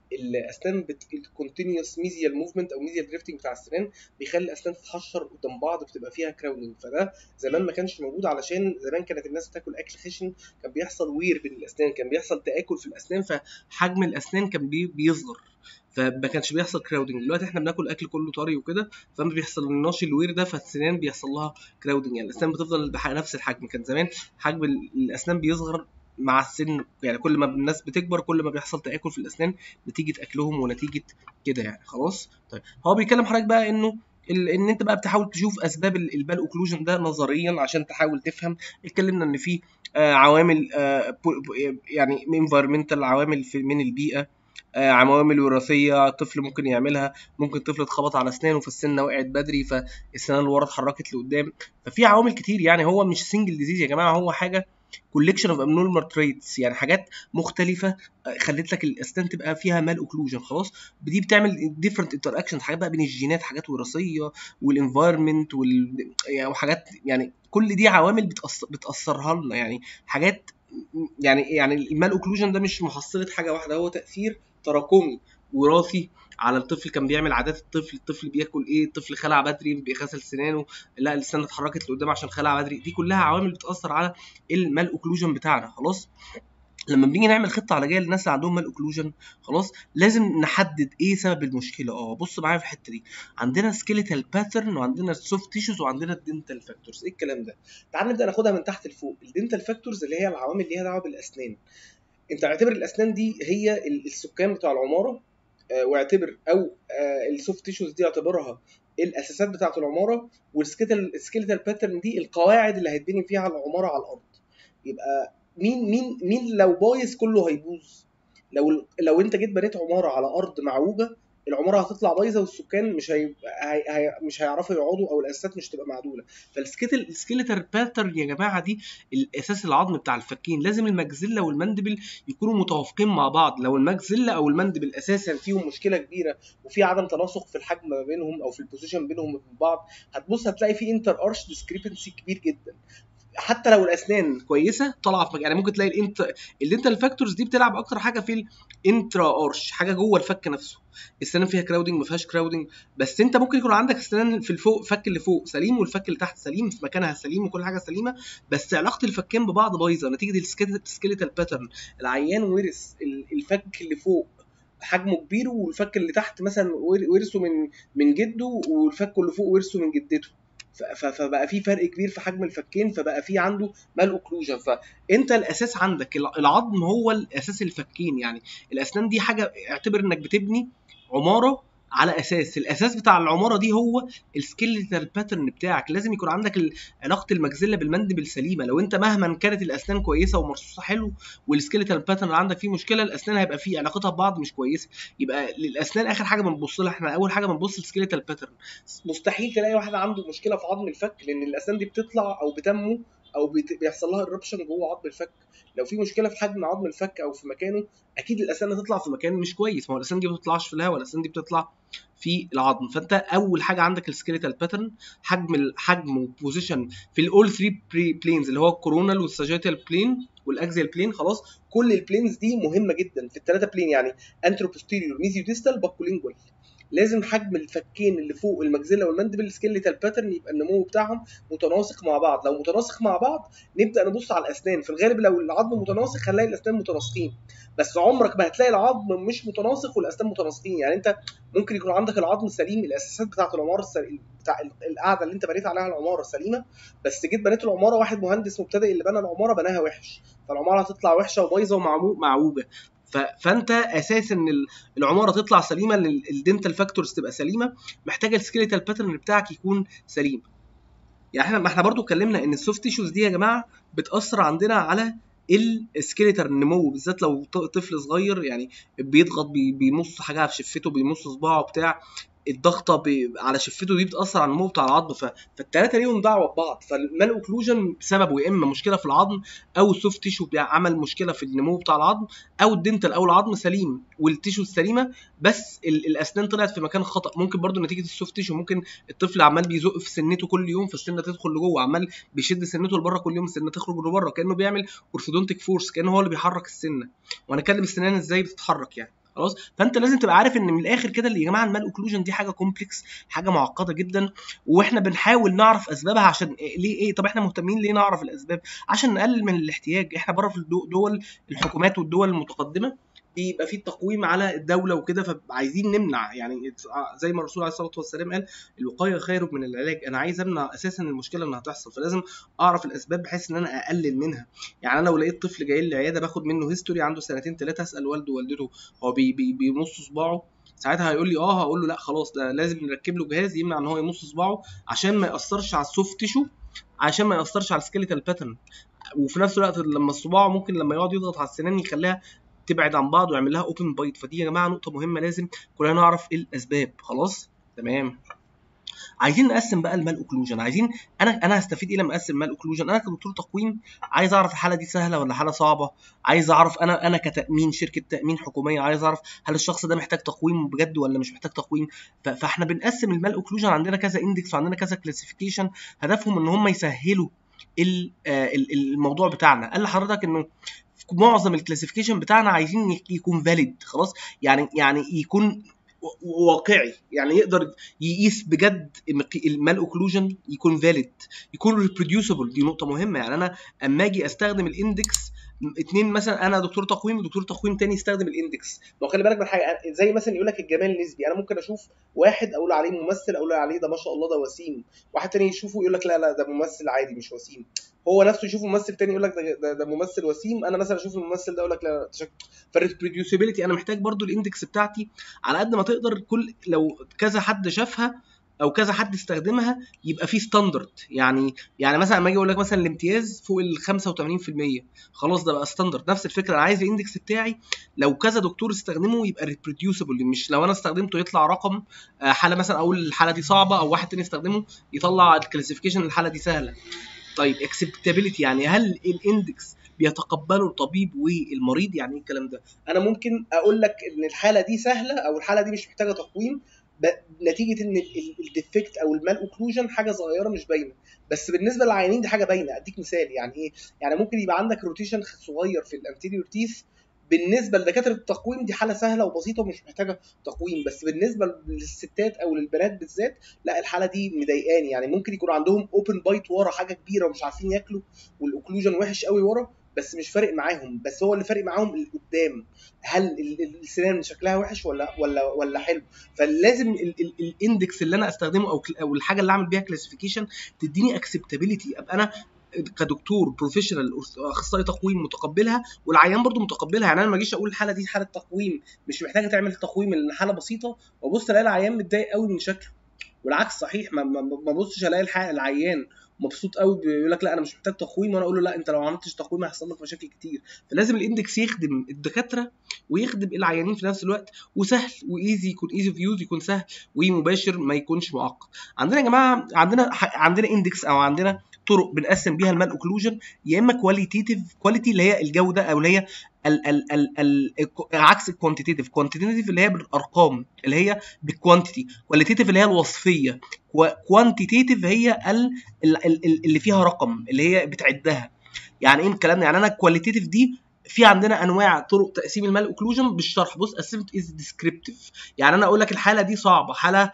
الاسنان الكونتينيوس ميزيال موفمنت او ميزيال دريفتنج بتاع السنان بيخلي الاسنان تتحشر قدام بعض بتبقى فيها كراودنج فده زمان ما كانش موجود علشان زمان كانت الناس بتاكل اكل خشن كان بيحصل وير بين الاسنان كان بيحصل تاكل في الاسنان فحجم الاسنان كان بي- بيصغر فما كانش بيحصل كراودنج دلوقتي احنا بناكل اكل كله طري وكده فما بيحصل لناش الوير ده فالسنان بيحصل لها كراودنج يعني الاسنان بتفضل بنفس الحجم كان زمان حجم ال- الاسنان بيصغر مع السن يعني كل ما الناس بتكبر كل ما بيحصل تاكل في الاسنان نتيجه اكلهم ونتيجه كده يعني خلاص طيب هو بيتكلم حضرتك بقى انه ال- ان انت بقى بتحاول تشوف اسباب ال- البال اوكلوجن ده نظريا عشان تحاول تفهم اتكلمنا ان في آه، عوامل آه، بو- بو- يعني انفيرمنتال عوامل في من البيئه آه، عوامل وراثيه طفل ممكن يعملها ممكن طفل اتخبط على اسنانه فالسنه وقعت بدري فالسنان اللي ورا اتحركت لقدام ففي عوامل كتير يعني هو مش سنجل ديزيز يا جماعه هو حاجه كوليكشن اوف abnormal traits يعني حاجات مختلفه آه، خلت لك الاسنان تبقى فيها مال اوكلوجن خلاص دي بتعمل ديفرنت انتراكشن حاجات بقى بين الجينات حاجات وراثيه والانفايرمنت وال... يعني وحاجات يعني كل دي عوامل بتأثر بتاثرها لنا يعني حاجات يعني يعني المال اوكلوجن ده مش محصله حاجه واحده هو تاثير تراكمي وراثي على الطفل كان بيعمل عادات الطفل الطفل بياكل ايه الطفل خلع بدري بيغسل سنانه لا السنه اتحركت لقدام عشان خلع بدري دي كلها عوامل بتاثر على المال اوكلوجن بتاعنا خلاص لما بنيجي نعمل خطه علاجيه للناس اللي عندهم مال اوكلوجن خلاص لازم نحدد ايه سبب المشكله اه بص معايا في الحته دي عندنا سكيليتال باترن وعندنا السوفت تيشوز وعندنا الدنتال فاكتورز ايه الكلام ده تعال نبدا ناخدها من تحت لفوق الدنتال فاكتورز اللي هي العوامل اللي ليها دعوه بالاسنان انت اعتبر الاسنان دي هي ال- السكان بتوع العماره آه، واعتبر او آه، السوفت تيشوز دي اعتبرها الاساسات بتاعه العماره والسكيلتال باترن دي القواعد اللي هيتبني فيها العماره على الارض يبقى مين مين مين لو بايظ كله هيبوظ لو لو انت جيت بنيت عماره على ارض معوجه العماره هتطلع بايظه والسكان مش هي... هي... هي... مش هيعرفوا يقعدوا او الاساسات مش تبقى معدوله فالسكيتل السكيلتال باترن يا جماعه دي الاساس العظم بتاع الفكين لازم المجزله والمندبل يكونوا متوافقين مع بعض لو المجزله او المندبل اساسا فيهم مشكله كبيره وفي عدم تناسق في الحجم ما بينهم او في البوزيشن بينهم وبين بعض هتبص هتلاقي في انتر ارش ديسكريبنسي كبير جدا حتى لو الاسنان كويسه طالعه في مكان يعني ممكن تلاقي الانت الدنتال فاكتورز دي بتلعب اكتر حاجه في الانترا ارش حاجه جوه الفك نفسه السنان فيها كراودنج ما فيهاش كراودنج بس انت ممكن يكون عندك السنان في الفوق فك اللي فوق سليم والفك اللي تحت سليم في مكانها سليم وكل حاجه سليمه بس علاقه الفكين ببعض بايظه نتيجه السكيلتال باترن العيان ورث ال- الفك اللي فوق حجمه كبير والفك اللي تحت مثلا ور- ورثه من من جده والفك اللي فوق ورثه من جدته ف- ف- فبقى في فرق كبير في حجم الفكين فبقى في عنده مال اوكلوجن فانت الاساس عندك الع- العظم هو الاساس الفكين يعني الاسنان دي حاجه اعتبر انك بتبني عماره على اساس الاساس بتاع العماره دي هو السكيلتال باترن بتاعك لازم يكون عندك ال- علاقه المجزله بالمندبل سليمه لو انت مهما كانت الاسنان كويسه ومرصوصه حلو والسكيلتال باترن عندك فيه مشكله الاسنان هيبقى فيه علاقتها ببعض مش كويسه يبقى للاسنان اخر حاجه بنبص لها احنا اول حاجه بنبص للسكيلتال باترن مستحيل تلاقي واحد عنده مشكله في عظم الفك لان الاسنان دي بتطلع او بتنمو او بت- بيحصل لها ايربشن جوه عظم الفك لو في مشكله في حجم عظم الفك او في مكانه اكيد الاسنان هتطلع في مكان مش كويس ما هو الاسنان دي ما بتطلعش في الهواء الاسنان دي بتطلع في العظم فانت اول حاجه عندك السكيلتال باترن حجم الحجم والبوزيشن في الاول 3 بلينز اللي هو الكورونال والساجيتال بلين والاكزيال بلين خلاص كل البلينز دي مهمه جدا في الثلاثه بلين يعني انترو بوستيريور ميزيو ديستال باكولينجوال لازم حجم الفكين اللي فوق المجزله والمندبل سكيلتال باترن يبقى النمو بتاعهم متناسق مع بعض لو متناسق مع بعض نبدا نبص على الاسنان في الغالب لو العظم متناسق هنلاقي الاسنان متناسقين بس عمرك ما هتلاقي العظم مش متناسق والاسنان متناسقين يعني انت ممكن يكون عندك العظم سليم الاساسات بتاعه العماره السليم بتاع القاعده اللي انت بنيت عليها العماره سليمه بس جيت بنيت العماره واحد مهندس مبتدئ اللي بنى العماره بناها وحش فالعماره هتطلع وحشه وبايظه ومعوجه ف... فانت اساس ان ال- العماره تطلع سليمه ال- الدنتال فاكتورز تبقى سليمه محتاجه السكيلتال باترن بتاعك يكون سليم يعني احنا ما احنا برضو اتكلمنا ان السوفت تيشوز دي يا جماعه بتاثر عندنا على السكيلتال النمو بالذات لو ط- طفل صغير يعني بيضغط بي- بيمص حاجه في شفته بيمص صباعه بتاع الضغطه ب... على شفته دي بتاثر على النمو بتاع العظم ف... فالثلاثه ليهم دعوه ببعض فالمال اوكلوجن بسببه يا اما مشكله في العظم او السوفت تيشو عمل مشكله في النمو بتاع العظم او الدنتال او العظم سليم والتيشو السليمه بس ال... الاسنان طلعت في مكان خطا ممكن برضو نتيجه السوفت تيشو ممكن الطفل عمال بيزق في سنته كل يوم فالسنه تدخل لجوه عمال بيشد سنته لبره كل يوم السنه تخرج لبره كانه بيعمل اورثودونتيك فورس كانه هو اللي بيحرك السنه وهنتكلم السنان ازاي بتتحرك يعني خلاص فانت لازم تبقى عارف ان من الاخر كده اللي يا جماعه المال اوكلوجن دي حاجه كومبلكس حاجه معقده جدا واحنا بنحاول نعرف اسبابها عشان إيه ليه ايه طب احنا مهتمين ليه نعرف الاسباب عشان نقلل من الاحتياج احنا بره في الدول الحكومات والدول المتقدمه بيبقى في التقويم على الدوله وكده فعايزين نمنع يعني زي ما الرسول عليه الصلاه والسلام قال الوقايه خير من العلاج انا عايز امنع اساسا المشكله انها تحصل فلازم اعرف الاسباب بحيث ان انا اقلل منها يعني انا لو لقيت طفل جاي لي العياده باخد منه هيستوري عنده سنتين ثلاثه اسال والده ووالدته هو بي بي بيمص صباعه ساعتها هيقول لي اه هقول له لا خلاص ده لازم نركب له جهاز يمنع ان هو يمص صباعه عشان ما ياثرش على السوفت تيشو عشان ما ياثرش على السكيليتال باترن وفي نفس الوقت لما الصباع ممكن لما يقعد يضغط على السنان يخليها تبعد عن بعض ويعمل لها اوبن بايت فدي يا جماعه نقطه مهمه لازم كلنا نعرف ايه الاسباب خلاص تمام عايزين نقسم بقى المال اوكلوجن عايزين انا انا هستفيد ايه لما اقسم المال اوكلوجن انا كدكتور تقويم عايز اعرف الحاله دي سهله ولا حاله صعبه عايز اعرف انا انا كتامين شركه تامين حكوميه عايز اعرف هل الشخص ده محتاج تقويم بجد ولا مش محتاج تقويم فاحنا بنقسم المال اوكلوجن عندنا كذا اندكس وعندنا كذا كلاسيفيكيشن هدفهم ان هم يسهلوا الموضوع بتاعنا قال لحضرتك انه معظم الكلاسيفيكيشن بتاعنا عايزين يكون فاليد خلاص يعني يعني يكون واقعي يعني يقدر يقيس بجد المال اوكلوجن يكون فاليد يكون ريبروديوسبل دي نقطه مهمه يعني انا اما اجي استخدم الاندكس اتنين مثلا انا دكتور تقويم ودكتور تقويم تاني يستخدم الاندكس ما خلي بالك من حاجه زي مثلا يقول لك الجمال النسبي انا ممكن اشوف واحد اقول عليه ممثل اقول عليه ده ما شاء الله ده وسيم واحد تاني يشوفه يقول لك لا لا ده ممثل عادي مش وسيم هو نفسه يشوف ممثل تاني يقول لك ده, ده, ده ممثل وسيم انا مثلا اشوف الممثل ده اقول لك لا ده فالريبروديوسيبيليتي انا محتاج برضو الاندكس بتاعتي على قد ما تقدر كل لو كذا حد شافها او كذا حد استخدمها يبقى في ستاندرد يعني يعني مثلا لما اجي اقول لك مثلا الامتياز فوق ال 85% خلاص ده بقى ستاندرد نفس الفكره انا عايز الاندكس بتاعي لو كذا دكتور استخدمه يبقى ريبروديوسبل مش لو انا استخدمته يطلع رقم حاله مثلا اقول الحاله دي صعبه او واحد تاني يستخدمه يطلع الكلاسيفيكيشن الحاله دي سهله طيب اكسبتابيلتي يعني هل الاندكس بيتقبله الطبيب والمريض يعني ايه الكلام ده انا ممكن اقول لك ان الحاله دي سهله او الحاله دي مش محتاجه تقويم نتيجه ان الديفكت او المال اوكلوجن حاجه صغيره مش باينه بس بالنسبه للعيانين دي حاجه باينه اديك مثال يعني ايه يعني ممكن يبقى عندك روتيشن صغير في الانتيريور تيث بالنسبه لدكاتره التقويم دي حاله سهله وبسيطه ومش محتاجه تقويم بس بالنسبه للستات او للبنات بالذات لا الحاله دي مضايقاني يعني ممكن يكون عندهم اوبن بايت ورا حاجه كبيره ومش عارفين ياكلوا والاوكلوجن وحش قوي ورا بس مش فارق معاهم بس هو اللي فارق معاهم اللي قدام هل السنان شكلها وحش ولا ولا ولا حلو فلازم الاندكس اللي انا استخدمه او او الحاجه اللي اعمل بيها كلاسيفيكيشن تديني اكسبتابيلتي ابقى انا كدكتور بروفيشنال اخصائي تقويم متقبلها والعيان برضو متقبلها يعني انا ما اجيش اقول الحاله دي حاله تقويم مش محتاجه تعمل تقويم لان حاله بسيطه وابص الاقي العيان متضايق قوي من شكله والعكس صحيح ما ما ابصش الاقي العيان مبسوط قوي بيقول لك لا انا مش محتاج تقويم وانا اقول له لا انت لو ما عملتش تقويم هيحصل لك مشاكل كتير فلازم الاندكس يخدم الدكاتره ويخدم العيانين في نفس الوقت وسهل وايزي يكون ايزي اوف يوز يكون سهل ومباشر ما يكونش معقد عندنا يا جماعه عندنا عندنا اندكس او عندنا طرق بنقسم بيها المال اوكلوجن يا اما كواليتيتيف كواليتي اللي هي الجوده او اللي هي ال ال ال ال عكس الكوانتيتيف كوانتيتيف اللي هي بالارقام اللي هي بالكوانتيتي كواليتيتيف اللي هي الوصفيه كوانتيتيف هي ال ال اللي فيها رقم اللي هي بتعدها يعني ايه الكلام ده يعني انا الكواليتيف دي في عندنا انواع طرق تقسيم المال اوكلوجن بالشرح بص قسمت از ديسكريبتيف يعني انا اقول لك الحاله دي صعبه حاله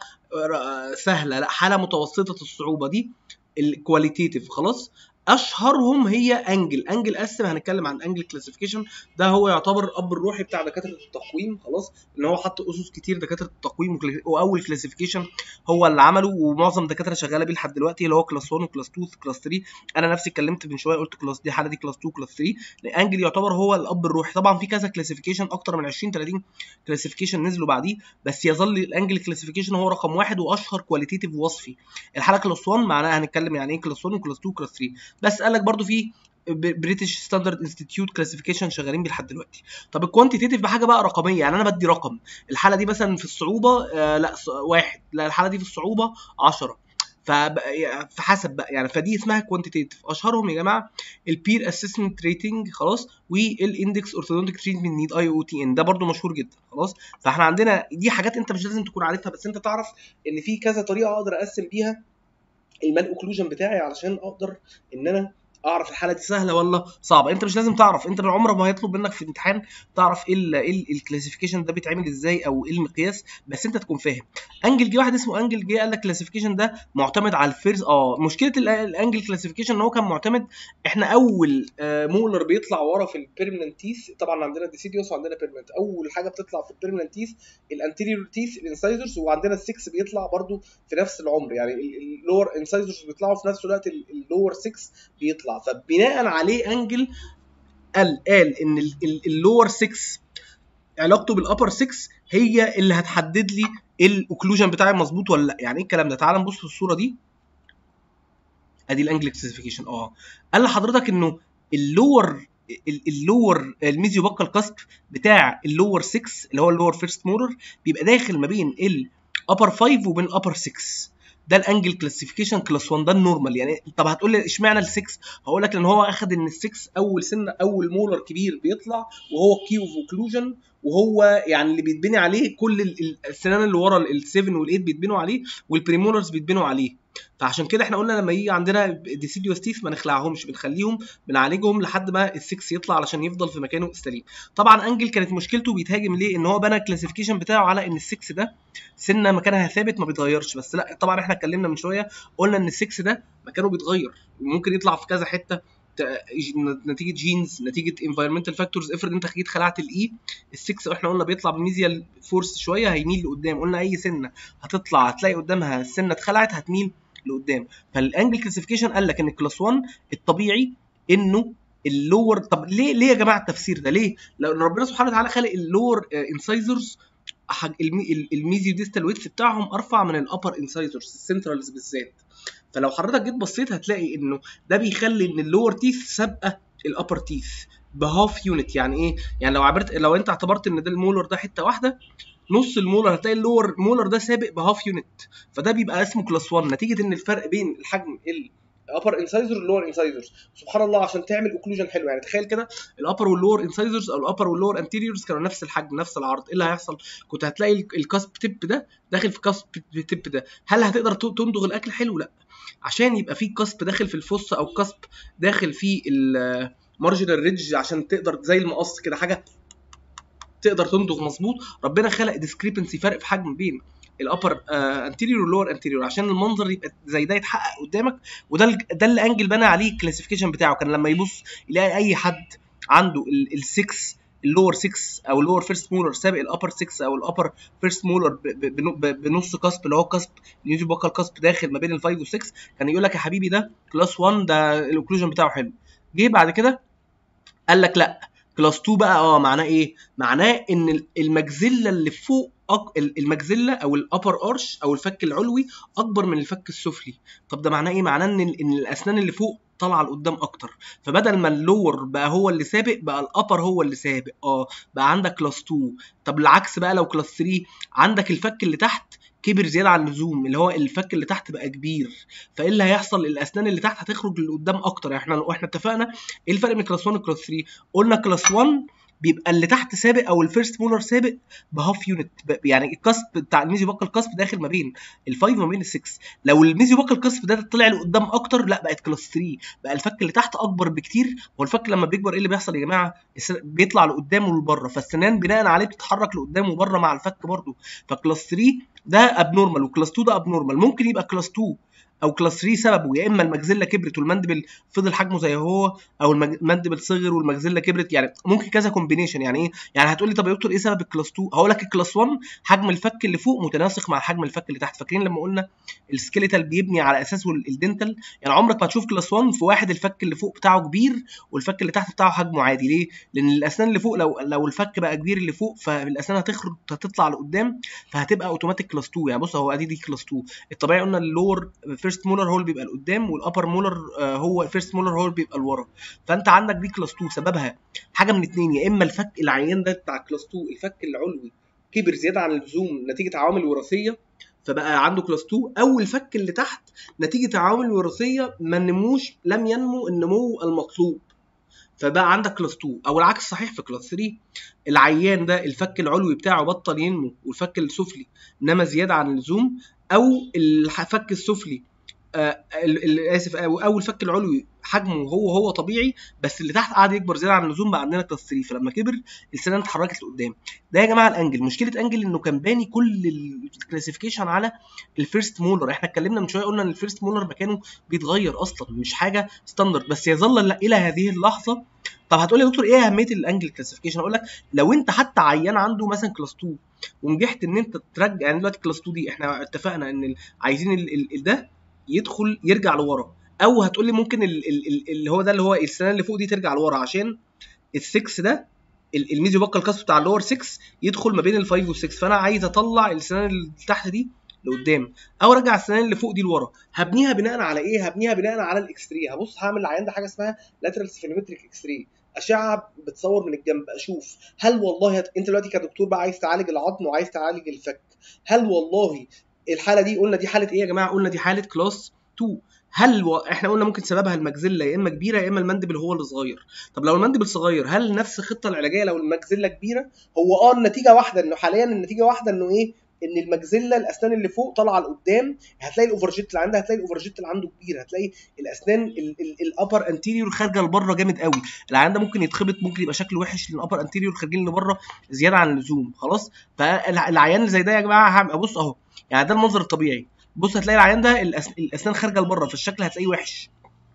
سهله لا حاله متوسطه الصعوبه دي الكواليتيتيف خلاص اشهرهم هي انجل انجل قسم هنتكلم عن انجل كلاسيفيكيشن ده هو يعتبر الاب الروحي بتاع دكاتره التقويم خلاص ان هو حط اسس كتير دكاتره التقويم واول كلاسيفيكيشن هو اللي عمله ومعظم الدكاتره شغاله بيه لحد دلوقتي اللي هو كلاس 1 وكلاس 2 وكلاس 3 انا نفسي اتكلمت من شويه قلت كلاس دي حاله دي كلاس 2 كلاس 3 انجل يعتبر هو الاب الروحي طبعا في كذا كلاسيفيكيشن اكتر من 20 30 كلاسيفيكيشن نزلوا بعديه بس يظل الانجل كلاسيفيكيشن هو رقم واحد واشهر كواليتيتيف وصفي الحاله كلاس 1 معناها هنتكلم يعني ايه كلاس 1 وكلاس 2 وكلاس 3 بس قال لك برضو في بريتش ستاندرد انستيتيوت كلاسيفيكيشن شغالين بيه لحد دلوقتي طب الكوانتيتيف بحاجه بقى رقميه يعني انا بدي رقم الحاله دي مثلا في الصعوبه آه لا واحد لا الحاله دي في الصعوبه 10 فحسب بقى يعني فدي اسمها كوانتيتيف اشهرهم يا جماعه البير اسسمنت ريتنج خلاص والاندكس اورثودونتيك تريتمنت نيد اي او تي ان ده برده مشهور جدا خلاص فاحنا عندنا دي حاجات انت مش لازم تكون عارفها بس انت تعرف ان في كذا طريقه اقدر اقسم بيها المال اوكلوجن بتاعي علشان اقدر ان انا اعرف الحاله دي سهله ولا صعبه انت مش لازم تعرف انت عمرك ما هيطلب منك في الامتحان تعرف ايه ال- ايه الكلاسيفيكيشن ده بيتعمل ازاي او ايه المقياس بس انت تكون فاهم انجل جه واحد اسمه انجل جه قال لك كلاسيفيكيشن ده معتمد على الفيرست اه مشكله ال- الانجل كلاسيفيكيشن ان هو كان معتمد احنا اول آه، مولر بيطلع ورا في البيرمننت تيث طبعا عندنا ديسيديوس وعندنا بيرمننت اول حاجه بتطلع في البيرمننت تيث الانتيريور تيث الانسايزرز وعندنا السكس بيطلع برضو في نفس العمر يعني اللور انسايزرز بيطلعوا في نفس الوقت اللور 6 بيطلع فبناء عليه انجل قال قال ان اللور 6 علاقته بالابر 6 هي اللي هتحدد لي الاوكلوجن بتاعي مظبوط ولا لا يعني ايه الكلام ده تعال نبص في الصوره دي ادي الانجل كلاسيفيكيشن اه قال لحضرتك انه اللور ال- اللور الميزيو بكال كاسب بتاع اللور 6 اللي هو اللور فيرست مولر بيبقى داخل ما بين الابر 5 وبين الابر 6 ده الانجل كلاسيفيكيشن كلاس 1 ده النورمال يعني طب هتقول لي اشمعنى ال 6 هقول لك لان هو اخد ان ال 6 اول سنه اول مولر كبير بيطلع وهو كي اوف اوكلوجن وهو يعني اللي بيتبني عليه كل ال- ال- السنان اللي ورا ال 7 وال 8 بيتبنوا عليه والبريمولرز بيتبنوا عليه فعشان كده احنا قلنا لما يجي عندنا ديسيديوس تيث ما نخلعهمش بنخليهم بنعالجهم لحد ما ال6 يطلع علشان يفضل في مكانه السليم طبعا انجل كانت مشكلته بيتهاجم ليه ان هو بنى الكلاسيفيكيشن بتاعه على ان ال6 ده سنه مكانها ثابت ما بيتغيرش بس لا طبعا احنا اتكلمنا من شويه قلنا ان ال6 ده مكانه بيتغير ممكن يطلع في كذا حته ت- نتيجه جينز نتيجه انفايرمنتال فاكتورز افرض انت جيت خلعت الاي ال6 احنا قلنا بيطلع بميزيال فورس شويه هيميل لقدام قلنا اي سنه هتطلع هتلاقي قدامها السنه اتخلعت هتميل لقدام فالانجل كلاسيفيكيشن قال لك ان الكلاس 1 الطبيعي انه اللور طب ليه ليه يا جماعه التفسير ده ليه؟ لان ربنا سبحانه وتعالى خلق اللور انسايزرز الميزيو ديستال ويتس بتاعهم ارفع من الابر انسايزرز السنترالز بالذات فلو حضرتك جيت بصيت هتلاقي انه ده بيخلي ان اللور تيث سابقه الابر تيث بهاف يونت يعني ايه؟ يعني لو عبرت لو انت اعتبرت ان ده المولر ده حته واحده نص المولر هتلاقي اللور مولر ده سابق بهاف يونت فده بيبقى اسمه كلاس 1 نتيجه ان الفرق بين الحجم الابر انسايزر واللور انسايزرز سبحان الله عشان تعمل اوكلوجن حلو يعني تخيل كده الابر واللور انسايزرز او الابر واللور انتيريورز كانوا نفس الحجم نفس العرض ايه اللي هيحصل كنت هتلاقي ال- الكاسب تيب ده داخل في كاسب تيب ده هل هتقدر ت- تمضغ الاكل حلو لا عشان يبقى في كاسب داخل في الفص او كاسب داخل في المارجنال ريدج عشان تقدر زي المقص كده حاجه تقدر تمضغ مظبوط ربنا خلق ديسكريبنسي فرق في حجم بين الابر انتيريور واللور انتيريور عشان المنظر يبقى زي ده يتحقق قدامك وده ال- ده اللي انجل بنى عليه الكلاسيفيكيشن بتاعه كان لما يبص يلاقي اي حد عنده ال6 اللور 6 او اللور فيرست مولر سابق الابر 6 او الابر فيرست مولر بنص كاسب اللي هو كاسب اليوزي بوكال كاسب داخل ما بين ال5 وال6 كان يقول لك يا حبيبي ده كلاس 1 ده الاوكلوجن بتاعه حلو جه بعد كده قال لك لا كلاس 2 بقى اه معناه ايه؟ معناه ان المجزله اللي فوق أك... المجزله او الابر ارش او الفك العلوي اكبر من الفك السفلي طب ده معناه ايه؟ معناه ان ال- ان الاسنان اللي فوق طالعه لقدام اكتر فبدل ما اللور بقى هو اللي سابق بقى الابر هو اللي سابق اه بقى عندك كلاس 2 طب العكس بقى لو كلاس 3 عندك الفك اللي تحت كبر زياده عن اللزوم اللي هو الفك اللي تحت بقى كبير فايه اللي هيحصل الاسنان اللي تحت هتخرج لقدام اكتر احنا واحنا اتفقنا ايه الفرق بين كلاس 1 وكلاس 3 قلنا كلاس 1 بيبقى اللي تحت سابق او الفيرست مولر سابق بهاف يونت ب- يعني الكاسب بتاع الميزيو باكل كاسب داخل ما بين ال5 وما بين ال6 لو الميزيو باكل كاسب ده طلع لقدام اكتر لا بقت كلاس 3 بقى الفك اللي تحت اكبر بكتير هو الفك لما بيكبر ايه اللي بيحصل يا جماعه الس- بيطلع لقدام ولبره فالسنان بناء عليه بتتحرك لقدام وبره مع الفك برضه فكلاس 3 ده ابنورمال وكلاس 2 ده ابنورمال ممكن يبقى كلاس 2 او كلاس 3 سببه يا اما المجزله كبرت والمندبل فضل حجمه زي هو او المج- المندبل صغر والمجزله كبرت يعني ممكن كذا كومبينيشن يعني ايه يعني هتقول لي طب يا دكتور ايه سبب الكلاس 2 هقول لك الكلاس 1 حجم الفك اللي فوق متناسق مع حجم الفك اللي تحت فاكرين لما قلنا السكيليتال بيبني على اساسه ال- الدنتال يعني عمرك ما تشوف كلاس 1 في واحد الفك اللي فوق بتاعه كبير والفك اللي تحت بتاعه حجمه عادي ليه لان الاسنان اللي فوق لو لو الفك بقى كبير اللي فوق فالاسنان هتخرج هتطلع لقدام فهتبقى اوتوماتيك كلاس 2 يعني بص هو ادي دي كلاس 2 الطبيعي قلنا اللور فيرست مولر هو اللي بيبقى لقدام والابر مولر هو فيرست مولر هو اللي بيبقى لورا فانت عندك دي كلاس 2 سببها حاجه من اتنين يا اما الفك العيان ده بتاع كلاس 2 الفك العلوي كبر زياده عن اللزوم نتيجه عوامل وراثيه فبقى عنده كلاس 2 او الفك اللي تحت نتيجه عوامل وراثيه ما نموش لم ينمو النمو المطلوب فبقى عندك كلاس 2 او العكس صحيح في كلاس 3 العيان ده الفك العلوي بتاعه بطل ينمو والفك السفلي نما زياده عن اللزوم او الفك السفلي آه ال- ال- اسف او أو الفك العلوي حجمه هو هو طبيعي بس اللي تحت قعد يكبر زياده عن اللزوم بقى عندنا كلاس 3 فلما كبر السنان اتحركت لقدام ده يا جماعه الانجل مشكله انجل انه كان باني كل الكلاسيفيكيشن على الفيرست مولر احنا اتكلمنا من شويه قلنا ان الفيرست مولر مكانه بيتغير اصلا مش حاجه ستاندرد بس يظل ل- الى هذه اللحظه طب هتقول لي يا دكتور ايه اهميه الانجل كلاسيفيكيشن اقول لك لو انت حتى عيان عنده مثلا كلاس 2 ونجحت ان انت ترجع يعني دلوقتي كلاس 2 دي احنا اتفقنا ان ال- عايزين ال ال ال ده يدخل يرجع لورا او هتقول لي ممكن ال ال ال اللي هو ده اللي هو السنه اللي فوق دي ترجع لورا عشان ال6 ده ال- الميزيو بكال كاست بتاع اللور 6 يدخل ما بين ال5 وال6 فانا عايز اطلع السنان اللي تحت دي لقدام او ارجع السنان اللي فوق دي لورا هبنيها بناء على ايه هبنيها بناء على الاكس 3 هبص هعمل العيان ده حاجه اسمها لاترال سفينومتريك اكس 3 اشعه بتصور من الجنب اشوف هل والله هت... انت دلوقتي كدكتور بقى عايز تعالج العظم وعايز تعالج الفك هل والله الحاله دي قلنا دي حاله ايه يا جماعه قلنا دي حاله كلاس 2 هل و... احنا قلنا ممكن سببها المجزله يا اما كبيره يا اما المندبل هو اللي صغير طب لو المندبل صغير هل نفس الخطه العلاجيه لو المجزله كبيره هو اه النتيجه واحده انه حاليا النتيجه واحده انه ايه ان المجزله الاسنان اللي فوق طالعه لقدام هتلاقي الاوفرجيت اللي عندها هتلاقي الاوفرجيت اللي عنده كبير هتلاقي الاسنان الابر انتيريور خارجه لبره جامد قوي العيان ده ممكن يتخبط ممكن يبقى شكله وحش لان الابر انتيريور خارجين لبره زياده عن اللزوم خلاص فالعيان اللي زي ده يا جماعه هبقى بص اهو يعني ده المنظر الطبيعي بص هتلاقي العيان ده الأس... الاسنان خارجه لبره فالشكل هتلاقيه وحش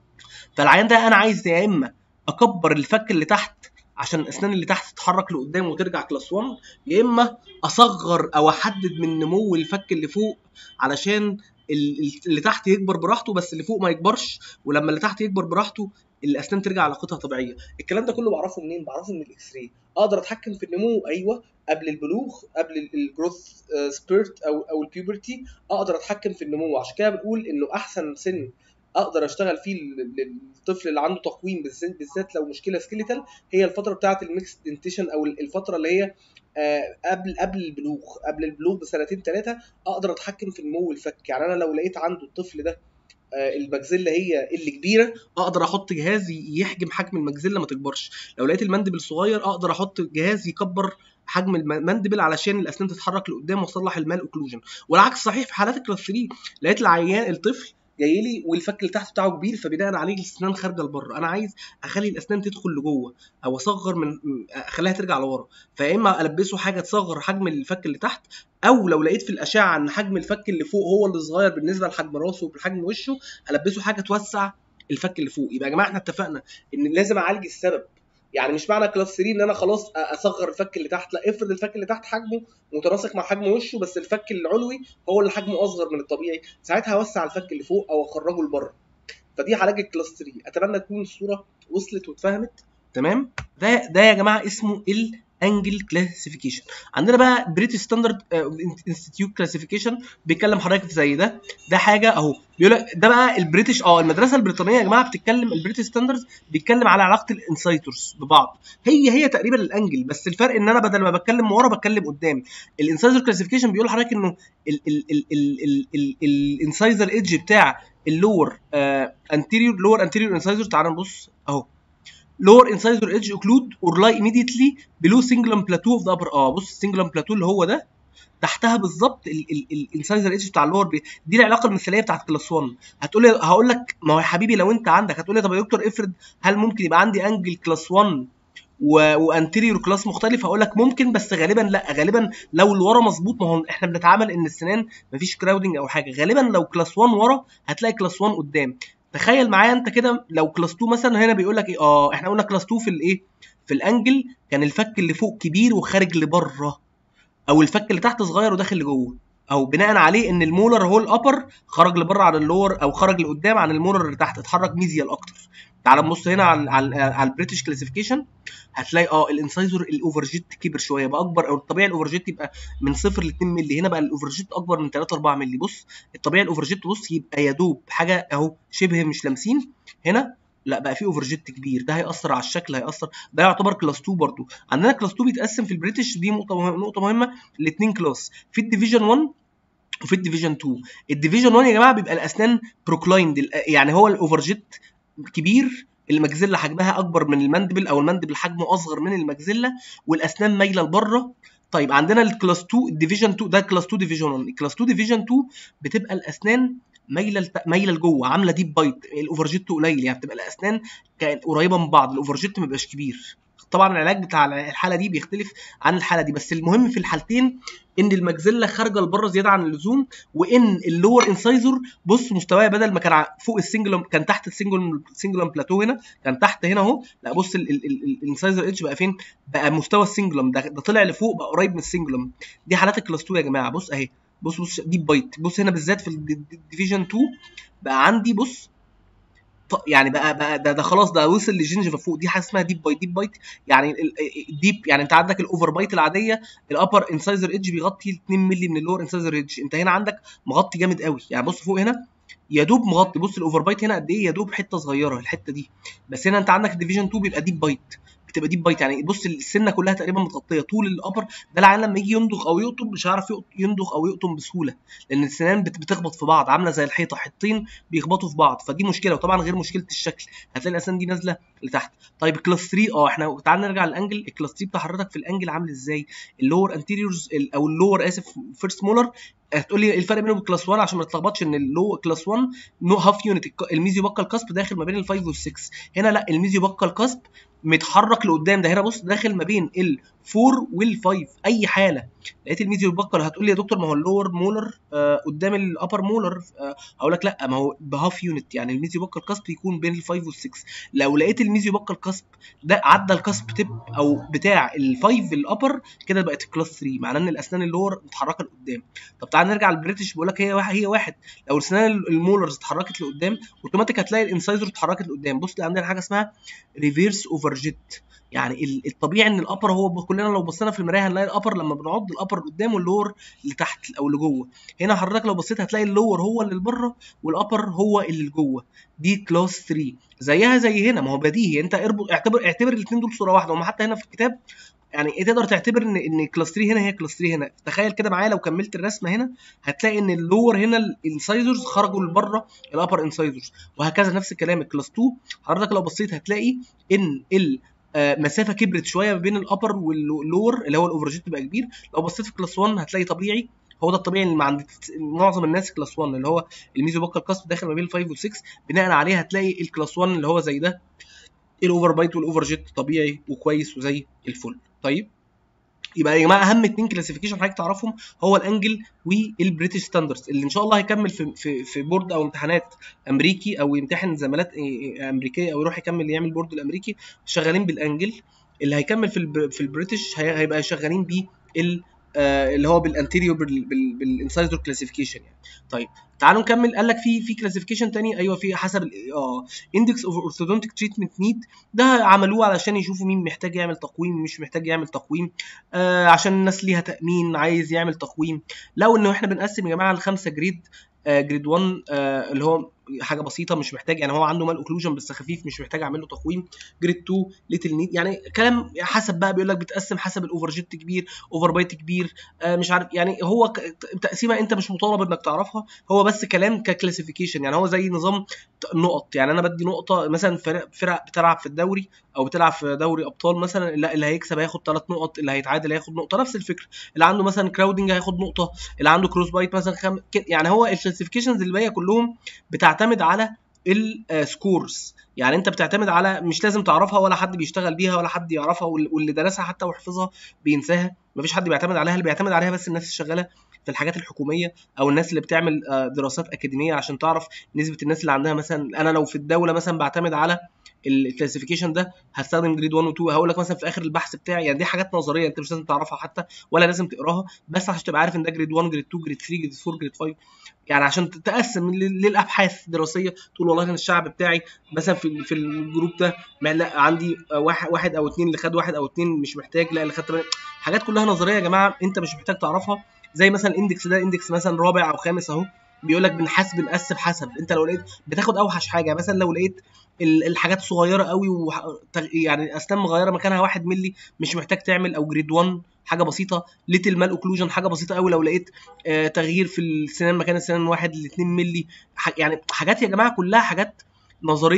فالعيان ده انا عايز يا اما اكبر الفك اللي تحت عشان الاسنان اللي تحت تتحرك لقدام وترجع كلاس 1 يا اما اصغر او احدد من نمو الفك اللي فوق علشان ال- ال- اللي تحت يكبر براحته بس اللي فوق ما يكبرش ولما اللي تحت يكبر براحته الاسنان ترجع علاقتها طبيعيه الكلام ده كله بعرفه منين بعرفه من الاكس راي اقدر اتحكم في النمو ايوه قبل البلوغ قبل الجروث سبيرت او او البيوبرتي اقدر اتحكم في النمو عشان كده بنقول انه احسن سن اقدر اشتغل فيه لل- للطفل اللي عنده تقويم بالذات بالذات لو مشكله سكيليتال هي الفتره بتاعه الميكس دنتيشن او الفتره اللي هي آه، قبل قبل البلوغ قبل البلوغ بسنتين ثلاثه اقدر اتحكم في نمو الفك يعني انا لو لقيت عنده الطفل ده آه، المجزله هي اللي كبيره اقدر احط جهاز يحجم حجم المجزله ما تكبرش لو لقيت المندبل صغير اقدر احط جهاز يكبر حجم المندبل علشان الاسنان تتحرك لقدام واصلح المال اوكلوجن والعكس صحيح في حالات الكلاس 3 لقيت العيان الطفل جاي لي والفك اللي تحت بتاعه كبير فبناء عليه الاسنان خارجه لبره انا عايز اخلي الاسنان تدخل لجوه او اصغر من اخليها ترجع لورا فيا اما البسه حاجه تصغر حجم الفك اللي تحت او لو لقيت في الاشعه ان حجم الفك اللي فوق هو اللي صغير بالنسبه لحجم راسه وبحجم وشه البسه حاجه توسع الفك اللي فوق يبقى يا جماعه احنا اتفقنا ان لازم اعالج السبب يعني مش معنى كلاس 3 ان انا خلاص اصغر الفك اللي تحت لا افرض الفك اللي تحت حجمه متناسق مع حجم وشه بس الفك العلوي هو اللي حجمه اصغر من الطبيعي ساعتها اوسع الفك اللي فوق او اخرجه لبره فدي علاج الكلاس 3 اتمنى تكون الصوره وصلت واتفهمت تمام ده ده يا جماعه اسمه الانجل كلاسيفيكيشن عندنا بقى بريتش ستاندرد انستيتيوت كلاسيفيكيشن بيتكلم حضرتك في زي ده ده حاجه اهو بيقول لك ده بقى البريتش اه المدرسه البريطانيه يا جماعه بتتكلم البريتش ستاندرز بيتكلم على علاقه الانسايتورز ببعض هي هي تقريبا الانجل بس الفرق ان انا بدل ما بتكلم ورا بتكلم قدام الانسايزر كلاسيفيكيشن بيقول لحضرتك انه الانسايزر ايدج بتاع اللور انتيريور لور انتيريور انسايزر تعال نبص اهو lower incisor edge occlude or lie immediately below cingulum plateau of the upper اه بص cingulum plateau اللي هو ده تحتها بالظبط الانسايزر ايدج بتاع اللور بي. دي العلاقه المثاليه بتاعت كلاس 1 هتقول لي هقول لك ما هو يا حبيبي لو انت عندك هتقول لي طب يا دكتور افرض هل ممكن يبقى عندي انجل كلاس 1 وانتيريور كلاس مختلف هقول لك ممكن بس غالبا لا غالبا لو اللي ورا مظبوط ما هو احنا بنتعامل ان السنان مفيش كراودنج او حاجه غالبا لو كلاس 1 ورا هتلاقي كلاس 1 قدام تخيل معايا انت كده لو كلاس 2 مثلا هنا بيقول لك ايه اه احنا قلنا كلاس 2 في الايه في الانجل كان الفك اللي فوق كبير وخارج لبره او الفك اللي تحت صغير وداخل لجوه او بناء عليه ان المولر هو الابر خرج لبره عن اللور او خرج لقدام عن المولر اللي تحت اتحرك ميزيال اكتر تعال نبص هنا على على, على البريتش كلاسيفيكيشن هتلاقي اه الانسايزر الاوفرجيت كبر شويه بقى اكبر او الطبيعي الاوفرجيت يبقى من 0 ل 2 مللي هنا بقى الاوفرجيت اكبر من 3 4 مللي بص الطبيعي الاوفرجيت بص يبقى يا دوب حاجه اهو شبه مش لامسين هنا لا بقى في اوفرجيت كبير ده هياثر على الشكل هياثر ده يعتبر كلاس 2 برضو عندنا كلاس 2 بيتقسم في البريتش دي نقطه مهمه نقطه مهمه لاثنين كلاس في الديفيجن 1 وفي الديفيجن 2 الديفيجن 1 يا جماعه بيبقى الاسنان بروكلايند يعني هو الاوفرجيت كبير المجزله حجمها اكبر من المندبل او المندبل حجمه اصغر من المجزله والاسنان مايله لبره طيب عندنا الكلاس 2 الديفيجن 2 ده كلاس 2 ديفيجن 1 الكلاس 2 ديفيجن 2 بتبقى الاسنان مايله لت- مايله لجوه عامله ديب بايت الاوفرجيت قليل يعني بتبقى الاسنان كانت قريبه من بعض الاوفرجيت ما بيبقاش كبير طبعا العلاج بتاع الحاله دي بيختلف عن الحاله دي بس المهم في الحالتين ان المجزله خارجه لبره زياده عن اللزوم وان اللور انسايزر بص مستواه بدل ما كان ع- فوق السنجل كان تحت السنجل سنجلم بلاتو هنا كان تحت هنا اهو لا بص الانسايزر ايدج بقى فين بقى مستوى السنجلم ده, ده طلع لفوق بقى قريب من السنجلم دي حالات الكلاس 2 يا جماعه بص اهي بص بص ديب بايت بص هنا بالذات في الديفيجن 2 بقى عندي بص ط- يعني بقى بقى ده, ده خلاص ده وصل للجنجفه فوق دي حاجه اسمها ديب بايت ديب بايت يعني الديب يعني انت عندك الاوفر بايت العاديه الابر انسايزر ايدج بيغطي 2 مللي من اللور انسايزر ايدج انت هنا عندك مغطي جامد قوي يعني بص فوق هنا يا دوب مغطي بص الاوفر بايت هنا قد ايه يا دوب حته صغيره الحته دي بس هنا انت عندك الديفيجن 2 بيبقى ديب بايت بتبقى ديب بايت يعني بص السنه كلها تقريبا متغطيه طول الابر ده العيان لما يجي يمضغ او يقطم مش هيعرف يق- يمضغ او يقطم بسهوله لان السنان بت- بتخبط في بعض عامله زي الحيطه حيطين بيخبطوا في بعض فدي مشكله وطبعا غير مشكله الشكل هتلاقي الاسنان دي نازله لتحت طيب كلاس 3 اه احنا تعال نرجع للانجل الكلاس 3 بتاع حضرتك في الانجل عامل ازاي اللور انتيريورز او اللور اسف فيرست مولر هتقول لي ايه الفرق بينه وكلاس 1 عشان ما تتلخبطش ان اللو كلاس 1 نو هاف يونت الميزيو بكال كاسب داخل ما بين ال 5 وال 6 هنا لا الميزيو بكال كاسب متحرك لقدام ده هنا بص داخل ما بين ال 4 وال 5 اي حاله لقيت الميزيو بكال هتقول لي يا دكتور ما هو اللور مولر آه قدام الابر مولر آه هقول لك لا ما هو بهاف يونت يعني الميزيو بكال كاسب يكون بين ال 5 وال 6 لو لقيت الميزيو بكال كاسب ده عدى الكاسب تيب او بتاع ال 5 الابر كده بقت كلاس 3 معناه ان الاسنان اللور متحركه لقدام طب تعال نرجع للبريتش بيقول لك هي واحد هي واحد لو السنان المولرز اتحركت لقدام اوتوماتيك هتلاقي الانسايزر اتحركت لقدام بص عندنا حاجه اسمها ريفيرس اوفر جيت يعني ال- الطبيعي ان الابر هو ب- كلنا لو بصينا في المرايه هنلاقي الابر لما بنعض الابر لقدام واللور لتحت او لجوه هنا حضرتك لو بصيت هتلاقي اللور هو اللي لبره والابر هو اللي لجوه دي كلاس 3 زيها زي هنا ما هو بديهي انت اربط اعتبر اعتبر الاثنين دول صوره واحده هم حتى هنا في الكتاب يعني ايه تقدر تعتبر ان ان كلاس 3 هنا هي كلاس 3 هنا تخيل كده معايا لو كملت الرسمه هنا هتلاقي ان اللور هنا الانسايزرز خرجوا لبره الابر انسايزرز وهكذا نفس الكلام الكلاس 2 حضرتك لو بصيت هتلاقي ان ال آه، مسافه كبرت شويه ما بين الابر واللور اللي هو الاوفرجيت بقى كبير لو بصيت في كلاس 1 هتلاقي طبيعي هو ده الطبيعي اللي عند معظم الناس كلاس 1 اللي هو الميزو بوكال كاسب داخل ما بين ال 5 وال 6 بناء عليه هتلاقي الكلاس 1 اللي هو زي ده الاوفر بايت والاوفر جيت طبيعي وكويس وزي الفل طيب يبقى يا جماعه اهم اتنين كلاسيفيكيشن حضرتك تعرفهم هو الانجل والبريتش ستاندردز اللي ان شاء الله هيكمل في في في بورد او امتحانات امريكي او يمتحن زمالات امريكيه او يروح يكمل يعمل بورد الامريكي شغالين بالانجل اللي هيكمل في الب- في البريتش هي- هيبقى شغالين بيه ال آه، اللي هو بالانتيريور بالانسايزر كلاسيفيكيشن يعني طيب تعالوا نكمل قال لك في في كلاسيفيكيشن تاني ايوه في حسب ال- اه اندكس اوف اورثودونتيك تريتمنت نيد ده عملوه علشان يشوفوا مين محتاج يعمل تقويم مش محتاج يعمل تقويم آه عشان الناس ليها تامين عايز يعمل تقويم لو انه احنا بنقسم يا جماعه لخمسه جريد آه جريد 1 آه اللي هو حاجه بسيطه مش محتاج يعني هو عنده مال اوكلوجن بس خفيف مش محتاج اعمل له تقويم جريد 2 ليتل نيد يعني كلام حسب بقى بيقول لك بتقسم حسب الاوفر جيت كبير اوفر بايت كبير آه مش عارف يعني هو ك- تقسيمه انت مش مطالب انك تعرفها هو بس كلام ككلاسيفيكيشن يعني هو زي نظام ت- نقط يعني انا بدي نقطه مثلا فرق فرق بتلعب في الدوري او بتلعب في دوري ابطال مثلا لا اللي هيكسب هياخد ثلاث نقط اللي هيتعادل هياخد نقطه نفس الفكره اللي عنده مثلا كراودنج هياخد نقطه اللي عنده كروس بايت مثلا خم... كده. يعني هو الكلاسيفيكيشنز اللي باقيه كلهم بتعتمد على السكورز يعني انت بتعتمد على مش لازم تعرفها ولا حد بيشتغل بيها ولا حد يعرفها وال- واللي درسها حتى وحفظها بينساها مفيش حد بيعتمد عليها اللي بيعتمد عليها بس الناس اللي شغاله في الحاجات الحكوميه او الناس اللي بتعمل آه، دراسات اكاديميه عشان تعرف نسبه الناس اللي عندها مثلا انا لو في الدوله مثلا بعتمد على الكلاسيفيكيشن ده هستخدم جريد 1 و 2 هقول لك مثلا في اخر البحث بتاعي يعني دي حاجات نظريه انت مش لازم تعرفها حتى ولا لازم تقراها بس عشان تبقى عارف ان ده جريد 1 جريد 2 جريد 3 جريد 4 جريد 5 يعني عشان تقسم لل- للابحاث الدراسيه تقول والله انا الشعب بتاعي مثلا في في الجروب ده ما لا عندي واحد واحد او اتنين اللي خد واحد او اتنين مش محتاج لا اللي خد تمانية. حاجات كلها نظريه يا جماعه انت مش محتاج تعرفها زي مثلا الاندكس ده اندكس مثلا رابع او خامس اهو بيقول لك بنحاسب نقسم حسب انت لو لقيت بتاخد اوحش حاجه مثلا لو لقيت ال- الحاجات صغيره قوي وح... تغ- يعني اسنان مغيره مكانها 1 مللي مش محتاج تعمل او جريد 1 حاجه بسيطه ليتل مال اوكلوجن حاجه بسيطه قوي لو لقيت آه تغيير في السنان مكان السنان من 1 ل 2 مللي ح... يعني حاجات يا جماعه كلها حاجات نظريه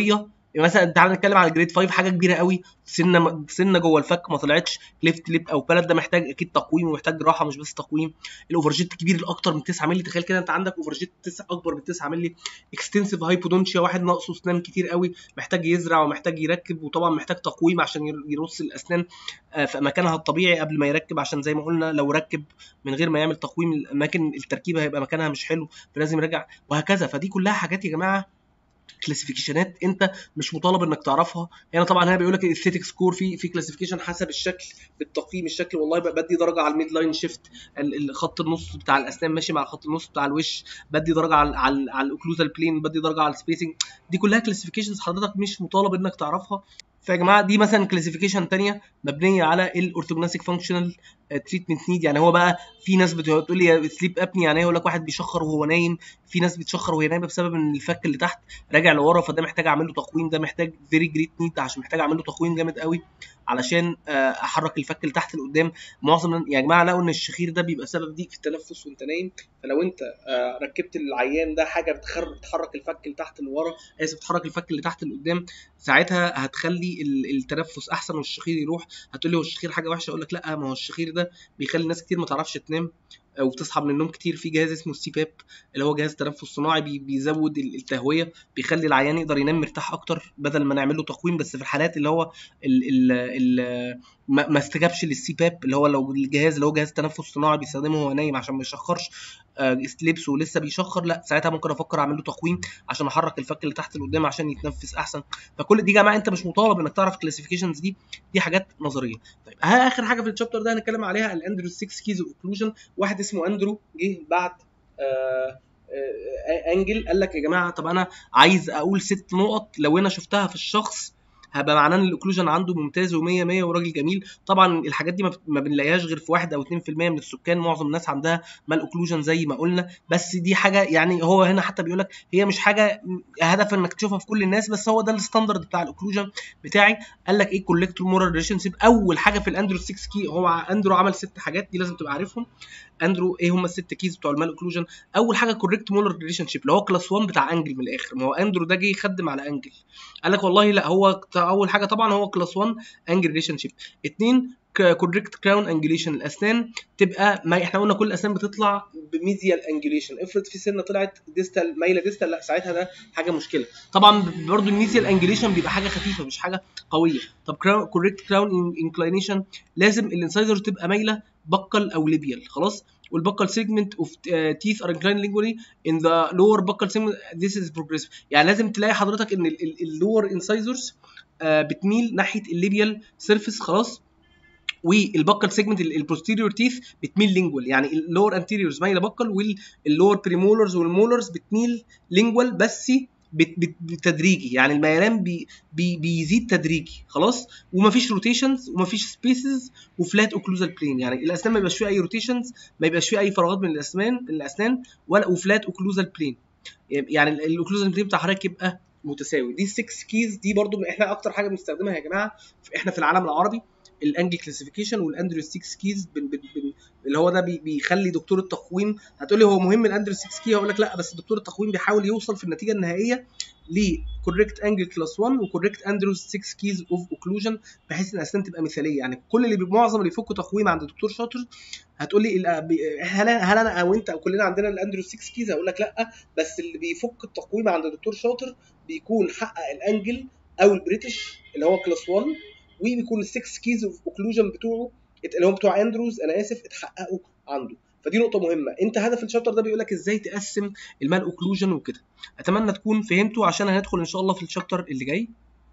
مثلا تعالى نتكلم على جريد 5 حاجه كبيره قوي سنه سنه جوه الفك ما طلعتش كليفت ليب او بلد ده محتاج اكيد تقويم ومحتاج راحه مش بس تقويم الاوفرجيت كبير لاكتر من 9 مللي تخيل كده انت عندك اوفرجيت 9 اكبر من 9 مللي اكستنسيف هايبودونشيا واحد ناقصه اسنان كتير قوي محتاج يزرع ومحتاج يركب وطبعا محتاج تقويم عشان ير- يرص الاسنان آه، في مكانها الطبيعي قبل ما يركب عشان زي ما قلنا لو ركب من غير ما يعمل تقويم الاماكن التركيبه هيبقى مكانها مش حلو فلازم يرجع وهكذا فدي كلها حاجات يا جماعه كلاسيفيكيشنات انت مش مطالب انك تعرفها هنا طبعا هنا بيقول لك الاستيتيك سكور في في كلاسيفيكيشن حسب الشكل بالتقييم الشكل والله بقى بدي درجه على الميد لاين شيفت خط النص بتاع الاسنان ماشي مع خط النص بتاع الوش بدي درجه على على, على الاوكلوزال بلين بدي درجه على السبيسنج دي كلها كلاسيفيكيشنز حضرتك مش مطالب انك تعرفها فيا جماعه دي مثلا كلاسيفيكيشن تانية مبنيه على الاورثوجناسيك فانكشنال تريتمنت نيد يعني هو بقى في ناس بتقول لي سليب ابني يعني يقول لك واحد بيشخر وهو نايم في ناس بتشخر وهي نايمه بسبب ان الفك اللي تحت راجع لورا فده محتاج اعمل له تقويم ده محتاج فيري جريت نيد عشان محتاج اعمل له تقويم جامد قوي علشان آه، احرك الفك اللي تحت لقدام معظم يا جماعه لقوا ان الشخير ده بيبقى سبب ضيق في التنفس وانت نايم فلو انت آه، ركبت العيان ده حاجه بتخر بتحرك الفك اللي تحت لورا اسف بتحرك الفك اللي تحت لقدام ساعتها هتخلي ال- التنفس احسن والشخير يروح هتقول لي هو الشخير حاجه وحشه اقول لك لا ما هو الشخير ده بيخلي ناس كتير ما تعرفش تنام او بتصحى من النوم كتير في جهاز اسمه السي باب اللي هو جهاز تنفس صناعي بي- بيزود ال- التهويه بيخلي العيان يقدر ينام مرتاح اكتر بدل ما نعمل له تقويم بس في الحالات اللي هو ال ال ال ما ما استجابش للسي باب اللي هو لو الجهاز اللي هو جهاز تنفس صناعي بيستخدمه وهو نايم عشان ما يشخرش آه، لبسه ولسه بيشخر لا ساعتها ممكن افكر اعمل له تقويم عشان احرك الفك اللي تحت لقدام عشان يتنفس احسن فكل دي يا جماعه انت مش مطالب انك تعرف الكلاسيفيكيشنز دي دي حاجات نظريه طيب ها اخر حاجه في الشابتر ده هنتكلم عليها الاندرو 6 كيز اوكلوجن واحد اسمه اندرو جه بعد آه آه انجل قال لك يا جماعه طب انا عايز اقول ست نقط لو انا شفتها في الشخص هبقى معناه ان الاوكلوجن عنده ممتاز و100 100 وراجل جميل طبعا الحاجات دي ما بت- ما بنلاقيهاش غير في 1 او 2% من السكان معظم الناس عندها مال اوكلوجن زي ما قلنا بس دي حاجه يعني هو هنا حتى بيقول لك هي مش حاجه هدف انك تشوفها في كل الناس بس هو ده الستاندرد بتاع الاوكلوجن بتاعي قال لك ايه كولكتور مورال ريليشن شيب اول حاجه في الاندرو 6 كي هو اندرو عمل ست حاجات دي لازم تبقى عارفهم اندرو ايه هم الست كيز بتوع المال اوكلوجن اول حاجه كوريكت مولر ريليشن شيب اللي هو كلاس 1 بتاع انجل من الاخر ما هو اندرو ده جه يخدم على انجل قال لك والله لا هو اول حاجه طبعا هو كلاس 1 انجل ريليشن شيب اثنين كوريكت كراون انجليشن الاسنان تبقى ما احنا قلنا كل الاسنان بتطلع بميديال انجليشن افرض في سنه طلعت ديستال مايله ديستال لا ساعتها ده حاجه مشكله طبعا برضو الميديال انجليشن بيبقى حاجه خفيفه مش حاجه قويه طب كوريكت كراون انكلينيشن لازم الانسايزر تبقى مايله بقل او ليبيال خلاص والبقل segment of uh, teeth are inclined lingually in the lower buccal segment this is progressive يعني لازم تلاقي حضرتك ان اللور incisors uh, بتميل ناحيه الليبيال سيرفيس خلاص والبقل سيجمنت البوستيريور تيث بتميل لينجوال يعني اللور انتيريورز مايله بقل واللور بريمولرز والمولرز بتميل لينجوال بس بت- بت- بالتدريجي يعني الميلان بي بي بيزيد تدريجي خلاص ومفيش روتيشنز ومفيش سبيسز وفلات اوكلوزال بلين يعني الاسنان ما يبقاش فيها اي روتيشنز ما يبقاش فيها اي فراغات من الاسنان الاسنان ولا وفلات اوكلوزال بلين يعني الاوكلوزال بلين بتاع حضرتك يبقى متساوي دي 6 كيز دي برضو احنا اكتر حاجه بنستخدمها يا جماعه احنا في العالم العربي الانجل كلاسيفيكيشن والاندرو 6 كيز بن بن بن اللي هو ده بي بيخلي دكتور التقويم هتقولي هو مهم الاندرو 6 كي هقول لك لا بس دكتور التقويم بيحاول يوصل في النتيجه النهائيه لكوريكت انجل كلاس 1 وكوريكت اندرو 6 كيز اوف اوكلوجن بحيث ان الاسنان تبقى مثاليه يعني كل اللي بي- معظم اللي بيفكوا تقويم عند دكتور شاطر هتقول لي ال- بي- هل هل انا او انت او كلنا عندنا الاندرو 6 كيز هقول لك لا بس اللي بيفك التقويم عند دكتور شاطر بيكون حقق الانجل او البريتش اللي هو كلاس 1 وبيكون السكس كيز اوف اوكلوجن بتوعه اللي هم بتوع اندروز انا اسف اتحققوا عنده فدي نقطه مهمه انت هدف الشابتر ده بيقول لك ازاي تقسم المال اوكلوجن وكده اتمنى تكون فهمته عشان هندخل ان شاء الله في الشابتر اللي جاي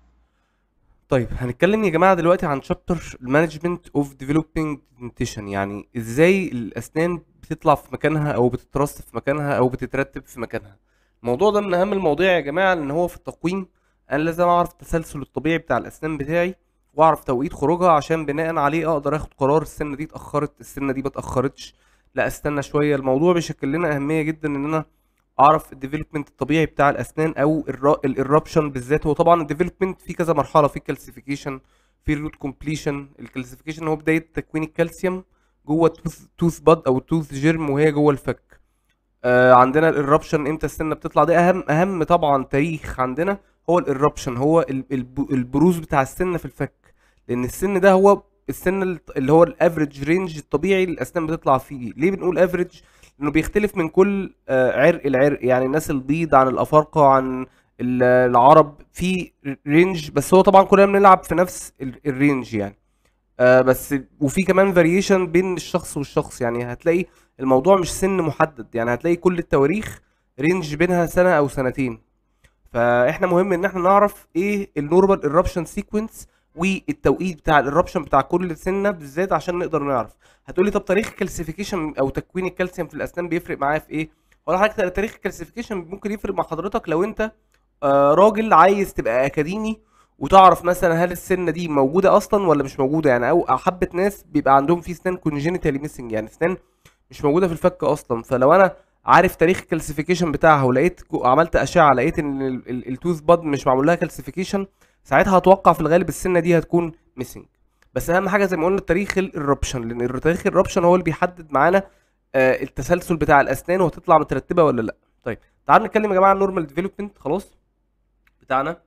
طيب هنتكلم يا جماعه دلوقتي عن شابتر المانجمنت اوف ديفلوبينج دنتيشن يعني ازاي الاسنان بتطلع في مكانها او بتترص في مكانها او بتترتب في مكانها الموضوع ده من اهم المواضيع يا جماعه لان هو في التقويم انا لازم اعرف التسلسل الطبيعي بتاع الاسنان بتاعي واعرف توقيت خروجها عشان بناء عليه اقدر اخد قرار السنه دي اتاخرت السنه دي ما اتاخرتش لا استنى شويه الموضوع بيشكل لنا اهميه جدا ان انا اعرف الديفلوبمنت الطبيعي بتاع الاسنان او الاربشن بالذات هو طبعا الديفلوبمنت في كذا مرحله في كالسيفيكيشن في الروت كومبليشن الكالسيفيكيشن هو بدايه تكوين الكالسيوم جوه توث توث باد او توث جيرم وهي جوه الفك آه عندنا الاربشن امتى السنه بتطلع ده اهم اهم طبعا تاريخ عندنا هو الإربشن هو ال- الب- البروز بتاع السن في الفك لان السن ده هو السن ال- اللي هو الافريج رينج الطبيعي اللي الاسنان بتطلع فيه ليه بنقول افريج لانه بيختلف من كل آه، عرق العرق يعني الناس البيض عن الافارقه عن ال- العرب في رينج بس هو طبعا كلنا بنلعب في نفس ال- الرينج يعني آه بس وفي كمان فاريشن بين الشخص والشخص يعني هتلاقي الموضوع مش سن محدد يعني هتلاقي كل التواريخ رينج بينها سنه او سنتين فاحنا مهم ان احنا نعرف ايه النورمال ايربشن سيكونس والتوقيت بتاع الايربشن بتاع كل سنه بالذات عشان نقدر نعرف هتقولي طب تاريخ الكالسيفيكيشن او تكوين الكالسيوم في الاسنان بيفرق معايا في ايه ولا حاجه تاريخ الكالسيفيكيشن ممكن يفرق مع حضرتك لو انت آه راجل عايز تبقى اكاديمي وتعرف مثلا هل السنه دي موجوده اصلا ولا مش موجوده يعني او حبه ناس بيبقى عندهم في سنان كونجينيتالي ميسنج يعني سنان مش موجوده في الفك اصلا فلو انا عارف تاريخ الكالسيفيكيشن بتاعها ولقيت جو- عملت اشعه لقيت ان ال- ال- التوث باد مش معمول لها كالسيفيكيشن ساعتها هتوقع في الغالب السنه دي هتكون ميسنج بس اهم حاجه زي ما قلنا تاريخ الربشن لان تاريخ الربشن هو اللي بيحدد معانا آه، التسلسل بتاع الاسنان وهتطلع مترتبه ولا لا طيب تعالوا نتكلم يا جماعه عن النورمال ديفلوبمنت خلاص بتاعنا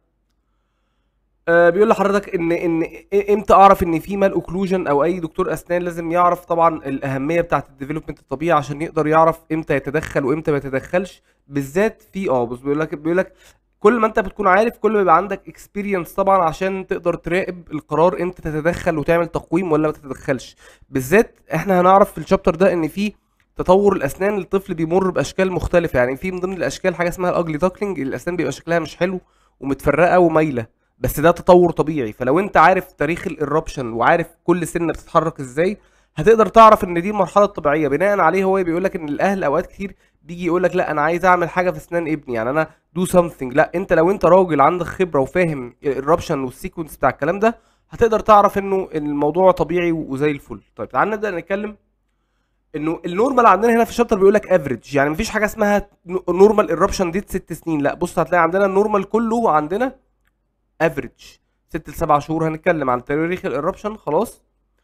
آه، بيقول لحضرتك ان ان إ- امتى اعرف ان في مال اوكلوجن او اي دكتور اسنان لازم يعرف طبعا الاهميه بتاعه الديفلوبمنت الطبيعي عشان يقدر يعرف امتى يتدخل وامتى ما يتدخلش بالذات في اه بص بيقول لك بيقول لك كل ما انت بتكون عارف كل ما يبقى عندك اكسبيرينس طبعا عشان تقدر تراقب القرار امتى تتدخل وتعمل تقويم ولا ما تتدخلش بالذات احنا هنعرف في الشابتر ده ان في تطور الاسنان الطفل بيمر باشكال مختلفه يعني في من ضمن الاشكال حاجه اسمها الاجلي داكلينج الاسنان بيبقى شكلها مش حلو ومتفرقه ومايله بس ده تطور طبيعي فلو انت عارف تاريخ الاربشن وعارف كل سنه بتتحرك ازاي هتقدر تعرف ان دي المرحله الطبيعيه بناء عليه هو بيقول لك ان الاهل اوقات كتير بيجي يقول لك لا انا عايز اعمل حاجه في اسنان ابني يعني انا دو سامثينج لا انت لو انت راجل عندك خبره وفاهم الربشن والسيكونس بتاع الكلام ده هتقدر تعرف انه الموضوع طبيعي وزي الفل طيب تعال نبدا نتكلم انه النورمال عندنا هنا في الشابتر بيقول لك افريج يعني مفيش حاجه اسمها نورمال ايربشن ديت ست سنين لا بص هتلاقي عندنا النورمال كله عندنا افريج ست لسبع شهور هنتكلم عن تاريخ الايربشن خلاص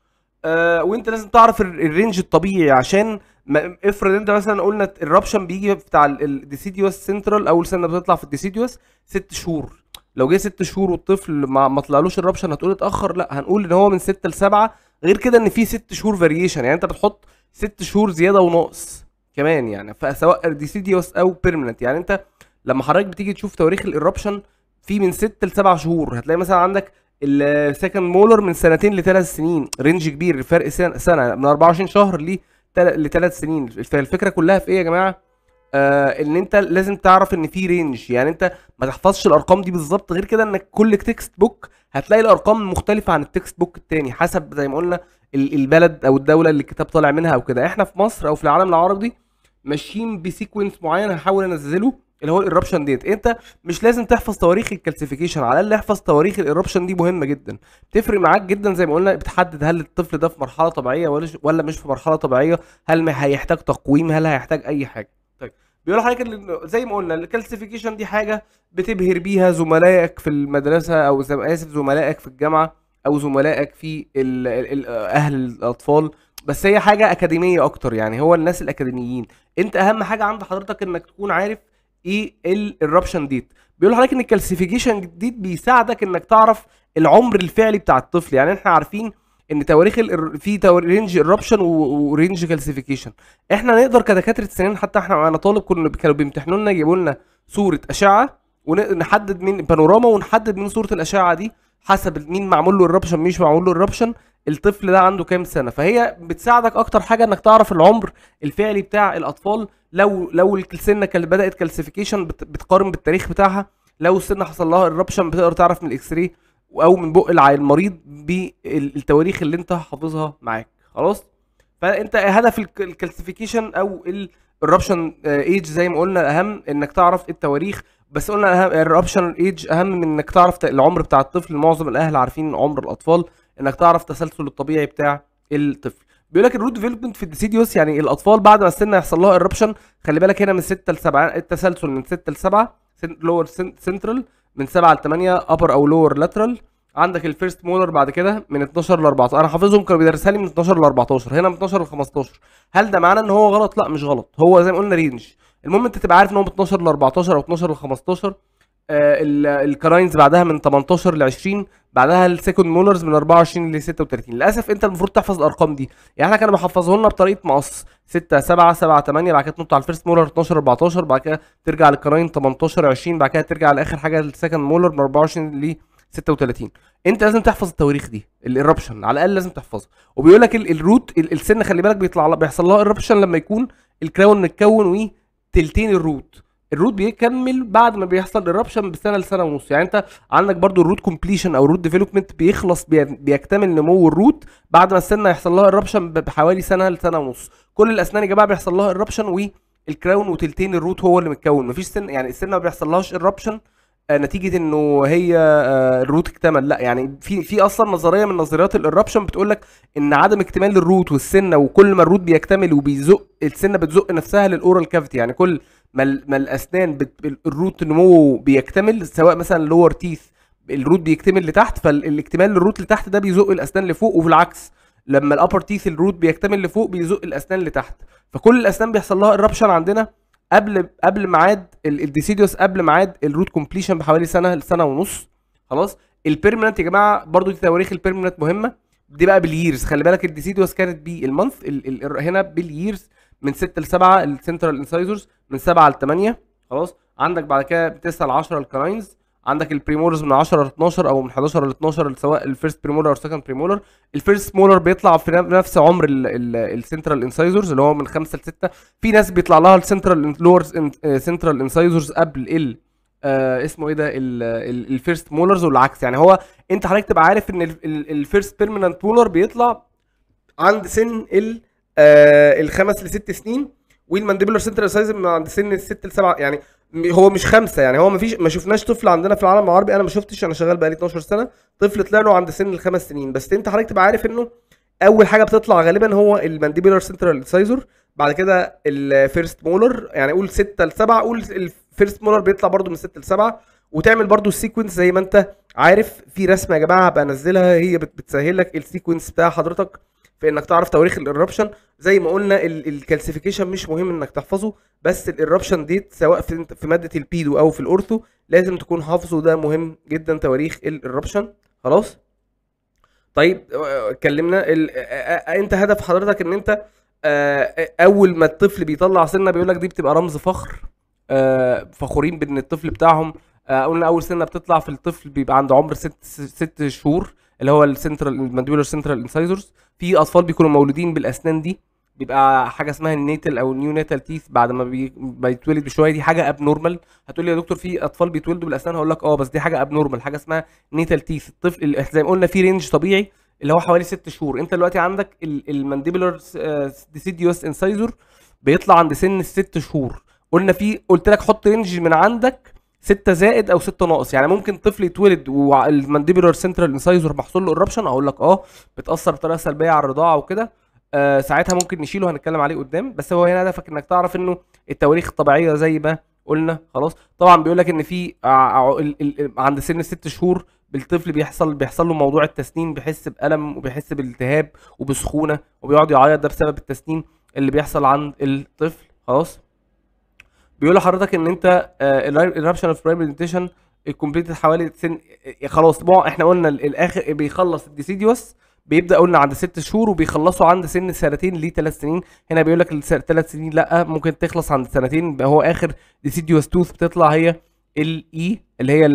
آه وانت لازم تعرف ال- الرينج الطبيعي عشان ما افرض انت مثلا قلنا الربشن بيجي بتاع الديسيديوس سنترال اول سنه بتطلع في الديسيديوس ست شهور لو جه ست شهور والطفل ما, ما طلعلوش الربشن هتقول اتاخر لا هنقول ان هو من ستة لسبعة غير كده ان في ست شهور فاريشن يعني انت بتحط ست شهور زياده وناقص كمان يعني فسواء ديسيديوس او بيرمننت يعني انت لما حضرتك بتيجي تشوف تواريخ الاربشن في من ست لسبع شهور هتلاقي مثلا عندك السكند مولر من سنتين لثلاث سنين رينج كبير الفرق سنه, سنة من 24 شهر ل لثلاث سنين فالفكره كلها في ايه يا جماعه آه ان انت لازم تعرف ان في رينج يعني انت ما تحفظش الارقام دي بالظبط غير كده انك كل تكست بوك هتلاقي الارقام مختلفه عن التكست بوك التاني حسب زي ما قلنا ال- البلد او الدوله اللي الكتاب طالع منها او كده احنا في مصر او في العالم العربي ماشيين بسيكونس معين هحاول انزله اللي هو الاربشن ديت انت مش لازم تحفظ تواريخ الكالسيفيكيشن على الاقل احفظ تواريخ الاربشن دي مهمه جدا بتفرق معاك جدا زي ما قلنا بتحدد هل الطفل ده في مرحله طبيعيه ولا ولا مش في مرحله طبيعيه هل ما هيحتاج تقويم هل هيحتاج اي حاجه طيب بيقول لحضرتك إن زي ما قلنا الكالسيفيكيشن دي حاجه بتبهر بيها زملائك في المدرسه او زي اسف زملائك في الجامعه او زملائك في ال ال ال اهل الاطفال بس هي حاجه اكاديميه اكتر يعني هو الناس الاكاديميين انت اهم حاجه عند حضرتك انك تكون عارف ايه الربشن ديت بيقول لحضرتك ان الكالسيفيكيشن ديت بيساعدك انك تعرف العمر الفعلي بتاع الطفل يعني احنا عارفين ان تواريخ ال... في توار... رينج الربشن ورينج كالسيفيكيشن احنا نقدر كدكاتره سنين حتى احنا معانا طالب كنا كانوا بيمتحنوا لنا يجيبوا لنا صوره اشعه ونحدد من بانوراما ونحدد من صوره الاشعه دي حسب مين معمول له الربشن مش معمول له الربشن الطفل ده عنده كام سنه فهي بتساعدك اكتر حاجه انك تعرف العمر الفعلي بتاع الاطفال لو لو السنه كانت بدات كالسيفيكيشن بتقارن بالتاريخ بتاعها لو السنه حصل لها الربشن بتقدر تعرف من الاكس راي او من بق الع- المريض بالتواريخ اللي انت حافظها معاك خلاص فانت هدف الك- الكالسيفيكيشن او الربشن ايج زي ما قلنا اهم انك تعرف التواريخ بس قلنا اهم الربشن ايج اهم من انك تعرف ت- العمر بتاع الطفل معظم الاهل عارفين عمر الاطفال انك تعرف التسلسل الطبيعي بتاع الطفل بيقول لك الروت ديفلوبمنت في الديسيديوس يعني الاطفال بعد ما السن يحصل لها الربشن خلي بالك هنا من 6 ل 7 التسلسل من 6 ل 7 لور سنترال من 7 ل 8 ابر او لور لاترال عندك الفيرست مولر بعد كده من 12 ل 14 انا حافظهم كانوا بيدرسها لي من 12 ل 14 هنا من 12 ل 15 هل ده معناه ان هو غلط لا مش غلط هو زي ما قلنا رينج المهم انت تبقى عارف ان هو من 12 ل 14 او 12 ل 15 آه الكراينز بعدها من 18 ل 20 بعدها السكند مولرز من 24 ل 36 للاسف انت المفروض تحفظ الارقام دي يعني احنا كانوا بيحفظوا لنا بطريقه مقص 6 7 7 8 بعد كده تنط على الفيرست مولر 12 14 بعد كده ترجع للكراين 18 20 بعد كده ترجع لاخر حاجه السكند مولر من 24 ل 36 انت لازم تحفظ التواريخ دي الاربشن على الاقل لازم تحفظها وبيقول لك ال- الروت ال- السن خلي بالك بيطلع بيحصل لها اربشن لما يكون الكراون متكون وتلتين الروت الروت بيكمل بعد ما بيحصل ايربشن بسنه لسنه ونص يعني انت عندك برضو الروت كومبليشن او الروت ديفلوبمنت بيخلص بي- بيكتمل نمو الروت بعد ما السنه يحصل لها ايربشن بحوالي سنه لسنه ونص كل الاسنان يا جماعه بيحصل لها ايربشن والكراون وتلتين الروت هو اللي متكون مفيش سن يعني السنه ما بيحصلهاش ايربشن نتيجه انه هي آه، الروت اكتمل لا يعني في في اصلا نظريه من نظريات الاربشن بتقول لك ان عدم اكتمال الروت والسنه وكل ما الروت بيكتمل وبيزق السنه بتزق نفسها للاورال كافيتي يعني كل ما, ال- ما الاسنان بت... الروت نموه بيكتمل سواء مثلا لور تيث الروت بيكتمل لتحت فالاكتمال للروت لتحت ده بيزق الاسنان لفوق وفي العكس لما الابر تيث الروت بيكتمل لفوق بيزق الاسنان لتحت فكل الاسنان بيحصل لها الربشن عندنا قبل قبل ميعاد ال- الديسيديوس قبل ميعاد الروت كومبليشن بحوالي سنه لسنه ونص خلاص البيرمننت يا جماعه برضو دي تواريخ البيرمننت مهمه دي بقى بالييرز خلي بالك الديسيديوس كانت بالمانث ال ال هنا بالييرز من 6 ل 7 السنترال انسايزرز من 7 ل 8 خلاص عندك بعد كده من 9 ل 10 الكراينز عندك البريمولرز من 10 ل 12 او من 11 ل 12 سواء الفيرست بريمولر او السكند بريمولر الفيرست مولر بيطلع في نفس عمر السنترال انسايزرز اللي هو من 5 ل 6 في ناس بيطلع لها السنترال لور سنترال انسايزرز قبل ال آه اسمه ايه ده الفيرست مولرز والعكس يعني هو انت حضرتك تبقى عارف ان الفيرست بيرمننت مولر بيطلع عند سن ال آه الخمس لست سنين والمانديبولار سنترال سايز من عند سن الست لسبعه يعني م- هو مش خمسه يعني هو ما فيش ما شفناش طفل عندنا في العالم العربي انا ما شفتش انا شغال بقالي 12 سنه طفل طلع له عند سن الخمس سنين بس انت حضرتك تبقى عارف انه اول حاجه بتطلع غالبا هو المانديبولار سنترال سايزر بعد كده الفيرست مولر يعني قول 6 ل 7 قول الفيرست مولر بيطلع برده من 6 ل 7 وتعمل برده السيكونس زي ما انت عارف في رسمه يا جماعه هبقى انزلها هي بت- بتسهل لك السيكونس بتاع حضرتك في انك تعرف تواريخ الاربشن زي ما قلنا الكالسيفيكيشن مش مهم انك تحفظه بس الاربشن ديت سواء في في ماده البيدو او في الاورثو لازم تكون حافظه ده مهم جدا تواريخ الاربشن خلاص طيب آه، اتكلمنا ال- آه، آه، انت هدف حضرتك ان انت آه، اول ما الطفل بيطلع سنه بيقول لك دي بتبقى رمز فخر آه، فخورين بان الطفل بتاعهم آه، قلنا اول سنه بتطلع في الطفل بيبقى عنده عمر ست ست شهور اللي هو السنترال المانديبولار سنترال انسايزرز في اطفال بيكونوا مولودين بالاسنان دي بيبقى حاجه اسمها النيتال او النيو ناتال تيث بعد ما بي- بيتولد بشويه دي حاجه اب نورمال هتقول لي يا دكتور في اطفال بيتولدوا بالاسنان هقول لك اه بس دي حاجه اب نورمال حاجه اسمها نيتال تيث الطفل اللي زي ما قلنا في رينج طبيعي اللي هو حوالي ست شهور انت دلوقتي عندك المانديبولار ديسيديوس انسايزر بيطلع عند سن الست شهور قلنا في قلت لك حط رينج من عندك 6 زائد او 6 ناقص يعني ممكن طفل يتولد والمانديبولار سنترال انسايزر محصول له ايربشن اقول لك اه بتاثر بطريقه سلبيه على الرضاعه وكده آه ساعتها ممكن نشيله هنتكلم عليه قدام بس هو هنا هدفك انك تعرف انه التواريخ الطبيعيه زي ما قلنا خلاص طبعا بيقول لك ان في ع- ع- ال- ال- عند سن الست شهور بالطفل بيحصل بيحصل له موضوع التسنين بيحس بألم وبيحس بالالتهاب وبسخونه وبيقعد يعيط ده بسبب التسنين اللي بيحصل عند الطفل خلاص بيقول لحضرتك ان انت الرابشن اوف برايمريتيشن الكومبليت حوالي سن آه، خلاص بقى احنا قلنا ال- الاخر بيخلص الديسيديوس بيبدا قلنا عند ست شهور وبيخلصوا عند سن سنتين لثلاث سنين هنا بيقول لك الثلاث سنين لا ممكن تخلص عند سنتين يبقى هو اخر ديسيديوس توث بتطلع هي الاي اللي هي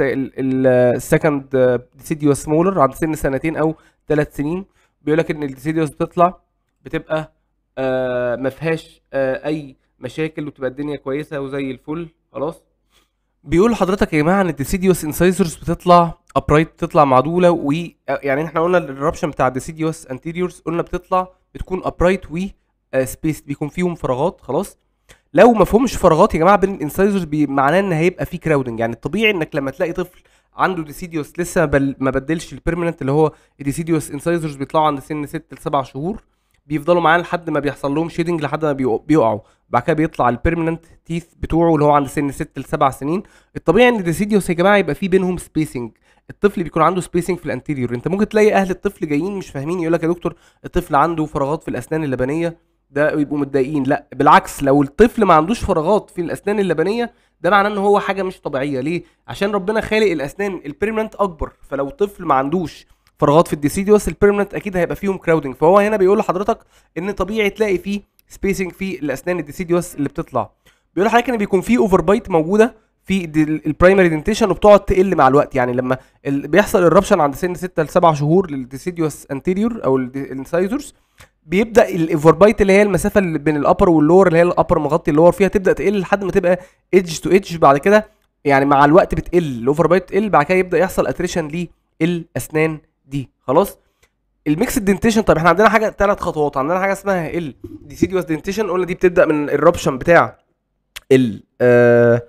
السكند ديسيديوس مولر عند سن سنتين او ثلاث سنين بيقول لك ان الديسيديوس بتطلع بتبقى آه ما فيهاش آه اي مشاكل وتبقى الدنيا كويسه وزي الفل خلاص بيقول لحضرتك يا جماعه ان الديسيديوس انسايزرز بتطلع ابرايت بتطلع معدوله و يعني احنا قلنا الرابشن بتاع الديسيديوس انتيريورز قلنا بتطلع بتكون ابرايت و سبيس بيكون فيهم فراغات خلاص لو ما فيهمش فراغات يا جماعه بين الانسايزرز معناه ان هيبقى في كراودنج يعني الطبيعي انك لما تلاقي طفل عنده ديسيديوس لسه بل ما بدلش البيرمننت اللي هو الديسيديوس انسايزرز بيطلعوا عند سن 6 ل 7 شهور بيفضلوا معاه لحد ما بيحصل لهم شيدنج لحد ما بيقع- بيقعوا بعد كده بيطلع البيرمننت تيث بتوعه اللي هو عند سن 6 ل 7 سنين الطبيعي ان الديسيديوس يا جماعه يبقى فيه بينهم سبيسنج الطفل بيكون عنده سبيسنج في الانتيريور انت ممكن تلاقي اهل الطفل جايين مش فاهمين يقول لك يا دكتور الطفل عنده فراغات في الاسنان اللبنيه ده يبقوا متضايقين لا بالعكس لو الطفل ما عندوش فراغات في الاسنان اللبنيه ده معناه ان هو حاجه مش طبيعيه ليه عشان ربنا خالق الاسنان البيرمننت اكبر فلو طفل ما عندوش فراغات في الديسيديوس البيرمننت اكيد هيبقى فيهم كراودنج فهو هنا بيقول لحضرتك ان طبيعي تلاقي فيه سبيسنج في الاسنان الديسيديوس اللي بتطلع بيقول لحضرتك ان بيكون فيه اوفر بايت موجوده في البرايمري دنتيشن وبتقعد تقل مع الوقت يعني لما ال- بيحصل الربشن عند سن 6 ل 7 شهور للديسيديوس انتيريور او الانسايزرز بيبدا الاوفر بايت اللي هي المسافه اللي بين الابر واللور اللي هي الابر مغطي اللور فيها تبدا تقل لحد ما تبقى ايدج تو ايدج بعد كده يعني مع الوقت بتقل الاوفر بايت تقل بعد كده يبدا يحصل اتريشن للاسنان دي خلاص الميكس دنتيشن طب احنا عندنا حاجه ثلاث خطوات عندنا حاجه اسمها ال ديسيديوس دنتيشن قلنا دي بتبدا من الربشن بتاع ال آه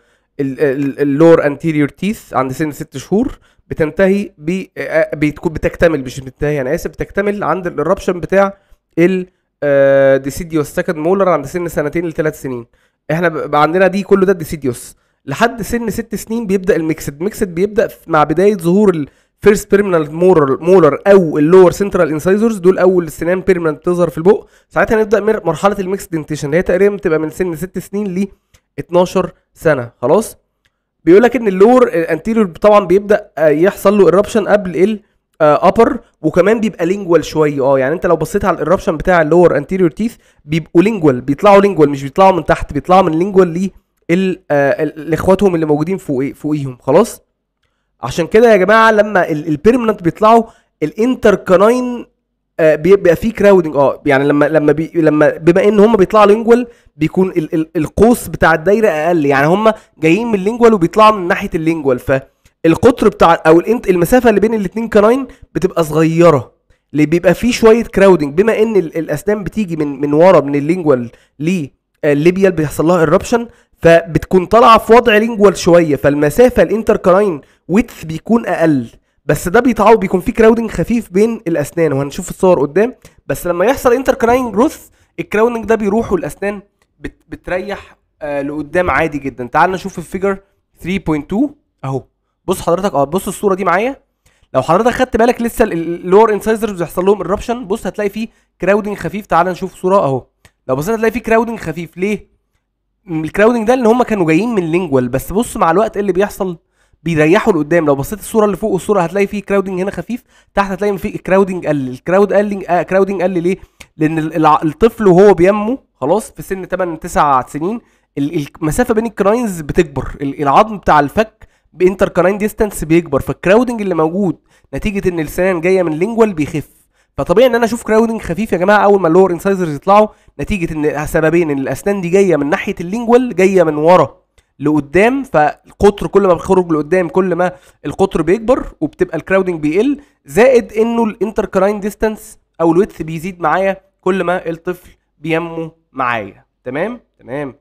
اللور انتيريور تيث عند سن ست شهور بتنتهي ب آه، بتكون بتكتمل مش بتنتهي انا اسف بتكتمل عند الربشن بتاع ال ديسيديوس سكند مولر عند سن سنتين لثلاث سنين احنا بقى عندنا دي كله ده ديسيديوس لحد سن ست سنين بيبدا الميكسد ميكسد بيبدا في- مع بدايه ظهور الفيرست بيرمنال مولر مولر او اللور سنترال انسايزرز دول اول السنان بيرمنال بتظهر في البق ساعتها نبدا مر- مرحله الميكس دنتيشن اللي هي تقريبا بتبقى من سن ست سنين ل 12 سنه خلاص بيقول لك ان اللور الانتيريور طبعا بيبدا آه، يحصل له ايربشن قبل ال ابر وكمان بيبقى لينجوال شويه اه يعني انت لو بصيت على الايربشن بتاع اللور انتيريور تيث بيبقوا لينجوال بيطلعوا لينجوال مش بيطلعوا من تحت بيطلعوا من لينجوال ل ال- آه، ال- لاخواتهم اللي موجودين فوق فوقيهم خلاص عشان كده يا جماعه لما البيرمننت بيطلعوا الانتر كاناين آه، بيبقى فيه كراودنج اه يعني لما لما بي لما بما ان هم بيطلعوا لينجوال بيكون ال ال القوس بتاع الدايره اقل يعني هم جايين من اللينجوال وبيطلعوا من ناحيه اللينجوال فالقطر بتاع او الانت المسافه اللي بين الاثنين كاناين بتبقى صغيره اللي بيبقى فيه شويه كراودنج بما ان ال- الاسنان بتيجي من من ورا من اللينجوال للليبيال بيحصل لها الربشن فبتكون طالعه في وضع لينجوال شويه فالمسافه الانتر كاناين ويدث بيكون اقل بس ده بيتعوض بيكون فيه كراودنج خفيف بين الاسنان وهنشوف الصور قدام بس لما يحصل انتر كراين جروث الكراودنج ده بيروح والاسنان بت بتريح آه لقدام عادي جدا تعال نشوف الفيجر 3.2 اهو بص حضرتك اه بص الصوره دي معايا لو حضرتك خدت بالك لسه اللور انسايزرز بيحصل لهم الربشن بص هتلاقي فيه كراودنج خفيف تعال نشوف صوره اهو لو بصيت هتلاقي فيه كراودنج خفيف ليه الكراودنج ده ان هم كانوا جايين من لينجوال بس بص مع الوقت ايه اللي بيحصل بيريحوا لقدام لو بصيت الصوره اللي فوق والصوره هتلاقي فيه كراودنج هنا خفيف تحت هتلاقي فيه كراودنج قل الكراود قل آه كراودنج قل ليه لان ال- الع- الطفل وهو بينمو خلاص في سن 8 9 سنين ال- المسافه بين الكراينز بتكبر ال- العظم بتاع الفك بانتر كراين ديستانس بيكبر فالكراودنج اللي موجود نتيجه ان السنان جايه من لينجوال بيخف فطبيعي ان انا اشوف كراودنج خفيف يا جماعه اول ما اللور انسايزرز يطلعوا نتيجه ان سببين ان الاسنان دي جايه من ناحيه اللينجوال جايه من ورا لقدام فالقطر كل ما بيخرج لقدام كل ما القطر بيكبر وبتبقى الكراودنج بيقل زائد انه الانتر كراين ديستانس او الويدث بيزيد معايا كل ما الطفل بينمو معايا تمام تمام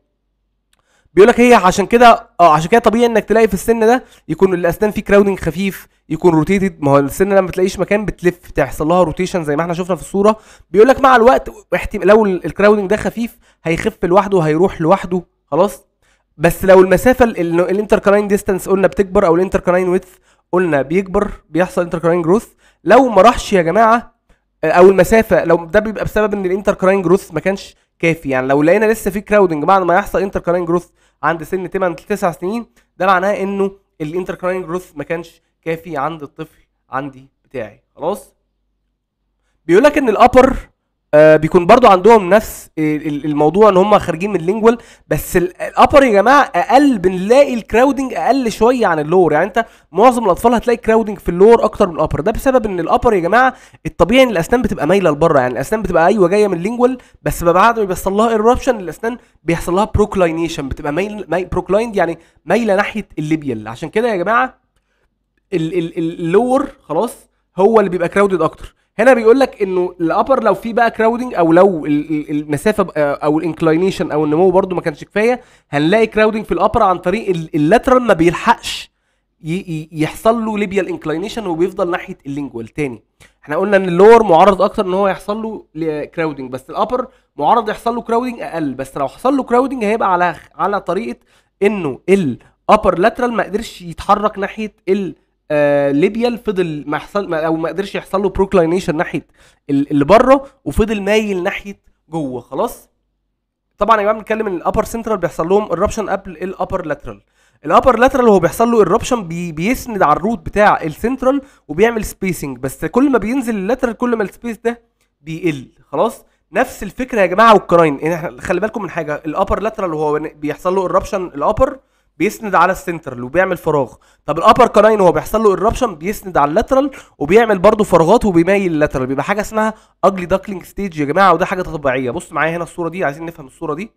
بيقول لك هي عشان كده اه عشان كده طبيعي انك تلاقي في السن ده يكون الاسنان فيه كراودنج خفيف يكون روتيتد ما هو السن لما بتلاقيش مكان بتلف تحصل لها روتيشن زي ما احنا شفنا في الصوره بيقول لك مع الوقت احتم... لو ال- الكراودنج ده خفيف هيخف لوحده وهيروح لوحده خلاص بس لو المسافه الانتركراين ديستانس قلنا بتكبر او الانتركراين ويدث قلنا بيكبر بيحصل انتركراين جروث لو ما راحش يا جماعه او المسافه لو ده بيبقى بسبب ان الانتركراين جروث ما كانش كافي يعني لو لقينا لسه في كراودنج بعد ما يحصل انتركراين جروث عند سن 8 ل 9 سنين ده معناه انه الانتركراين جروث ما كانش كافي عند الطفل عندي بتاعي خلاص بيقول لك ان الابر آه بيكون برضو عندهم نفس ال- ال- الموضوع ان هم خارجين من اللينجوال بس ال- الابر يا جماعه اقل بنلاقي الكراودنج اقل شويه عن اللور يعني انت معظم الاطفال هتلاقي كراودنج في اللور اكتر من الابر ده بسبب ان الابر يا جماعه الطبيعي ان الاسنان بتبقى مايله لبره يعني الاسنان بتبقى ايوه جايه من اللينجوال بس بعد ما بيحصل لها ايربشن الاسنان بيحصل لها بروكلاينيشن بتبقى مايل ماي بروكلايند يعني مايله ناحيه الليبيال عشان كده يا جماعه ال- ال- ال- اللور خلاص هو اللي بيبقى كراودد اكتر هنا بيقول لك انه الابر لو في بقى كراودنج او لو ال- ال- المسافه بقى- او الانكلاينيشن او النمو برده ما كانش كفايه هنلاقي كراودنج في الابر عن طريق ال- اللاترال ما بيلحقش ي- ي- يحصل له ليبيال انكلاينيشن وبيفضل ناحيه اللينجوال تاني احنا قلنا ان اللور معرض اكتر ان هو يحصل له كراودنج بس الابر معرض يحصل له كراودنج اقل بس لو حصل له كراودنج هيبقى على على طريقه انه الابر لاترال ما قدرش يتحرك ناحيه ال آه ليبيال فضل ما يحصل ما او ما قدرش يحصل له بروكلاينيشن ناحيه ال- اللي بره وفضل مايل ناحيه جوه خلاص طبعا يا جماعه بنتكلم ان الابر سنترال بيحصل لهم الربشن قبل الابر لاترال الابر لاترال هو بيحصل له الربشن بي بيسند على الروت بتاع السنترال وبيعمل سبيسنج بس كل ما بينزل اللاترال كل ما السبيس ده بيقل خلاص نفس الفكره يا جماعه والكراين يعني إحنا- خلي بالكم من حاجه الابر لاترال وهو بيحصل له الربشن الابر بيسند على السنترال وبيعمل فراغ طب الابر كراين وهو بيحصل له الربشن بيسند على اللاترال وبيعمل برضه فراغات وبيميل اللاترال بيبقى حاجه اسمها اجلي داكلينج ستيج يا جماعه وده حاجه طبيعيه بص معايا هنا الصوره دي عايزين نفهم الصوره دي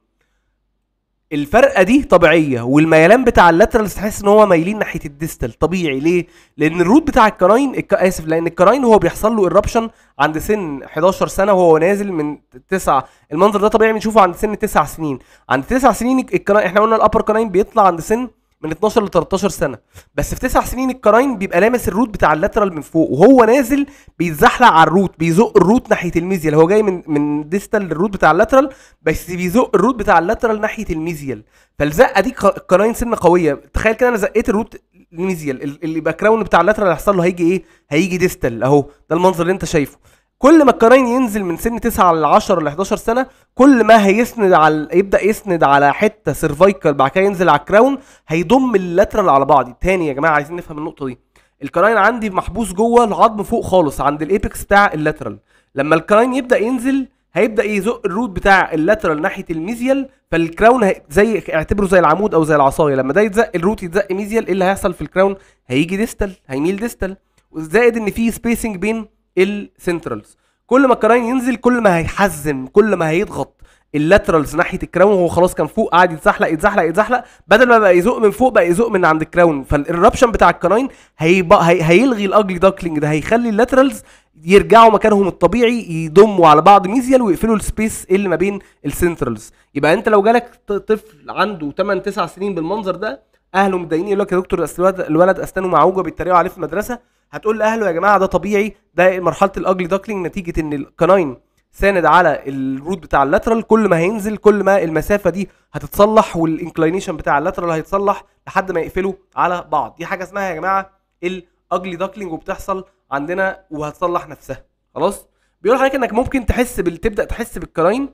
الفرقه دي طبيعيه والميلان بتاع اللاترالز تحس ان هو مايلين ناحيه الديستال طبيعي ليه لان الروت بتاع الكراين الك... اسف لان الكراين هو بيحصل له الربشن عند سن 11 سنه وهو نازل من 9 المنظر ده طبيعي بنشوفه عند سن 9 سنين عند 9 سنين الكراين احنا قلنا الابر كراين بيطلع عند سن من 12 ل 13 سنه بس في 9 سنين الكراين بيبقى لامس الروت بتاع اللاترال من فوق وهو نازل بيتزحلق على الروت بيزق الروت ناحيه الميزيال هو جاي من من ديستال للروت بتاع اللاترال بس بيزق الروت بتاع اللاترال ناحيه الميزيال فالزقه دي ق- الكراين سنه قويه تخيل كده انا زقيت الروت الميزيال ال- اللي يبقى كراون بتاع اللاترال هيحصل له هيجي ايه هيجي ديستال اهو ده المنظر اللي انت شايفه كل ما الكراين ينزل من سن 9 ل 10 ل 11 سنه كل ما هيسند على يبدا يسند على حته سيرفايكال بعد كده ينزل على الكراون هيضم اللاترال على بعض تاني يا جماعه عايزين نفهم النقطه دي الكراين عندي محبوس جوه العظم فوق خالص عند الايبكس بتاع اللاترال لما الكراين يبدا ينزل هيبدا يزق الروت بتاع اللاترال ناحيه الميزيال فالكراون هي زي اعتبره زي العمود او زي العصايه لما ده يتزق الروت يتزق ميزيال ايه اللي هيحصل في الكراون هيجي ديستال هيميل ديستال زائد ان في سبيسنج بين السنترالز كل ما الكراين ينزل كل ما هيحزم كل ما هيضغط اللاترالز ناحيه الكراون وهو خلاص كان فوق قاعد يتزحلق يتزحلق يتزحلق بدل ما بقى يزق من فوق بقى يزق من عند الكراون فالربشن بتاع الكراين هيبقى هي هيلغي الاجلي داكلينج ده هيخلي اللاترالز يرجعوا مكانهم الطبيعي يضموا على بعض ميزيال ويقفلوا السبيس اللي ما بين السنترالز يبقى انت لو جالك ط- طفل عنده 8 9 سنين بالمنظر ده اهله متضايقين يقول لك يا دكتور أصل الولد الولد اسنانه معوجه بيتريقوا عليه في المدرسه هتقول لاهله يا جماعه ده طبيعي ده مرحله الاجلي داكلينج نتيجه ان الكناين ساند على الروت بتاع اللاترال كل ما هينزل كل ما المسافه دي هتتصلح والانكلينيشن بتاع اللاترال هيتصلح لحد ما يقفلوا على بعض دي حاجه اسمها يا جماعه الاجلي داكلينج وبتحصل عندنا وهتصلح نفسها خلاص بيقول حضرتك انك ممكن تحس بال... تبدا تحس بالكراين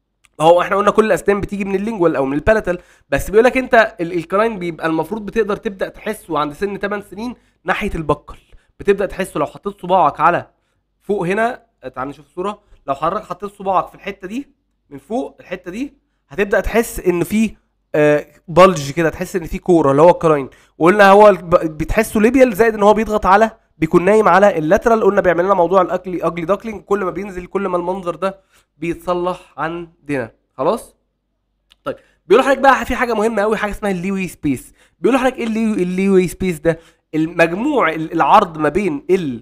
هو احنا قلنا كل الاسنان بتيجي من اللينجوال او من البالاتال بس بيقول لك انت ال- الكراين بيبقى المفروض بتقدر تبدا تحسه عند سن 8 سنين ناحيه البكل بتبدا تحسه لو حطيت صباعك على فوق هنا تعال نشوف الصوره لو حضرتك حطيت صباعك في الحته دي من فوق الحته دي هتبدا تحس ان في آه، بلج كده تحس ان في كوره اللي هو الكراين وقلنا هو الب- بتحسه ليبيال زائد ان هو بيضغط على بيكون نايم على اللاترال قلنا بيعمل لنا موضوع الاكلي اجلي داكلينج كل ما بينزل كل ما المنظر ده بيتصلح عندنا خلاص طيب بيقول لحضرتك بقى في حاجه مهمه قوي حاجه اسمها الليوي سبيس بيقول لحضرتك ايه الليوي, الليوي سبيس ده المجموع ال- العرض ما بين ال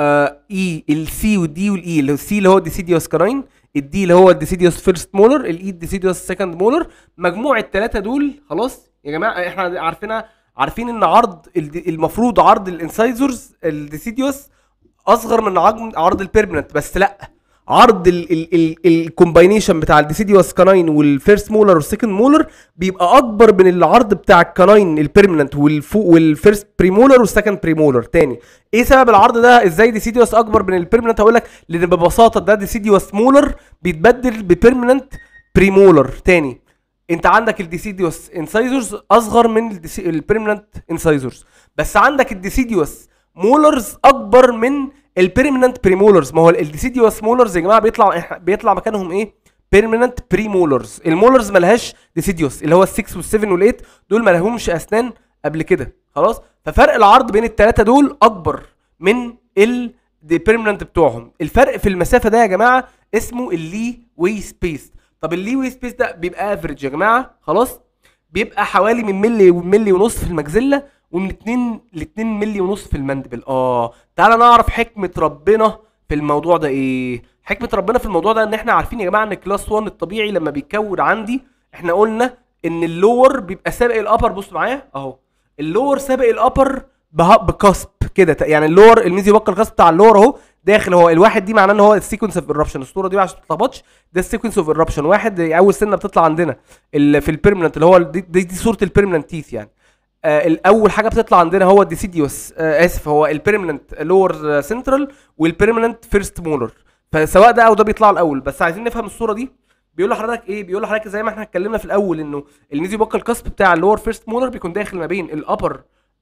اي السي والدي والاي اللي هو السي اللي هو الديسيديوس كراين الدي اللي هو الديسيديوس فيرست مولر الاي الديسيديوس سكند مولر مجموع الثلاثه دول خلاص يا جماعه احنا عارفينها عارفين ان عرض الد- المفروض عرض الانسايزرز الديسيديوس اصغر من عرض عرض البيرمننت بس لا عرض الكومباينيشن بتاع الديسيديوس كاناين والفيرست مولر والسكند مولر بيبقى اكبر من العرض بتاع الكاناين البيرمننت والفوق والفيرست بريمولر والسكند بريمولر تاني ايه سبب العرض ده ازاي ديسيديوس اكبر من البيرمننت هقول لك لان ببساطه ده ديسيديوس مولر بيتبدل ببيرمننت بريمولر تاني انت عندك الديسيديوس انسايزرز اصغر من البيرمننت انسايزرز بس عندك الديسيديوس مولرز اكبر من البيرمننت بريمولرز ما هو الديسيديوس مولرز يا جماعه بيطلع إح- بيطلع مكانهم ايه بيرمننت بريمولرز المولرز مالهاش ديسيديوس اللي هو ال6 وال7 وال8 دول ما لهمش اسنان قبل كده خلاص ففرق العرض بين الثلاثه دول اكبر من البيرمننت بتوعهم الفرق في المسافه ده يا جماعه اسمه اللي واي سبيس طب اللي واي سبيس ده بيبقى افريج يا جماعه خلاص بيبقى حوالي من ملي وملي ونص في المجزله ومن 2 ل 2 ملي ونص في المندبل اه تعالى نعرف حكمه ربنا في الموضوع ده ايه حكمه ربنا في الموضوع ده ان احنا عارفين يا جماعه ان كلاس 1 الطبيعي لما بيتكون عندي احنا قلنا ان اللور بيبقى سابق الابر بص معايا اهو اللور سابق الابر به- بكسب كده يعني اللور الميزي بكر الكسب بتاع اللور اهو داخل هو الواحد دي معناه ان هو السيكونس اوف ايربشن الصوره دي عشان ما تتلخبطش ده السيكونس اوف ايربشن واحد اول سنه بتطلع عندنا ال- في البيرمننت اللي هو ال- دي, دي, دي صوره البيرمننت تيث يعني آه الاول حاجه بتطلع عندنا هو الديسيديوس آه اسف هو البيرمننت لور سنترال والبيرمننت فيرست مولر فسواء ده او ده بيطلع الاول بس عايزين نفهم الصوره دي بيقول لحضرتك ايه بيقول لحضرتك زي ما احنا اتكلمنا في الاول انه الميزيو بوكال كاسب بتاع اللور فيرست مولر بيكون داخل ما بين الابر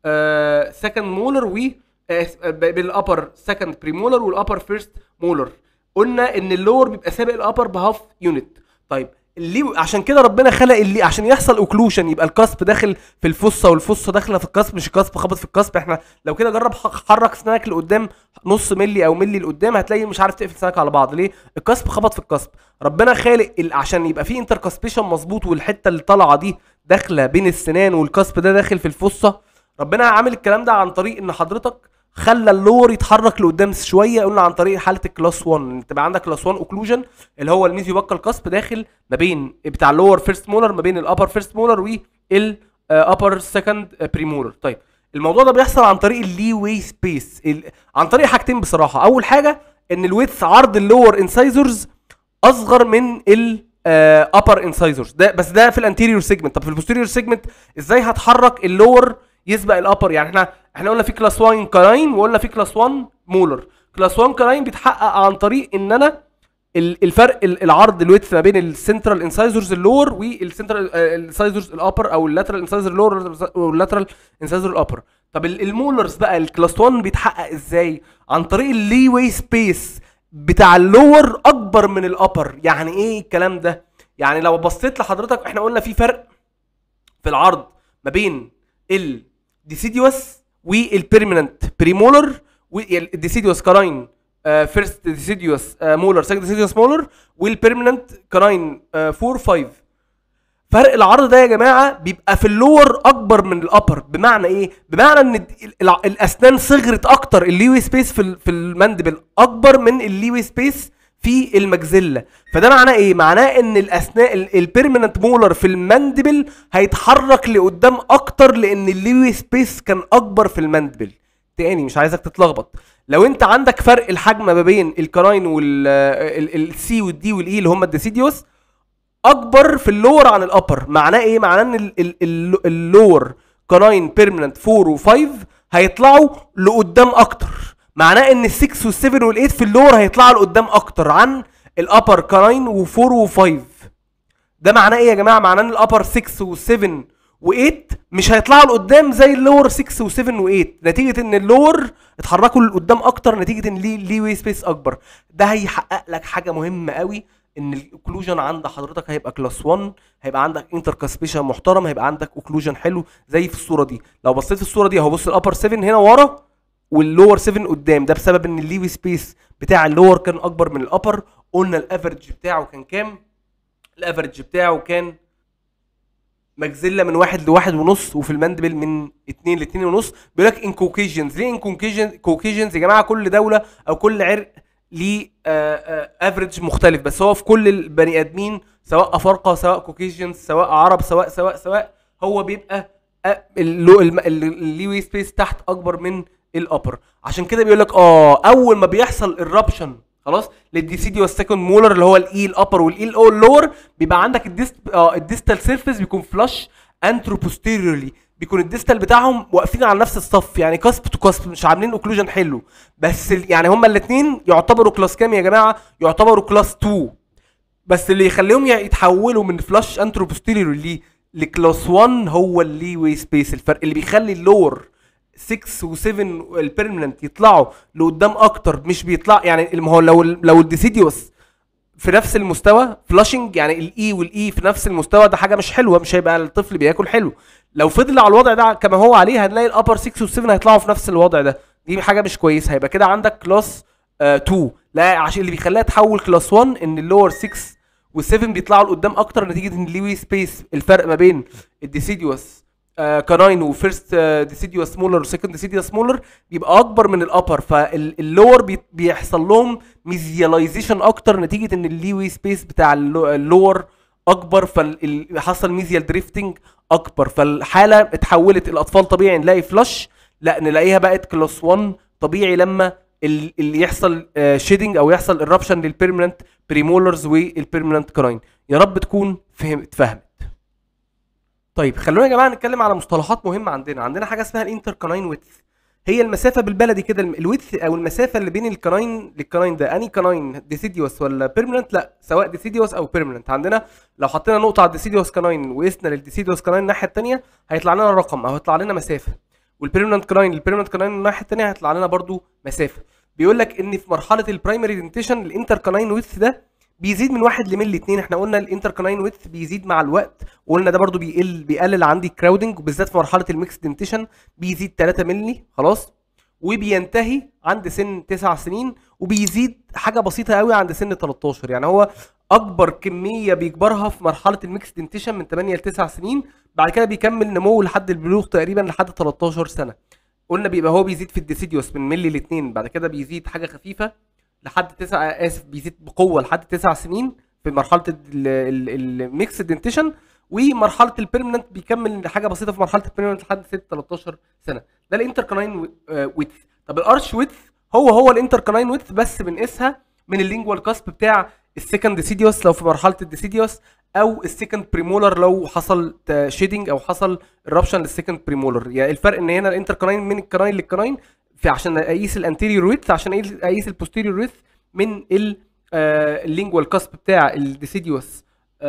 سكند مولر و بالابر سكند بري مولر والابر فيرست مولر قلنا ان اللور بيبقى سابق الابر بهاف يونت طيب اللي عشان كده ربنا خلق اللي عشان يحصل اوكلوشن يبقى الكاسب داخل في الفصه والفصه داخله في الكاسب مش الكاسب خبط في الكاسب احنا لو كده جرب ح- حرك سنانك لقدام نص ملي او ملي لقدام هتلاقي مش عارف تقفل سنانك على بعض ليه الكاسب خبط في الكاسب ربنا خالق ال- عشان يبقى في انتركاسبيشن مظبوط والحته اللي طالعه دي داخله بين السنان والكاسب ده داخل في الفصه ربنا عامل الكلام ده عن طريق ان حضرتك خلى اللور يتحرك لقدام شويه قلنا عن طريق حاله الكلاس 1 ان تبقى عندك كلاس 1 اوكلوجن اللي هو الميزيو بكال كاسب داخل ما بين بتاع اللور فيرست مولر ما بين الابر فيرست مولر وال ابر سكند بريمولر طيب الموضوع ده بيحصل عن طريق اللي واي سبيس عن طريق حاجتين بصراحه اول حاجه ان الويدث عرض اللور انسايزرز اصغر من ال ابر انسايزرز ده بس ده في الانتيريور سيجمنت طب في البوستيريور سيجمنت ازاي هتحرك اللور يسبق الابر يعني احنا احنا قلنا في كلاس 1 كلاين وقلنا في كلاس 1 مولر كلاس 1 كلاين بيتحقق عن طريق ان انا ال- الفرق ال- العرض الويدث ما بين السنترال انسايزرز اللور والسنترال انسايزرز الابر او اللاترال انسايزر اللور واللاترال انسايزر الابر طب ال- المولرز بقى الكلاس 1 بيتحقق ازاي عن طريق اللي واي سبيس بتاع اللور اكبر من الابر يعني ايه الكلام ده يعني لو بصيت لحضرتك احنا قلنا في فرق في العرض ما بين الديسيديوس والبيرمننت بريمولر والديسيديوس كراين فيرست ديسيديوس مولر سكند ديسيديوس مولر والبيرمننت كراين 4 5 فرق العرض ده يا جماعه بيبقى في اللور اكبر من الابر بمعنى ايه بمعنى ان ال- ال- الاسنان صغرت اكتر الليوي سبيس في ال- في المندبل اكبر من الليوي سبيس في المجزله فده معناه ايه معناه ان الاسنان البيرمننت مولر في المندبل هيتحرك لقدام اكتر لان الليوي سبيس كان اكبر في المندبل تاني مش عايزك تتلخبط لو انت عندك فرق الحجم ما بين الكراين والسي والدي والاي اللي هم الديسيديوس اكبر في اللور عن الابر معناه ايه معناه ان ال- ال- ال- اللور كراين بيرمننت 4 و5 هيطلعوا لقدام اكتر معناه ان ال6 وال7 وال8 في اللور هيطلعوا لقدام اكتر عن الابر كراين و4 و5 ده معناه ايه يا جماعه معناه ان الابر 6 و7 و8 مش هيطلعوا لقدام زي اللور 6 و7 و8 نتيجه ان اللور اتحركوا لقدام اكتر نتيجه ان ليه ليه واي سبيس اكبر ده هيحقق لك حاجه مهمه قوي ان الاوكلوجن عند حضرتك هيبقى كلاس 1 هيبقى عندك انتر كاسبيشن محترم هيبقى عندك اوكلوجن حلو زي في الصوره دي لو بصيت في الصوره دي اهو بص الابر 7 هنا ورا واللور 7 قدام ده بسبب ان الليوي سبيس بتاع اللور كان اكبر من الابر قلنا الافرج بتاعه كان كام الافرج بتاعه كان مجزله من واحد لواحد ونص وفي المندبل من اتنين لاتنين ونص بيقول لك ان كوكيجنز ليه ان كوكيجنز يا جماعه كل دوله او كل عرق ليه افريج مختلف بس هو في كل البني ادمين سواء افارقه سواء كوكيجنز سواء عرب سواء سواء سواء هو بيبقى الليوي سبيس تحت اكبر من الابر عشان كده بيقول لك اه اول ما بيحصل الرابشن خلاص للديسيديو السكند مولر اللي هو الاي الابر والاي الاو اللور بيبقى عندك الديست اه الديستال سيرفيس بيكون فلاش انترو بوستيريورلي بيكون الديستال بتاعهم واقفين على نفس الصف يعني كاسب تو كاسب مش عاملين اوكلوجن حلو بس ال- يعني هما الاثنين يعتبروا كلاس كام يا جماعه يعتبروا كلاس 2 بس اللي يخليهم ي- يتحولوا من فلاش انترو بوستيريورلي لكلاس 1 هو اللي واي سبيس الفرق اللي بيخلي اللور 6 و7 البيرمننت يطلعوا لقدام اكتر مش بيطلع يعني ما هو لو ال- لو الديسيديوس في نفس المستوى فلاشنج يعني الاي والاي في نفس المستوى ده حاجه مش حلوه مش هيبقى الطفل بياكل حلو لو فضل على الوضع ده كما هو عليه هنلاقي الابر 6 وال7 هيطلعوا في نفس الوضع ده دي حاجه مش كويسه هيبقى كده عندك كلاس 2 لا عشان اللي بيخليها تحول كلاس 1 ان اللور 6 وال7 بيطلعوا لقدام اكتر نتيجه ان الليوي سبيس الفرق ما بين الديسيديوس كاناين وفيرست ديسيديوس سمولر وسكند ديسيديوس سمولر بيبقى اكبر من الابر فاللور بيحصل لهم ميزياليزيشن اكتر نتيجه ان الليوي سبيس بتاع اللور اكبر فحصل ميزيال دريفتنج اكبر فالحاله اتحولت الاطفال طبيعي نلاقي فلاش لا نلاقيها بقت كلاس 1 طبيعي لما ال- اللي يحصل شيدنج او يحصل الرابشن للبيرمننت بريمولرز والبيرمننت كراين يا رب تكون فهم اتفهمت طيب خلونا يا جماعه نتكلم على مصطلحات مهمه عندنا عندنا حاجه اسمها الانتر كراين ويدث هي المسافه بالبلدي كده الويدث او المسافه اللي بين الكناين للكناين ده اني كناين ديسيديوس ولا بيرمننت لا سواء ديسيديوس او بيرمننت عندنا لو حطينا نقطه على الديسيديوس كناين وقسنا للديسيديوس كناين الناحيه الثانيه هيطلع لنا رقم او هيطلع لنا مسافه والبيرمننت كناين البيرمننت كناين الناحيه الثانيه هيطلع لنا برضو مسافه بيقول لك ان في مرحله البرايمري دنتيشن الانتر كناين ويدث ده بيزيد من واحد لملي اتنين احنا قلنا الانتر كناين ويدث بيزيد مع الوقت وقلنا ده برضو بيقل بيقلل عندي كراودنج وبالذات في مرحله الميكس دنتيشن بيزيد 3 ملي خلاص وبينتهي عند سن 9 سنين وبيزيد حاجه بسيطه قوي عند سن 13 يعني هو اكبر كميه بيكبرها في مرحله الميكس دنتيشن من 8 ل 9 سنين بعد كده بيكمل نمو لحد البلوغ تقريبا لحد 13 سنه قلنا بيبقى هو بيزيد في الديسيديوس من ملي ل2 بعد كده بيزيد حاجه خفيفه لحد 9 اسف بيزيد بقوه لحد 9 سنين في مرحله الميكس دنتيشن ومرحله البيرمننت بيكمل حاجه بسيطه في مرحله البيرمننت لحد 6 13 سنه ده الانتر كناين ويدث طب الارش ويدث هو هو الانتر كناين ويدث بس بنقيسها من اللينجوال كاسب بتاع السكند ديسيديوس لو في مرحله الديسيديوس او السكند بريمولر لو حصل شيدنج او حصل eruption للسكند بريمولر يعني الفرق ان هنا الانتر كناين من الكناين للكناين في عشان اقيس الانتيريور ويدث عشان اقيس البوستيريور ويدث من اللينجوال كاسب بتاع الديسيديوس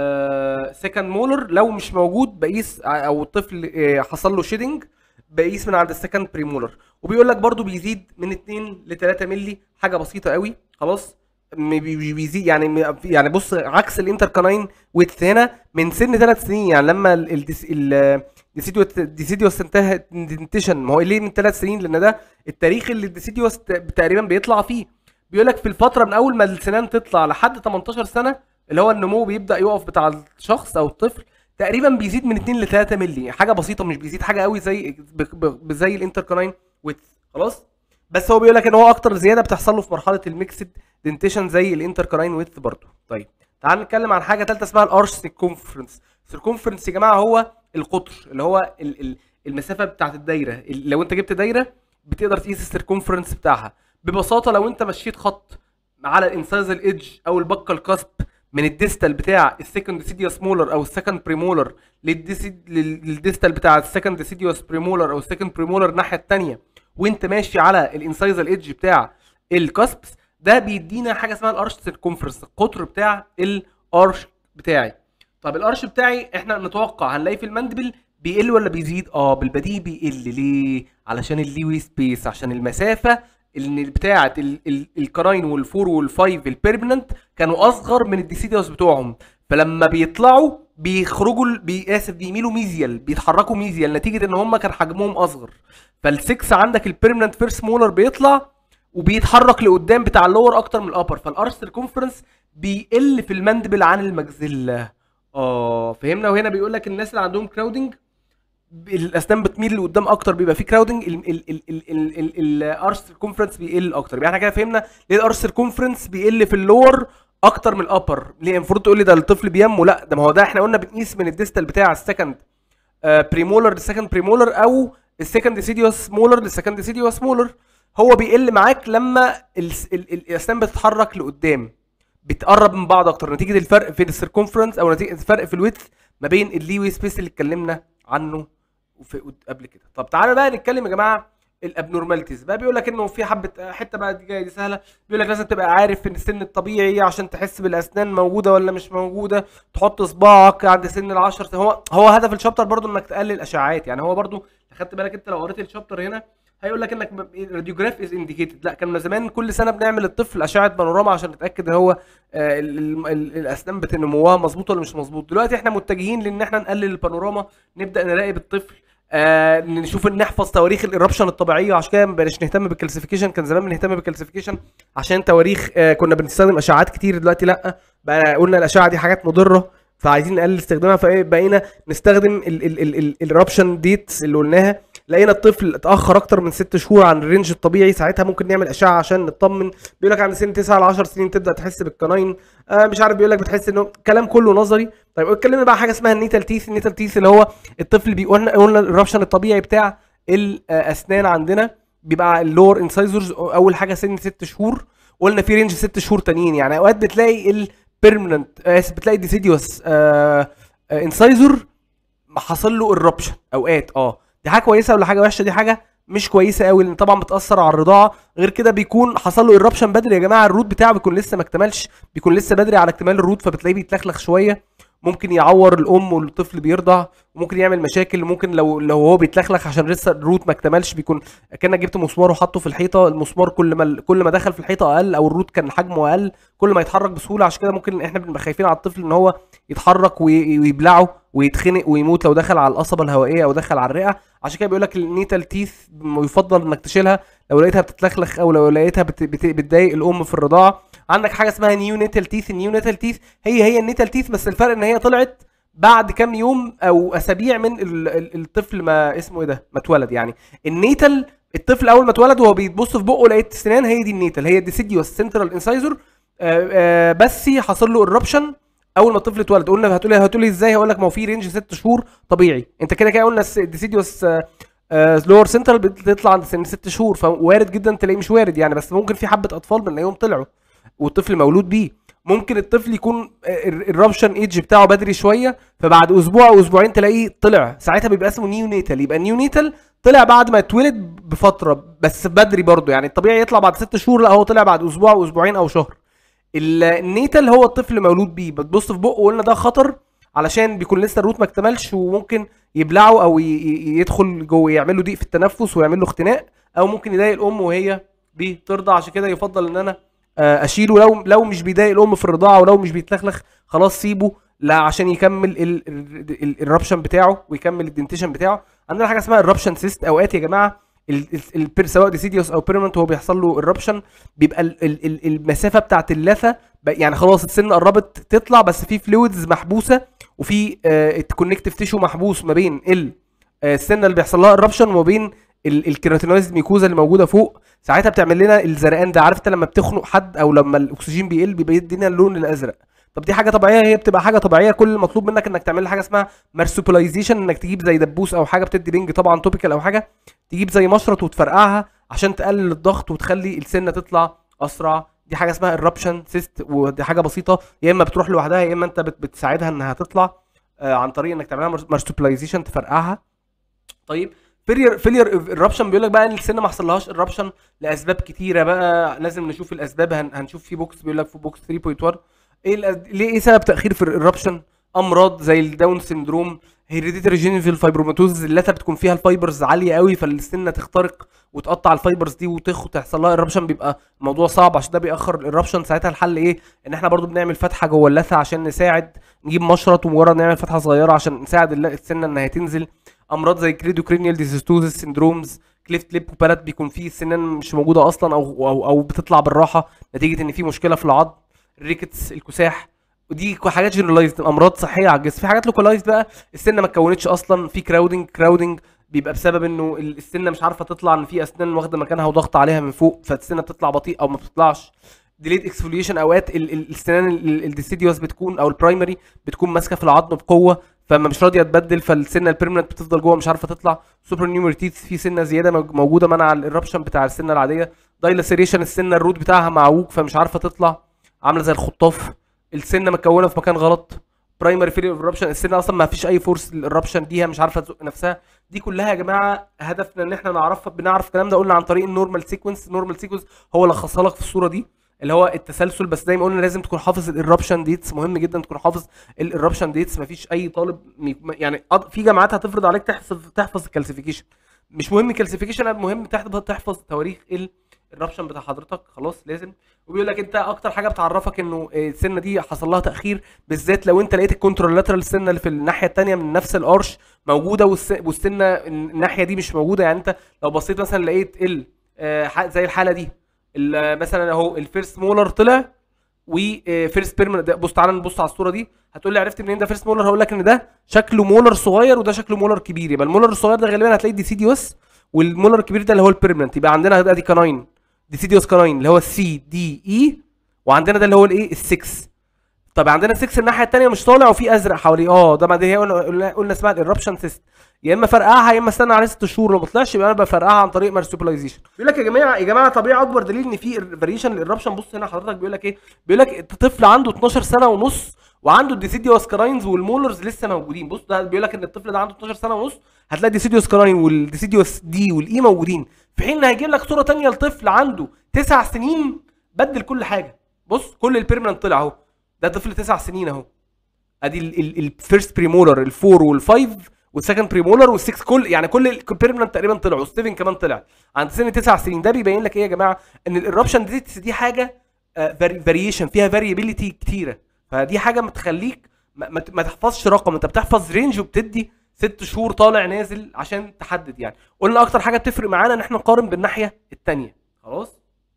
سكند مولر لو مش موجود بقيس او الطفل آه، حصل له شيدنج بقيس من عند السكند بريمولر وبيقول لك برضو بيزيد من 2 ل 3 مللي حاجه بسيطه قوي خلاص م- بي- بي- بيزيد يعني م- يعني بص عكس الانتر كاناين ويدث هنا من سن ثلاث سنين يعني لما الديسيديوس ديسيديوس انتهى انتشن ما هو ليه من ثلاث سنين لان ده التاريخ اللي الديسيديوس ت- تقريبا بيطلع فيه بيقول لك في الفتره من اول ما السنان تطلع لحد 18 سنه اللي هو النمو بيبدا يقف بتاع الشخص او الطفل تقريبا بيزيد من 2 ل 3 مللي حاجه بسيطه مش بيزيد حاجه قوي زي ب- ب- زي الانتر كاناين ويدث خلاص بس هو بيقول لك ان هو اكتر زياده بتحصل له في مرحله الميكسد دنتيشن زي الانتر كاناين ويدث برضه طيب تعال نتكلم عن حاجه ثالثه اسمها الارش سيركونفرنس سيركونفرنس يا جماعه هو القطر اللي هو ال- ال- المسافه بتاعت الدايره ال- لو انت جبت دايره بتقدر تقيس السيركونفرنس بتاعها ببساطه لو انت مشيت خط على الانسايزال ايدج او البكه الكاسب من الديستال بتاع السكند ديسيديوس مولر او السكند بريمولر للديستال بتاع السكند ديسيديوس بريمولر او السكند بريمولر الناحيه الثانيه وانت ماشي على الانسايزال ايدج بتاع الكاسبس ده بيدينا حاجه اسمها الارش سيركونفرنس القطر بتاع الارش بتاعي طب الارش بتاعي احنا نتوقع هنلاقي في المندبل بيقل ولا بيزيد اه بالبديهي بيقل ليه علشان الليوي سبيس عشان المسافه اللي بتاعه ال- ال- الكراين والفور والفايف البيرمننت كانوا اصغر من الديسيديوس بتوعهم فلما بيطلعوا بيخرجوا ال- بي اسف بيميلوا ميزيال بيتحركوا ميزيال نتيجه ان هم كان حجمهم اصغر فالسكس عندك البيرمننت فيرست مولر بيطلع وبيتحرك لقدام بتاع اللور اكتر من الابر فالارش سيركونفرنس بيقل في المندبل عن المجزله اه فهمنا وهنا بيقول لك الناس اللي عندهم كراودنج الاسنان بتميل لقدام اكتر بيبقى في كراودنج الارش سيركونفرنس بيقل اكتر يعني احنا كده فهمنا ليه الارش سيركونفرنس بيقل في اللور اكتر من الابر ليه المفروض تقول لي ده الطفل بينمو لا ده ما هو ده احنا قلنا بنقيس من الديستال بتاع السكند بريمولر للسكند بريمولر او السكند ديسيديوس مولر للسكند ديسيديوس مولر هو بيقل معاك لما الس- ال- ال- الاسنان بتتحرك لقدام بتقرب من بعض اكتر نتيجه الفرق في السيركونفرنس او نتيجه الفرق في الويدث ما بين الليوي سبيس اللي اتكلمنا عنه وفي قبل كده طب تعالى بقى نتكلم يا جماعه الابنورماليتيز بقى بيقول لك انه في حبه حته بقى دي جايه دي سهله بيقول لك لازم تبقى عارف ان السن الطبيعي عشان تحس بالاسنان موجوده ولا مش موجوده تحط صباعك عند سن العشر سنين هو هو هدف الشابتر برضو انك تقلل اشعاعات يعني هو برضو خدت بالك انت لو قريت الشابتر هنا هيقول لك انك راديوجراف از انديكيتد لا كان زمان كل سنه بنعمل الطفل اشعه بانوراما عشان نتاكد ان هو آه، ال- ال- ال- الاسنان بت- نموها مظبوط ولا مش مظبوط دلوقتي احنا متجهين لان احنا نقلل البانوراما نبدا نراقب الطفل آه نشوف ان نحفظ تواريخ الاربشن الطبيعيه عشان كده ما بقيناش نهتم بالكالسيفيكيشن كان زمان بنهتم بالكالسيفيكيشن عشان تواريخ آه كنا بنستخدم اشعاعات كتير دلوقتي لا بقى قلنا الاشعه دي حاجات مضره فعايزين نقلل استخدامها فبقينا نستخدم الاربشن ديتس اللي قلناها لقينا الطفل اتاخر اكتر من ست شهور عن الرينج الطبيعي ساعتها ممكن نعمل اشعه عشان نطمن بيقول لك عند سن 9 ل 10 سنين تبدا تحس بالكناين آه مش عارف بيقول لك بتحس انه كلام كله نظري طيب اتكلمنا بقى حاجه اسمها النيتال تيث النيتال تيث اللي هو الطفل بيقول قلنا الرابشن الطبيعي بتاع الاسنان عندنا بيبقى اللور انسايزرز اول حاجه سن ست شهور قلنا في رينج ست شهور تانيين يعني اوقات بتلاقي البيرمننت اسف بتلاقي ديسيديوس انسايزر حصل له الربشن اوقات اه دي حاجه كويسه ولا حاجه وحشه دي حاجه مش كويسه قوي لان طبعا بتاثر على الرضاعه غير كده بيكون حصل له ايربشن بدري يا جماعه الروت بتاعه بيكون لسه ما اكتملش بيكون لسه بدري على اكتمال الروت فبتلاقيه بيتلخلخ شويه ممكن يعور الام والطفل بيرضع وممكن يعمل مشاكل ممكن لو لو هو بيتلخلخ عشان لسه الروت ما اكتملش بيكون كانك جبت مسمار وحطه في الحيطه المسمار كل ما كل ما دخل في الحيطه اقل او الروت كان حجمه اقل كل ما يتحرك بسهوله عشان كده ممكن احنا بنبقى خايفين على الطفل ان هو يتحرك وي- ويبلعه ويتخنق ويموت لو دخل على القصبه الهوائيه او دخل على الرئه عشان كده بيقول لك النيتال تيث يفضل انك تشيلها لو لقيتها بتتلخلخ او لو لقيتها بت... بت... بتضايق الام في الرضاعه عندك حاجه اسمها نيو نيتال تيث النيو نيتال تيث هي هي النيتال تيث بس الفرق ان هي طلعت بعد كام يوم او اسابيع من ال... ال- الطفل ما اسمه ايه ده ما اتولد يعني النيتال الطفل اول ما اتولد وهو بيتبص في بقه لقيت سنان هي دي النيتال هي ديسيديوس سنترال انسايزور بس حصل له ايربشن اول ما الطفل اتولد قلنا هتقولي هتقولي ازاي هقول لك ما هو في رينج ست شهور طبيعي انت كده كده قلنا ديسيديوس لور سنترال بتطلع عند سن ست شهور فوارد جدا تلاقيه مش وارد يعني بس ممكن في حبه اطفال بنلاقيهم طلعوا والطفل مولود بيه ممكن الطفل يكون الرابشن ايدج بتاعه بدري شويه فبعد اسبوع او اسبوعين تلاقيه طلع ساعتها بيبقى اسمه نيو نيتال يبقى نيو نيتال طلع بعد ما اتولد بفتره بس بدري برضه يعني الطبيعي يطلع بعد ست شهور لا هو طلع بعد اسبوع واسبوعين او شهر ال- النيتال هو الطفل مولود بيه بتبص في بقه وقلنا ده خطر علشان بيكون لسه الروت ما اكتملش وممكن يبلعه او ي- ي- يدخل جوه يعمل له ضيق في التنفس ويعمل له اختناق او ممكن يضايق الام وهي بترضع عشان كده يفضل ان انا آه، اشيله لو لو مش بيضايق الام في الرضاعه ولو مش بيتلخلخ خلاص سيبه لا عشان يكمل الرابشن بتاعه ويكمل الدنتيشن بتاعه عندنا حاجه اسمها الرابشن سيست اوقات يا جماعه ال- ال- ال- سواء ديسيديوس او بيرمنت هو بيحصل له الرابشن بيبقى ال- ال- ال- المسافه بتاعت اللثه ب- يعني خلاص السن قربت تطلع بس في فلويدز محبوسه وفي الكونكتيف تيشو محبوس ما بين ال- آه، السنه اللي بيحصل لها الرابشن وما بين الكيراتينويز ميكوزا اللي موجوده فوق ساعتها بتعمل لنا الزرقان ده عارف انت لما بتخنق حد او لما الاكسجين بيقل بيبقى يدينا اللون الازرق طب دي حاجه طبيعيه هي بتبقى حاجه طبيعيه كل المطلوب منك انك تعمل حاجه اسمها مارسوبلايزيشن انك تجيب زي دبوس او حاجه بتدي بنج طبعا توبيكال او حاجه تجيب زي مشرط وتفرقعها عشان تقلل الضغط وتخلي السنه تطلع اسرع دي حاجه اسمها الرابشن سيست ودي حاجه بسيطه يا اما بتروح لوحدها يا اما انت بت- بتساعدها انها تطلع آه، عن طريق انك تعملها مارسوبلايزيشن تفرقعها طيب فيلير فيلير الرابشن بيقول لك بقى ان السنه ما حصلهاش الرابشن لاسباب كتيره بقى لازم نشوف الاسباب هن هنشوف في بوكس بيقول لك في بوكس 3.1 ايه الأز... ليه ايه سبب تاخير في الرابشن امراض زي الداون سيندروم هيريديتري جينيفيل فايبروماتوز اللثه بتكون فيها الفايبرز عاليه قوي فالسنه تخترق وتقطع الفايبرز دي وتخ وتحصل لها الرابشن بيبقى الموضوع صعب عشان ده بيأخر الرابشن ساعتها الحل ايه ان احنا برضو بنعمل فتحه جوه اللثه عشان نساعد نجيب مشرط ومجرد نعمل فتحه صغيره عشان نساعد الل- السنه انها تنزل امراض زي كريدوكرينيال ديزيستوزس سيندرومز كليفت ليب وبالات بيكون فيه السنان مش موجوده اصلا او او, أو بتطلع بالراحه نتيجه ان في مشكله في العظم الريكتس الكساح ودي كو- حاجات جنرالايزد امراض صحيه على الجسم في حاجات لوكالايزد بقى السنه ما اتكونتش اصلا في كراودنج كراودنج بيبقى بسبب انه ال- السنه مش عارفه تطلع ان في اسنان واخده مكانها وضغط عليها من فوق فالسنه بتطلع بطيء او ما بتطلعش ديليت اكسفوليشن اوقات ال- ال- السنان الديسيديوس بتكون او البرايمري بتكون ماسكه في العظم بقوه فما مش راضيه تبدل فالسنه البيرمننت بتفضل جوه مش عارفه تطلع سوبر نيومر تيث في سنه زياده موج- موجوده منع الرابشن بتاع السنه العاديه دايلاسيريشن السنه الروت بتاعها معوج فمش عارفه تطلع عامله زي الخطاف السنه متكونه في مكان غلط برايمري فيلير اوف السنه اصلا ما فيش اي فورس للرابشن دي هي مش عارفه تزق نفسها دي كلها يا جماعه هدفنا ان احنا نعرفها بنعرف الكلام ده قلنا عن طريق النورمال سيكونس النورمال سيكونس هو اللي لخصها لك في الصوره دي اللي هو التسلسل بس زي ما قلنا لازم تكون حافظ الرابشن ديتس مهم جدا تكون حافظ الرابشن ديتس مفيش اي طالب مي- يعني أض- في جامعات هتفرض عليك تحفظ تحفظ الكالسيفيكيشن مش مهم الكالسيفيكيشن المهم تحفظ تحفظ تواريخ ال الرابشن بتاع حضرتك خلاص لازم وبيقول لك انت اكتر حاجه بتعرفك انه آه، السنه دي حصل لها تاخير بالذات لو انت لقيت الكونترولاترال السنه اللي في الناحيه الثانيه من نفس الارش موجوده والس- والسنه الناحيه دي مش موجوده يعني انت لو بصيت مثلا لقيت ال آه، ح- زي الحاله دي ال- آه، مثلا اهو الفيرست مولر طلع وفيرست بيرمننت بص تعالى نبص على الصوره دي هتقول لي عرفت منين ده فيرست مولر هقول لك ان ده شكله مولر صغير وده شكله مولر كبير يبقى المولر الصغير ده غالبا هتلاقيه دي سي دي اس والمولر الكبير ده اللي هو البيرمننت يبقى عندنا هيبقى دي كاناين ديسيديوس كاناين اللي هو السي دي اي وعندنا ده اللي هو الايه ال6 طب عندنا 6 الناحيه الثانيه مش طالع وفي ازرق حواليه اه ده بعد هي قلنا قلنا, قلنا اسمها الرابشن سيست يا اما فرقعها يا اما استنى عليه ست شهور لو ما طلعش يبقى انا بفرقعها عن طريق مارسوبلايزيشن بيقول لك يا جماعه يا جماعه طبيعي اكبر دليل ان في فاريشن للرابشن بص هنا حضرتك بيقول لك ايه بيقول لك طفل عنده 12 سنه ونص وعنده الديسيديوس كراينز والمولرز لسه موجودين بص ده بيقول لك ان الطفل ده عنده 12 سنه ونص هتلاقي الديسيديوس كراين والديسيديوس دي والاي موجودين في حين ان هيجيب لك صوره تانية لطفل عنده تسع سنين بدل كل حاجه بص كل البيرمننت طلع اهو ده طفل تسع سنين اهو ادي الفيرست بريمولر الفور والفايف والسكند بريمولر والسكس كل يعني كل البيرمننت تقريبا طلعوا والسيفن كمان طلع عند سن تسع سنين ده بيبين لك ايه يا جماعه ان الاربشن ديتس دي حاجه فاريشن فيها فاريبيليتي كتيره فدي حاجه بتخليك ما, ما, ما تحفظش رقم انت بتحفظ رينج وبتدي ست شهور طالع نازل عشان تحدد يعني قلنا اكتر حاجه بتفرق معانا ان احنا نقارن بالناحيه الثانيه خلاص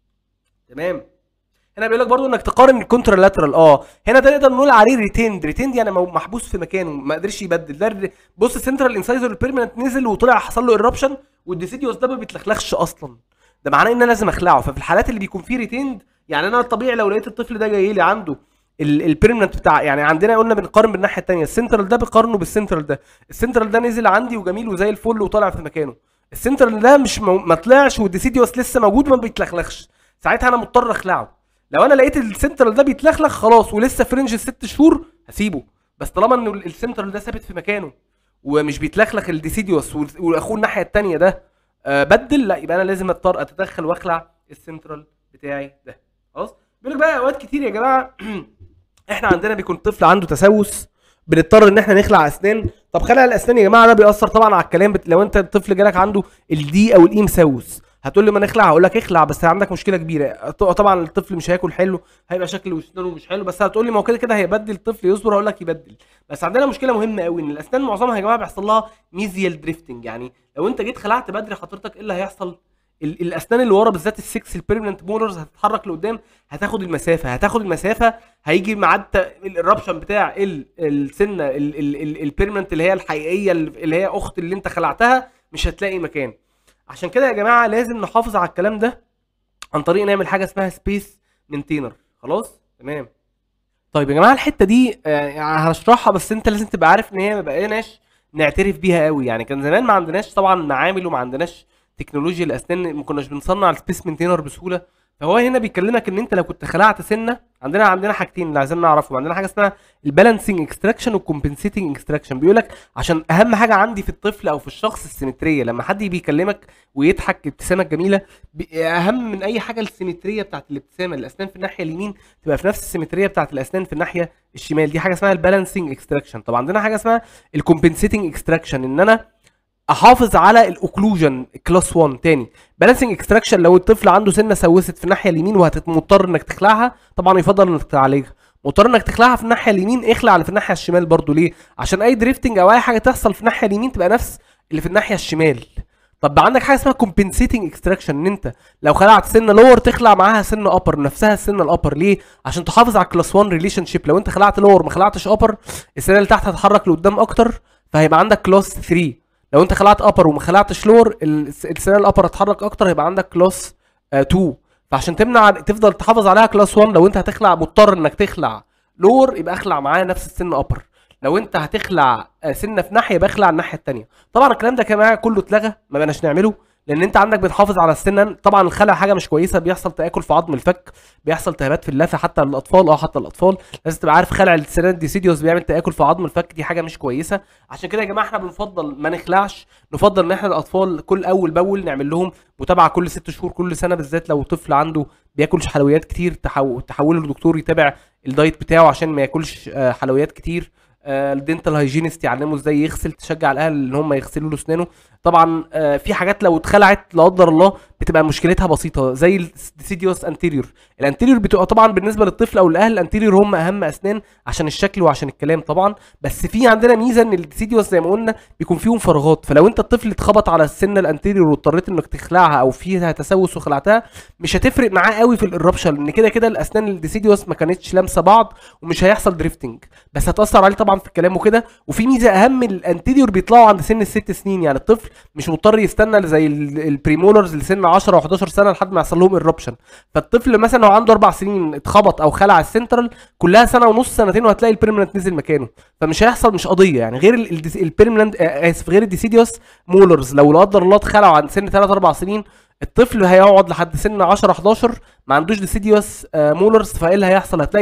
تمام هنا بيقول لك برضو انك تقارن الكونترا لاترال اه هنا ده نقدر نقول عليه ريتيند ريتيند يعني مو- محبوس في مكانه ما قدرش يبدل ده الر- بص السنترال انسايزر البيرمننت نزل وطلع حصل له ايربشن والديسيديوس ده ما بيتلخلخش اصلا ده معناه ان انا لازم اخلعه ففي الحالات اللي بيكون فيه ريتيند يعني انا الطبيعي لو لقيت الطفل ده جاي لي عنده البيرمننت بتاع يعني عندنا قلنا بنقارن بالناحيه الثانيه السنترال ده بقارنه بالسنترال ده السنترال ده نزل عندي وجميل وزي الفل وطالع في مكانه السنترال ده مش مو... ما طلعش والديسيديوس لسه موجود ما بيتلخلخش ساعتها انا مضطر اخلعه لو انا لقيت السنترال ده بيتلخلخ خلاص ولسه فرنج الست شهور هسيبه بس طالما ان السنترال ده ثابت في مكانه ومش بيتلخلخ الديسيديوس وال- واخوه الناحيه الثانيه ده آه بدل لا يبقى انا لازم اضطر اتدخل واخلع السنترال بتاعي ده خلاص بيقول لك بقى اوقات كتير يا جماعه احنا عندنا بيكون طفل عنده تسوس بنضطر ان احنا نخلع اسنان طب خلع الاسنان يا جماعه ده بيأثر طبعا على الكلام بت... لو انت الطفل جالك عنده الدي او الاي مسوس هتقول لي ما نخلع هقول لك اخلع بس عندك مشكله كبيره ط- طبعا الطفل مش هياكل حلو هيبقى شكله واسنانه مش حلو بس هتقول لي ما هو كده كده هيبدل الطفل يصبر هقول لك يبدل بس عندنا مشكله مهمه قوي ان الاسنان معظمها يا جماعه بيحصل لها ميزيال دريفتنج يعني لو انت جيت خلعت بدري حضرتك ايه اللي هيحصل ال- الاسنان اللي ورا بالذات السكس البيرمننت مولرز هتتحرك لقدام هتاخد المسافه هتاخد المسافه هيجي مع الرابشن بتاع ال- السنه البيرمننت اللي هي الحقيقيه اللي هي اخت اللي انت خلعتها مش هتلاقي مكان عشان كده يا جماعه لازم نحافظ على الكلام ده عن طريق نعمل حاجه اسمها سبيس مينتينر خلاص تمام طيب يا جماعه الحته دي آه، يعني هشرحها بس انت لازم تبقى عارف ان هي ما بقيناش نعترف بيها قوي يعني كان زمان ما عندناش طبعا معامل وما عندناش تكنولوجيا الاسنان ما كناش بنصنع السبيس مينتينر بسهوله فهو هنا بيكلمك ان انت لو كنت خلعت سنه عندنا عندنا حاجتين اللي عايزين نعرفهم عندنا حاجه اسمها البالانسنج اكستراكشن والكومبنسيتنج اكستراكشن بيقول لك عشان اهم حاجه عندي في الطفل او في الشخص السيمتريه لما حد بيكلمك ويضحك ابتسامه جميله بي- اهم من اي حاجه السيمتريه بتاعت الابتسامه الاسنان في الناحيه اليمين تبقى في نفس السيمتريه بتاعت الاسنان في الناحيه الشمال دي حاجه اسمها البالانسنج اكستراكشن طب عندنا حاجه اسمها الكومبنسيتنج اكستراكشن ان انا احافظ على الاوكلوجن كلاس 1 تاني بالانسنج اكستراكشن لو الطفل عنده سنه سوست في الناحيه اليمين وهتضطر انك تخلعها طبعا يفضل انك تعالجها مضطر انك تخلعها في الناحيه اليمين اخلع اللي في الناحيه الشمال برضو ليه عشان اي دريفتنج او اي حاجه تحصل في الناحيه اليمين تبقى نفس اللي في الناحيه الشمال طب بقى عندك حاجه اسمها كومبنسيتنج اكستراكشن ان انت لو خلعت سنه لور تخلع معاها سنه ابر نفسها السنه الابر ليه عشان تحافظ على الكلاس 1 ريليشن شيب لو انت خلعت لور ما خلعتش ابر السنه اللي تحت هتتحرك لقدام اكتر فهيبقى عندك كلاس 3 لو انت خلعت ابر وما خلعتش لور الس- السنه الابر هتتحرك اكتر هيبقى عندك كلاس 2 فعشان تمنع تفضل تحافظ عليها كلاس 1 لو انت هتخلع مضطر انك تخلع لور يبقى اخلع معاه نفس السن ابر لو انت هتخلع آه، سنه في ناحيه يبقى اخلع الناحيه الثانيه طبعا الكلام ده يا جماعه كله اتلغى ما بقناش نعمله لان انت عندك بتحافظ على السنه طبعا الخلع حاجه مش كويسه بيحصل تاكل في عظم الفك بيحصل التهابات في اللثه حتى للاطفال اه حتى الاطفال لازم تبقى عارف خلع السنان ديسيديوس بيعمل تاكل في عظم الفك دي حاجه مش كويسه عشان كده يا جماعه احنا بنفضل ما نخلعش نفضل ان احنا الاطفال كل اول باول نعمل لهم متابعه كل ست شهور كل سنه بالذات لو طفل عنده بياكلش حلويات كتير تحو... تحوله لدكتور يتابع الدايت بتاعه عشان ما ياكلش آه، حلويات كتير آه، الدنتال هايجينست يعلمه ازاي يغسل تشجع الاهل ان هم يغسلوا له اسنانه طبعا آه، في حاجات لو اتخلعت لا قدر الله بتبقى مشكلتها بسيطه زي الديسيديوس انتيريور الانتيريور بتبقى طبعا بالنسبه للطفل او الاهل الانتيريور هم اهم اسنان عشان الشكل وعشان الكلام طبعا بس في عندنا ميزه ان الديسيديوس زي ما قلنا بيكون فيهم فراغات فلو انت الطفل اتخبط على السنه الانتيريور واضطريت انك تخلعها او فيها تسوس وخلعتها مش هتفرق معاه قوي في الاربشن لان كده كده الاسنان الديسيديوس ما كانتش لامسه بعض ومش هيحصل دريفتنج بس هتاثر عليه طبعا في الكلام وكده وفي ميزه اهم الانتيريور بيطلعوا عند سن الست سنين يعني الطفل مش مضطر يستنى زي ال- البريمولرز لسن 10 و11 سنه لحد ما يحصل لهم ايربشن فالطفل مثلا لو عنده اربع سنين اتخبط او خلع السنترال كلها سنه ونص سنتين وهتلاقي البيرمننت نزل مكانه فمش هيحصل مش قضيه يعني غير البيرمننت اسف غير الديسيديوس مولرز لو لا قدر الله اتخلعوا عند سن 3 4 سنين الطفل هيقعد لحد سن 10 11 ما عندوش ديسيديوس آه، مولرز فايه اللي هيحصل هتلاقي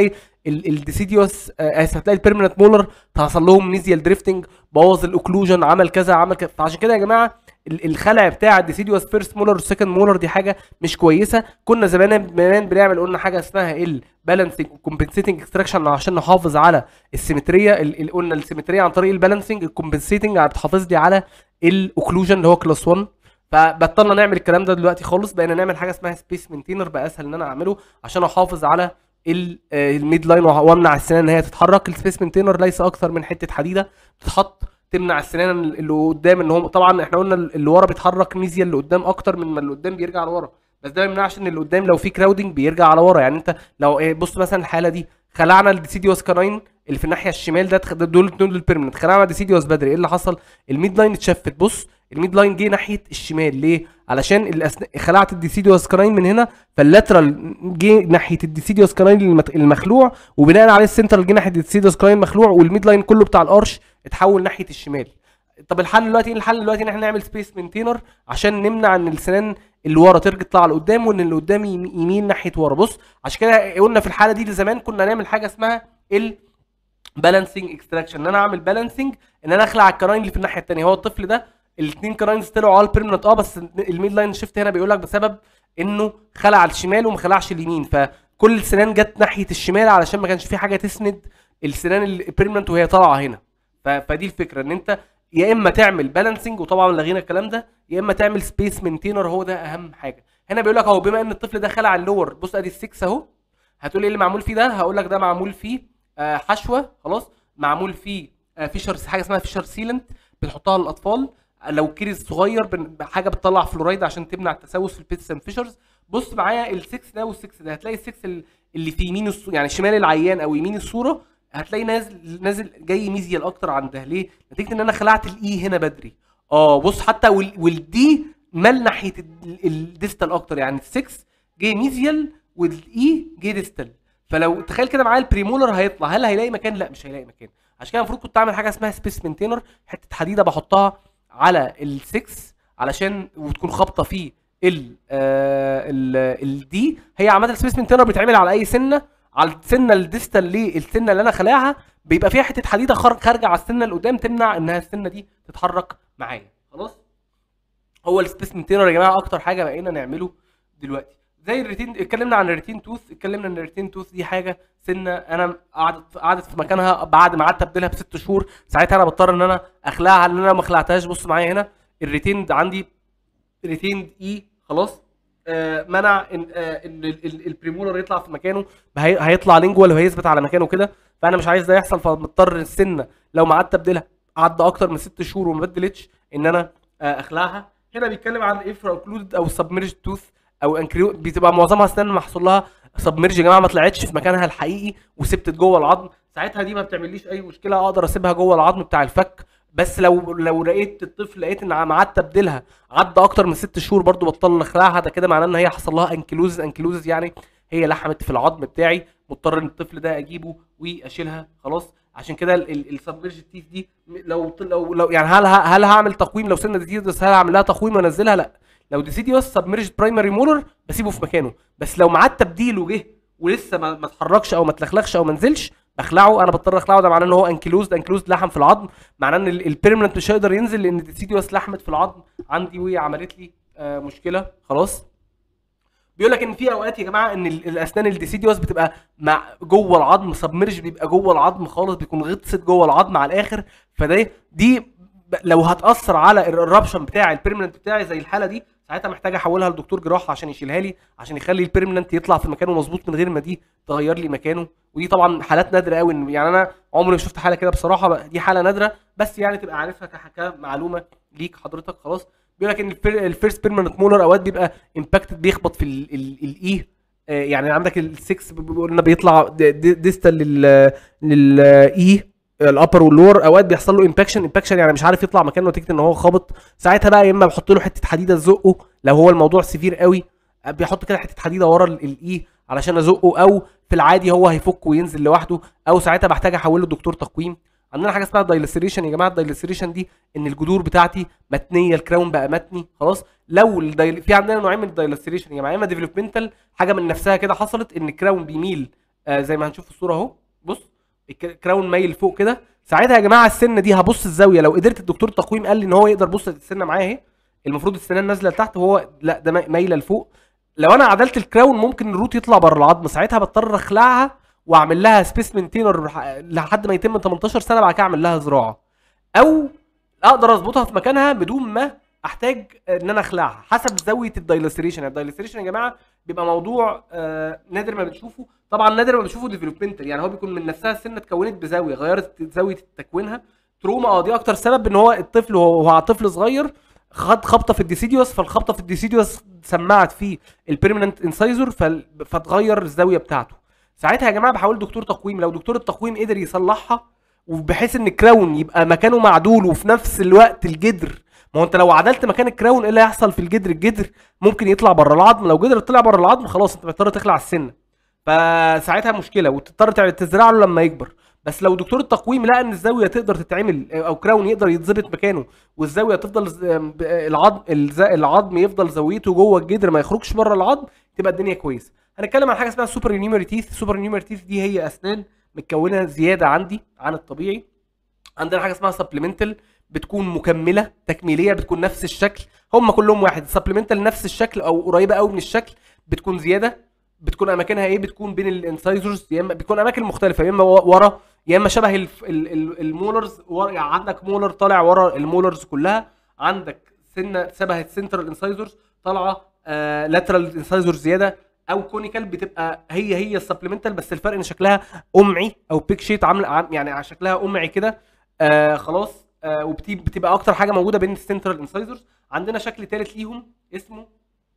الديسيديوس اسف هتلاقي البيرمننت مولر حصل لهم ميزيال دريفتنج بوظ الاوكلوجن عمل كذا عمل كذا فعشان كده يا جماعه ال- الخلع بتاع الديسيديوس فيرست مولر وسكند مولر دي حاجه مش كويسه كنا زمان زمان بنعمل قلنا حاجه اسمها البالانسنج كومبنسيتنج اكستراكشن عشان نحافظ على السيمتريه ال- ال- قلنا السيمتريه عن طريق البالانسنج الكومبنسيتنج بتحافظ لي على الاوكلوجن اللي هو كلاس 1 فبطلنا نعمل الكلام ده دلوقتي خالص بقينا نعمل حاجه اسمها سبيس مينتينر بقى اسهل ان انا اعمله عشان احافظ على ال- آه، الميد لاين وه- وامنع السنان ان هي تتحرك السبيس مينتينر ليس اكثر من حته حديده بتتحط تمنع السنان اللي قدام ان هم طبعا احنا قلنا اللي ورا بيتحرك ميزيا اللي قدام اكتر من ما اللي قدام بيرجع لورا بس ده ما يمنعش ان اللي قدام لو في كراودنج بيرجع على ورا يعني انت لو إيه، بص مثلا الحاله دي خلعنا الديسيديوس كاناين اللي في الناحيه الشمال ده تخ- دول دول البيرمننت خلعنا الديسيديوس بدري ايه اللي حصل الميد لاين اتشفت بص الميد لاين جه ناحيه الشمال ليه علشان الأسن... خلعت الديسيديوس كاناين من هنا فاللاترال جه ناحيه الديسيديوس كاناين المت- المخلوع وبناء عليه السنترال جه ناحيه الديسيديوس كاناين المخلوع والميد لاين كله بتاع الارش اتحول ناحيه الشمال طب الحل دلوقتي ايه الحل دلوقتي ان احنا نعمل سبيس مينتينر عشان نمنع ان السنان اللي ورا ترجع تطلع لقدام وان اللي قدام يم- يمين ناحيه ورا بص عشان كده قلنا في الحاله دي زمان كنا نعمل حاجه اسمها ال بالانسنج اكستراكشن ان انا اعمل بالانسنج ان انا اخلع الكراين اللي في الناحيه الثانيه هو الطفل ده الاثنين كراينز طلعوا على البيرمننت اه بس الميد لاين شيفت هنا بيقول لك بسبب انه خلع الشمال وما خلعش اليمين فكل السنان جت ناحيه الشمال علشان ما كانش في حاجه تسند السنان البيرمننت وهي طالعه هنا ف- فدي الفكره ان انت يا اما تعمل بالانسنج وطبعا لغينا الكلام ده يا اما تعمل سبيس مينتينر هو ده اهم حاجه هنا بيقول لك اهو بما ان الطفل ده خلع اللور بص ادي السكس اهو هتقول ايه اللي معمول فيه ده هقول لك ده معمول فيه آه حشوه خلاص معمول فيه آه فيشر حاجه اسمها فيشر سيلنت بنحطها للاطفال لو كيرز صغير بن- حاجه بتطلع فلورايد عشان تمنع التسوس في البيتس اند فيشرز بص معايا ال6 ده وال6 ده هتلاقي ال6 ال- اللي في يمين الصو... يعني شمال العيان او يمين الصوره هتلاقي نازل نازل جاي ميزيال اكتر عن ده ليه؟ نتيجه ان انا خلعت الاي هنا بدري اه بص حتى وال... والدي مال ناحيه ال- الديستال اكتر يعني ال6 جه ميزيال والاي جه ديستال فلو تخيل كده معايا البريمولر هيطلع هل هيلاقي مكان؟ لا مش هيلاقي مكان عشان كده المفروض كنت اعمل حاجه اسمها سبيس مينتينر حته حديده بحطها على ال6 علشان وتكون خابطه فيه ال ال الدي هي عامه السبيس مينتينر بيتعمل على اي سنه على السنه الديستال للسنه اللي انا خلعها بيبقى فيها حته حديده خار- خارجه على السنه اللي قدام تمنع انها السنه دي تتحرك معايا خلاص هو السبيس مينتينر يا جماعه اكتر حاجه بقينا نعمله دلوقتي زي الريتين اتكلمنا عن الريتين توث اتكلمنا ان الريتين توث دي حاجه سنه انا قعدت قعدت في مكانها بعد ما قعدت ابدلها بست شهور ساعتها انا بضطر ان انا اخلعها لان انا ما خلعتهاش بص معايا هنا الريتين عندي ريتيند اي خلاص آه منع ان آه ان ال- ال- البريمولر يطلع في مكانه هي- هيطلع لينجوال وهيثبت على مكانه كده فانا مش عايز ده يحصل فمضطر السنه لو ما قعدت ابدلها عدى اكتر من ست شهور وما بدلتش ان انا آه اخلعها هنا بيتكلم عن الايفرا اوكلود او سبميرج توث او انكريو بتبقى معظمها اسنان محصول لها سبميرج يا جماعه ما طلعتش في مكانها الحقيقي وسبتت جوه العظم ساعتها دي ما بتعمليش اي مشكله اقدر اسيبها جوه العظم بتاع الفك بس لو لو لقيت الطفل لقيت ان عم قعدت ابدلها عدى اكتر من ست شهور برضو بطل اخلعها ده كده معناه ان هي حصل لها انكلوزز انكلوزز يعني هي لحمت في العظم بتاعي مضطر ان الطفل ده اجيبه واشيلها خلاص عشان كده السبمرج تيث دي م- لو لو لو يعني هل ه- هل هعمل تقويم لو سنه ديسيديوس هل هعمل لها تقويم وانزلها لا لو ديسيديوس سبمرج برايمري مولر بسيبه في مكانه بس لو معاد تبديله جه ولسه ما ما اتحركش او ما اتلخلخش او ما نزلش بخلعه انا بضطر اخلعه ده معناه ان هو انكلوزد انكلوزد لحم في العظم معناه ان البيرمننت مش هيقدر ينزل لان الديسيديوس لحمت في العظم عندي وهي عملت لي آه مشكله خلاص بيقول لك ان في اوقات يا جماعه ان ال- الاسنان الديسيديوس بتبقى مع جوه العظم سبمرج بيبقى جوه العظم خالص بيكون غطست جوه العظم على الاخر فده دي ب- لو هتاثر على الرابشن بتاع البيرمننت بتاعي زي الحاله دي ساعتها محتاج احولها لدكتور جراحه عشان يشيلها لي عشان يخلي البيرمننت يطلع في مكانه مظبوط من غير ما دي تغير لي مكانه ودي طبعا حالات نادره قوي إن- يعني انا عمري ما شفت حاله كده بصراحه بقى دي حاله نادره بس يعني تبقى عارفها كح- كمعلومه ليك حضرتك خلاص بيقول لك ان الفيرست بيرمننت مولر اوقات بيبقى امباكتد بيخبط في الاي يعني عندك ال6 بيقول لنا بيطلع ديستال لل للاي الابر واللور اوقات بيحصل له امباكشن امباكشن يعني مش عارف يطلع مكانه نتيجه ان هو خابط ساعتها بقى يا اما بحط له حته حديده تزقه لو هو الموضوع سيفير قوي بيحط كده حته حديده ورا الاي علشان ازقه او في العادي هو هيفك وينزل لوحده او ساعتها بحتاج احوله لدكتور تقويم عندنا حاجه اسمها دايلسريشن يا جماعه الدايلسريشن دي ان الجذور بتاعتي متنيه الكراون بقى متني خلاص لو الدايل... في عندنا نوعين من الدايلسريشن يا جماعه يا اما ديفلوبمنتال حاجه من نفسها كده حصلت ان الكراون بيميل آه زي ما هنشوف في الصوره اهو بص الكراون مايل فوق كده ساعتها يا جماعه السنه دي هبص الزاويه لو قدرت الدكتور التقويم قال لي ان هو يقدر بص السنه معايا اهي المفروض السنان نازله لتحت وهو لا ده ماي- مايله لفوق لو انا عدلت الكراون ممكن الروت يطلع بره العظم ساعتها بضطر اخلعها واعمل لها سبيس مينتينر لحد ما يتم 18 سنه بعد كده اعمل لها زراعه او اقدر اظبطها في مكانها بدون ما احتاج ان انا اخلعها حسب زاويه الدايلستريشن الدايلستريشن يا جماعه بيبقى موضوع آه نادر ما بنشوفه طبعا نادر ما بنشوفه ديفلوبمنتال يعني هو بيكون من نفسها السنه اتكونت بزاويه غيرت زاويه تكوينها تروما اه دي اكتر سبب ان هو الطفل وهو وهو طفل صغير خد خبطه في الديسيديوس فالخبطه في الديسيديوس سمعت فيه البيرمننت انسايزر فتغير الزاويه بتاعته ساعتها يا جماعه بحاول دكتور تقويم لو دكتور التقويم قدر يصلحها وبحيث ان الكراون يبقى مكانه معدول وفي نفس الوقت الجدر ما هو انت لو عدلت مكان الكراون ايه اللي هيحصل في الجدر الجدر ممكن يطلع بره العظم لو جدر طلع بره العظم خلاص انت محتاج تخلع السنه فساعتها مشكله وتضطر تع- تزرع له لما يكبر بس لو دكتور التقويم لقى ان الزاويه تقدر تتعمل او كراون يقدر يتظبط مكانه والزاويه تفضل ز- ب- العظم الز- العظم يفضل زاويته جوه الجدر ما يخرجش بره العظم تبقى الدنيا كويسه هنتكلم عن حاجه اسمها سوبر نيومري تيث سوبر نيومري تيث دي هي اسنان متكونه زياده عندي عن الطبيعي عندنا حاجه اسمها سبلمنتال بتكون مكمله تكميليه بتكون نفس الشكل هم كلهم واحد سبلمنتال نفس الشكل او قريبه قوي من الشكل بتكون زياده بتكون اماكنها ايه بتكون بين الانسايزرز يا اما بتكون اماكن مختلفه يا اما ورا يا اما شبه الف- ال- ال- المولرز ورا يعني عندك مولر طالع ورا المولرز كلها عندك سنه شبه السنترال انسايزرز طالعه آه لاترال انسايزر زياده او كونيكال بتبقى هي هي السبلمنتال بس الفرق ان شكلها قمعي او بيك شيت عامله عام- يعني على شكلها قمعي كده آه خلاص آه وبتبقى اكتر حاجه موجوده بين السنترال انسايزرز عندنا شكل ثالث ليهم اسمه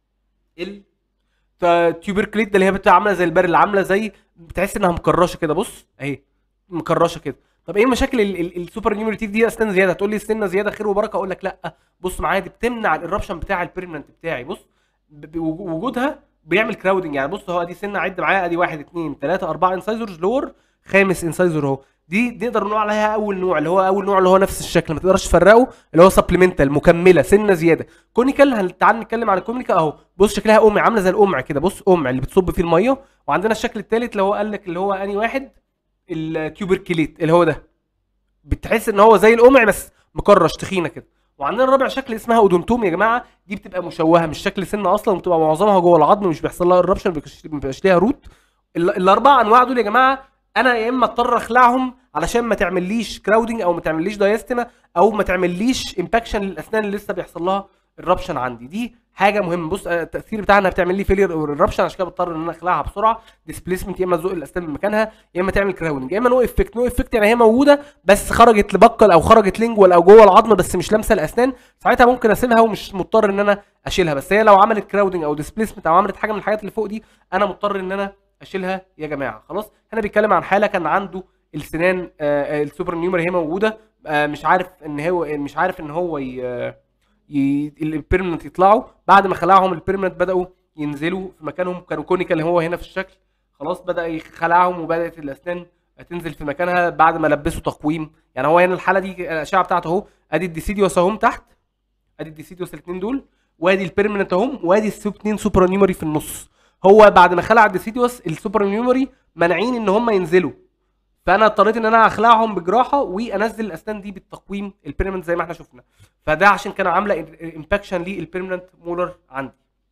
ال تيوبركليت ده اللي هي بتبقى عامله زي البرل عامله زي بتحس انها مكرشه كده بص اهي مكرشه كده طب ايه مشاكل ال- ال- السوبر نيومريتيف دي اسنان زياده تقول لي السنه زياده خير وبركه اقول لك لا بص معايا دي بتمنع الاربشن بتاع البيرمننت بتاعي بص ب- ب- وجودها بيعمل كراودنج يعني بص هو ادي سنه عد معايا ادي واحد اثنين ثلاثه اربعه انسايزرز لور خامس انسايزر اهو دي نقدر نقول عليها اول نوع اللي هو اول نوع اللي هو نفس الشكل ما تقدرش تفرقه اللي هو سبلمنتال مكمله سنه زياده كونيكال هن- تعال نتكلم عن الكونيكال اهو بص شكلها قمع عامله زي القمع كده بص قمع اللي بتصب فيه الميه وعندنا الشكل الثالث اللي هو قال لك اللي هو اني واحد التيوبركليت اللي هو ده بتحس ان هو زي القمع بس مكرش تخينه كده وعندنا الرابع شكل اسمها اودونتوم يا جماعه دي بتبقى مشوهه مش شكل سن اصلا وبتبقى معظمها جوه العظم مش بيحصل لها الربشن ما بيبقاش ليها روت ال- الاربع انواع دول يا جماعه انا يا اما اضطر اخلعهم علشان ما تعمليش كراودنج او ما تعمليش دايستما او ما تعمليش امباكشن للاسنان اللي لسه بيحصل لها الربشن عندي دي حاجه مهمه بص آه، التاثير بتاعها انها بتعمل لي فيلير او الربشن عشان كده بضطر ان انا اخلعها بسرعه ديسبليسمنت يا اما تزق الاسنان من مكانها يا اما تعمل كراودنج يا اما نو افكت نو افكت يعني هي موجوده بس خرجت لبقل او خرجت لينجوال او جوه العظم بس مش لامسه الاسنان ساعتها ممكن اسيبها ومش مضطر ان انا اشيلها بس هي لو عملت كراودنج او ديسبليسمنت او عملت حاجه من الحاجات اللي فوق دي انا مضطر ان انا اشيلها يا جماعه خلاص هنا بيتكلم عن حاله كان عنده السنان آه، آه، السوبر نيومر هي موجوده آه، مش عارف ان هو مش عارف ان هو ي... ي... البيرمننت يطلعوا بعد ما خلعهم البيرمننت بداوا ينزلوا في مكانهم كانوا كونيكال هو هنا في الشكل خلاص بدا يخلعهم وبدات الاسنان تنزل في مكانها بعد ما لبسوا تقويم يعني هو هنا الحاله دي الاشعه بتاعته اهو ادي الديسيديوس اهم تحت ادي الديسيديوس الاثنين دول وادي البيرمننت اهم وادي السوب اتنين سوبر نيومري في النص هو بعد ما خلع الديسيديوس السوبر نيومري مانعين ان هم ينزلوا فانا اضطريت ان انا اخلعهم بجراحه وانزل الاسنان دي بالتقويم البيرمننت زي ما احنا شفنا فده عشان كان عامله امباكشن للبيرمننت مولر عندي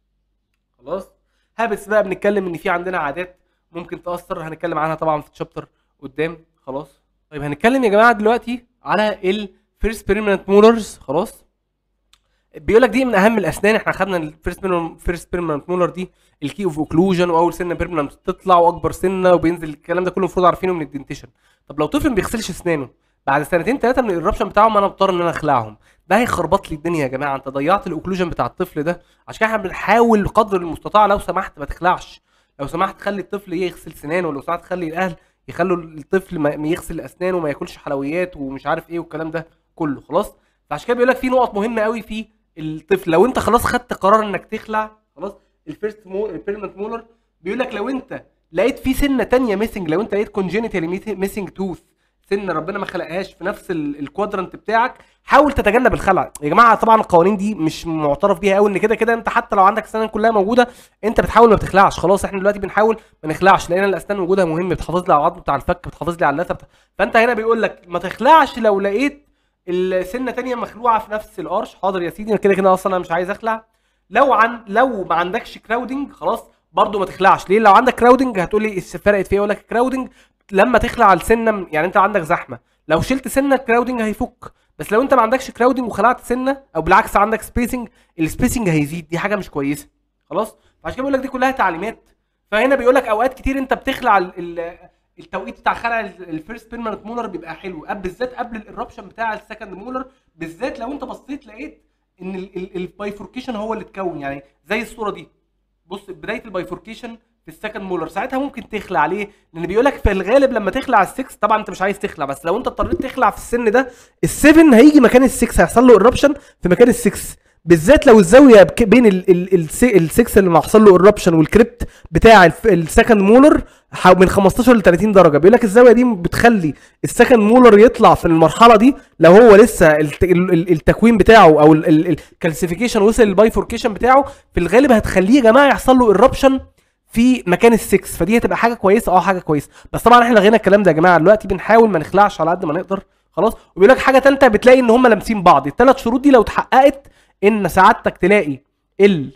خلاص هابتس بقى بنتكلم ان في عندنا عادات ممكن تاثر هنتكلم عنها طبعا في الشابتر قدام خلاص طيب هنتكلم يا جماعه دلوقتي على الفيرست بيرمننت مولرز خلاص بيقول لك دي من اهم الاسنان احنا خدنا الفيرست فيرست بيرمننت مولر دي الكي اوف اوكلوجن واول سنه بيرمننت تطلع واكبر سنه وبينزل الكلام ده كله المفروض عارفينه من الدنتيشن طب لو طفل ما بيغسلش اسنانه بعد سنتين ثلاثه من الربشن بتاعهم انا مضطر ان انا اخلعهم ده هيخربط لي الدنيا يا جماعه انت ضيعت الاوكلوجن بتاع الطفل ده عشان كده احنا بنحاول قدر المستطاع لو سمحت ما تخلعش لو سمحت خلي الطفل يغسل سنانه ولو سمحت خلي الاهل يخلوا الطفل ما ما يغسل اسنانه وما ياكلش حلويات ومش عارف ايه والكلام ده كله خلاص فعشان كده بيقول لك في نقط مهمه قوي في الطفل لو انت خلاص خدت قرار انك تخلع خلاص الفيرست مو البيرمنت مولر بيقول لك لو انت لقيت في سنه تانية ميسنج لو انت لقيت كونجينيتالي ميسنج توث سنه ربنا ما خلقهاش في نفس ال- الكوادرنت بتاعك حاول تتجنب الخلع يا جماعه طبعا القوانين دي مش معترف بيها قوي ان كده كده انت حتى لو عندك السنان كلها موجوده انت بتحاول ما بتخلعش خلاص احنا دلوقتي بنحاول ما نخلعش لان الاسنان وجودها مهم بتحافظ لي على العظم بتاع الفك بتحافظ لي على اللثه بتاع... فانت هنا بيقول لك ما تخلعش لو لقيت السنه تانية مخلوعه في نفس القرش حاضر يا سيدي انا كده كده اصلا انا مش عايز اخلع لو عن لو ما عندكش كراودنج خلاص برضو ما تخلعش ليه لو عندك كراودنج هتقول لي فرقت في ايه اقول لك كراودنج لما تخلع السنه م- يعني انت عندك زحمه لو شلت سنه الكراودنج هيفك بس لو انت ما عندكش كراودنج وخلعت سنه او بالعكس عندك سبيسنج السبيسنج هيزيد دي حاجه مش كويسه خلاص عشان كده بقول لك دي كلها تعليمات فهنا بيقول لك اوقات كتير انت بتخلع ال- ال- التوقيت بتاع خلع الفيرست بيرمننت مولر بيبقى حلو قبل بالذات قبل الاربشن بتاع السكند مولر بالذات لو انت بصيت لقيت ان البايفوركيشن هو اللي اتكون يعني زي الصوره دي بص بدايه البايفوركيشن في السكند مولر ساعتها ممكن تخلع عليه لان بيقول لك في الغالب لما تخلع السكس طبعا انت مش عايز تخلع بس لو انت اضطريت تخلع في السن ده السفن هيجي مكان السكس هيحصل له ايربشن في مكان السكس بالذات لو الزاويه بك- بين ال- ال- الس- السكس اللي محصل له ايربشن والكريبت بتاع الف- السكند مولر حو- من 15 ل 30 درجه بيقول لك الزاويه دي بتخلي السكند مولر يطلع في المرحله دي لو هو لسه الت- ال- ال- التكوين بتاعه او الكالسيفيكيشن وصل للبايفوركيشن بتاعه في الغالب هتخليه يا جماعه يحصل له ايربشن في مكان السكس فدي هتبقى حاجه كويسه اه حاجه كويسه بس طبعا احنا لغينا الكلام ده يا جماعه دلوقتي بنحاول ما نخلعش على قد ما نقدر خلاص وبيقول لك حاجه ثالثه بتلاقي ان هم لامسين بعض الثلاث شروط دي لو اتحققت ان سعادتك تلاقي ال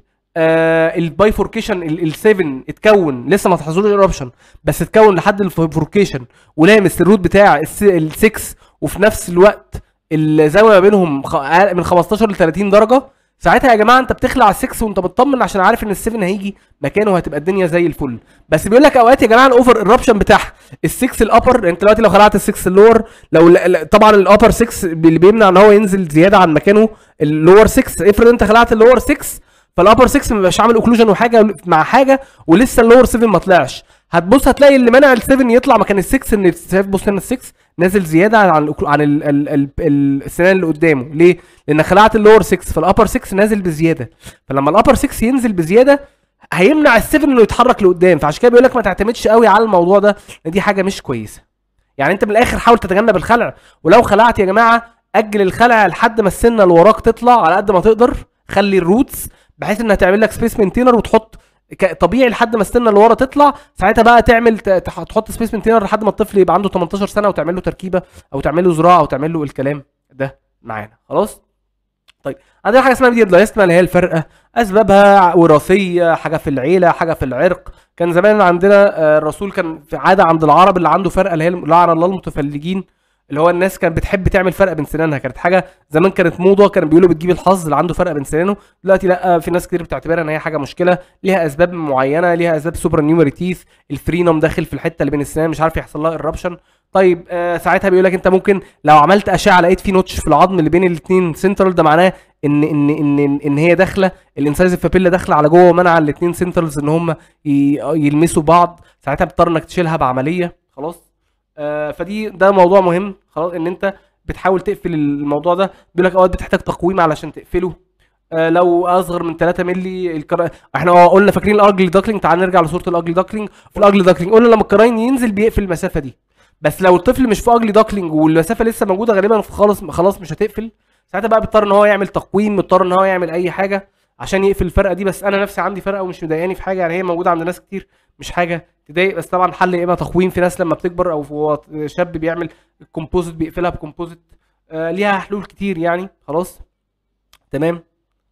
آه البايفوركيشن ال7 اتكون لسه ما حصلوش ايربشن بس اتكون لحد البايفوركيشن ولامس الروت بتاع ال6 وفي نفس الوقت الزاويه ما بينهم خ- أقل من 15 ل 30 درجه ساعتها يا جماعه انت بتخلع ال6 وانت مطمن عشان عارف ان ال7 هيجي مكانه وهتبقى الدنيا زي الفل بس بيقول لك اوقات يا جماعه الاوفر ايربشن بتاعها ال6 الابر انت دلوقتي لو خلعت ال6 اللور لو ل- ل- طبعا الابر 6 اللي بيمنع ان هو ينزل زياده عن مكانه اللور 6 افرض انت خلعت اللور 6 فالابر 6 ما بيبقاش عامل اوكلوجن وحاجه مع حاجه ولسه اللور 7 ما طلعش هتبص هتلاقي اللي منع ال 7 يطلع مكان ال 6 ان شايف بص هنا ال 6 نازل زياده عن الأوكلو- عن ال ال ال ال السنان اللي قدامه ليه؟ لان خلعت اللور 6 فالابر 6 نازل بزياده فلما الابر 6 ينزل بزياده هيمنع ال 7 انه يتحرك لقدام فعشان كده بيقول لك ما تعتمدش قوي على الموضوع ده لان دي حاجه مش كويسه يعني انت من الاخر حاول تتجنب الخلع ولو خلعت يا جماعه اجل الخلع لحد ما السنه اللي وراك تطلع على قد ما تقدر خلي الروتس بحيث انها تعمل لك سبيس مينتينر وتحط ك- طبيعي لحد ما السنه اللي ورا تطلع ساعتها بقى تعمل ت- تح- تحط سبيس مينتينر لحد ما الطفل يبقى عنده 18 سنه وتعمل له تركيبه او تعمل له زراعه او تعمل له الكلام ده معانا خلاص طيب عندنا حاجه اسمها ميديا بلايستما اللي هي الفرقه اسبابها وراثيه حاجه في العيله حاجه في العرق كان زمان عندنا آه، الرسول كان في عاده عند العرب اللي عنده فرقه اللي هي لعن الله المتفلجين اللي هو الناس كانت بتحب تعمل فرقه بين سنانها كانت حاجه زمان كانت موضه كانوا بيقولوا بتجيب الحظ اللي عنده فرقه بين سنانه دلوقتي لا في ناس كتير بتعتبرها ان هي حاجه مشكله ليها اسباب معينه ليها اسباب سوبر نيومري تيث الفرينوم داخل في الحته اللي بين السنان مش عارف يحصل لها الربشن طيب آه ساعتها بيقول لك انت ممكن لو عملت اشعه لقيت في نوتش في العظم اللي بين الاثنين سنترال ده معناه ان ان ان ان هي داخله الانسايزيف بابيلا داخله على جوه ومنع الاثنين سنترالز ان هم ي- يلمسوا بعض ساعتها بتضطر انك تشيلها بعمليه خلاص آه فدي ده موضوع مهم خلاص ان انت بتحاول تقفل الموضوع ده بيقول لك اوقات بتحتاج تقويم علشان تقفله آه لو اصغر من 3 مللي الكرا... احنا اه قلنا فاكرين الاجلي داكلينج تعال نرجع لصوره الاجلي داكلينج في الاجلي داكلينج قلنا لما الكراين ينزل بيقفل المسافه دي بس لو الطفل مش في اجلي داكلينج والمسافه لسه موجوده غالبا خالص خلاص مش هتقفل ساعتها بقى بيضطر ان هو يعمل تقويم مضطر ان هو يعمل اي حاجه عشان يقفل الفرقه دي بس انا نفسي عندي فرقه ومش مضايقاني في حاجه يعني هي موجوده عند ناس كتير مش حاجه تضايق بس طبعا حل يا اما تقويم في ناس لما بتكبر او هو شاب بيعمل الكومبوزيت بيقفلها بكومبوزيت آه ليها حلول كتير يعني خلاص تمام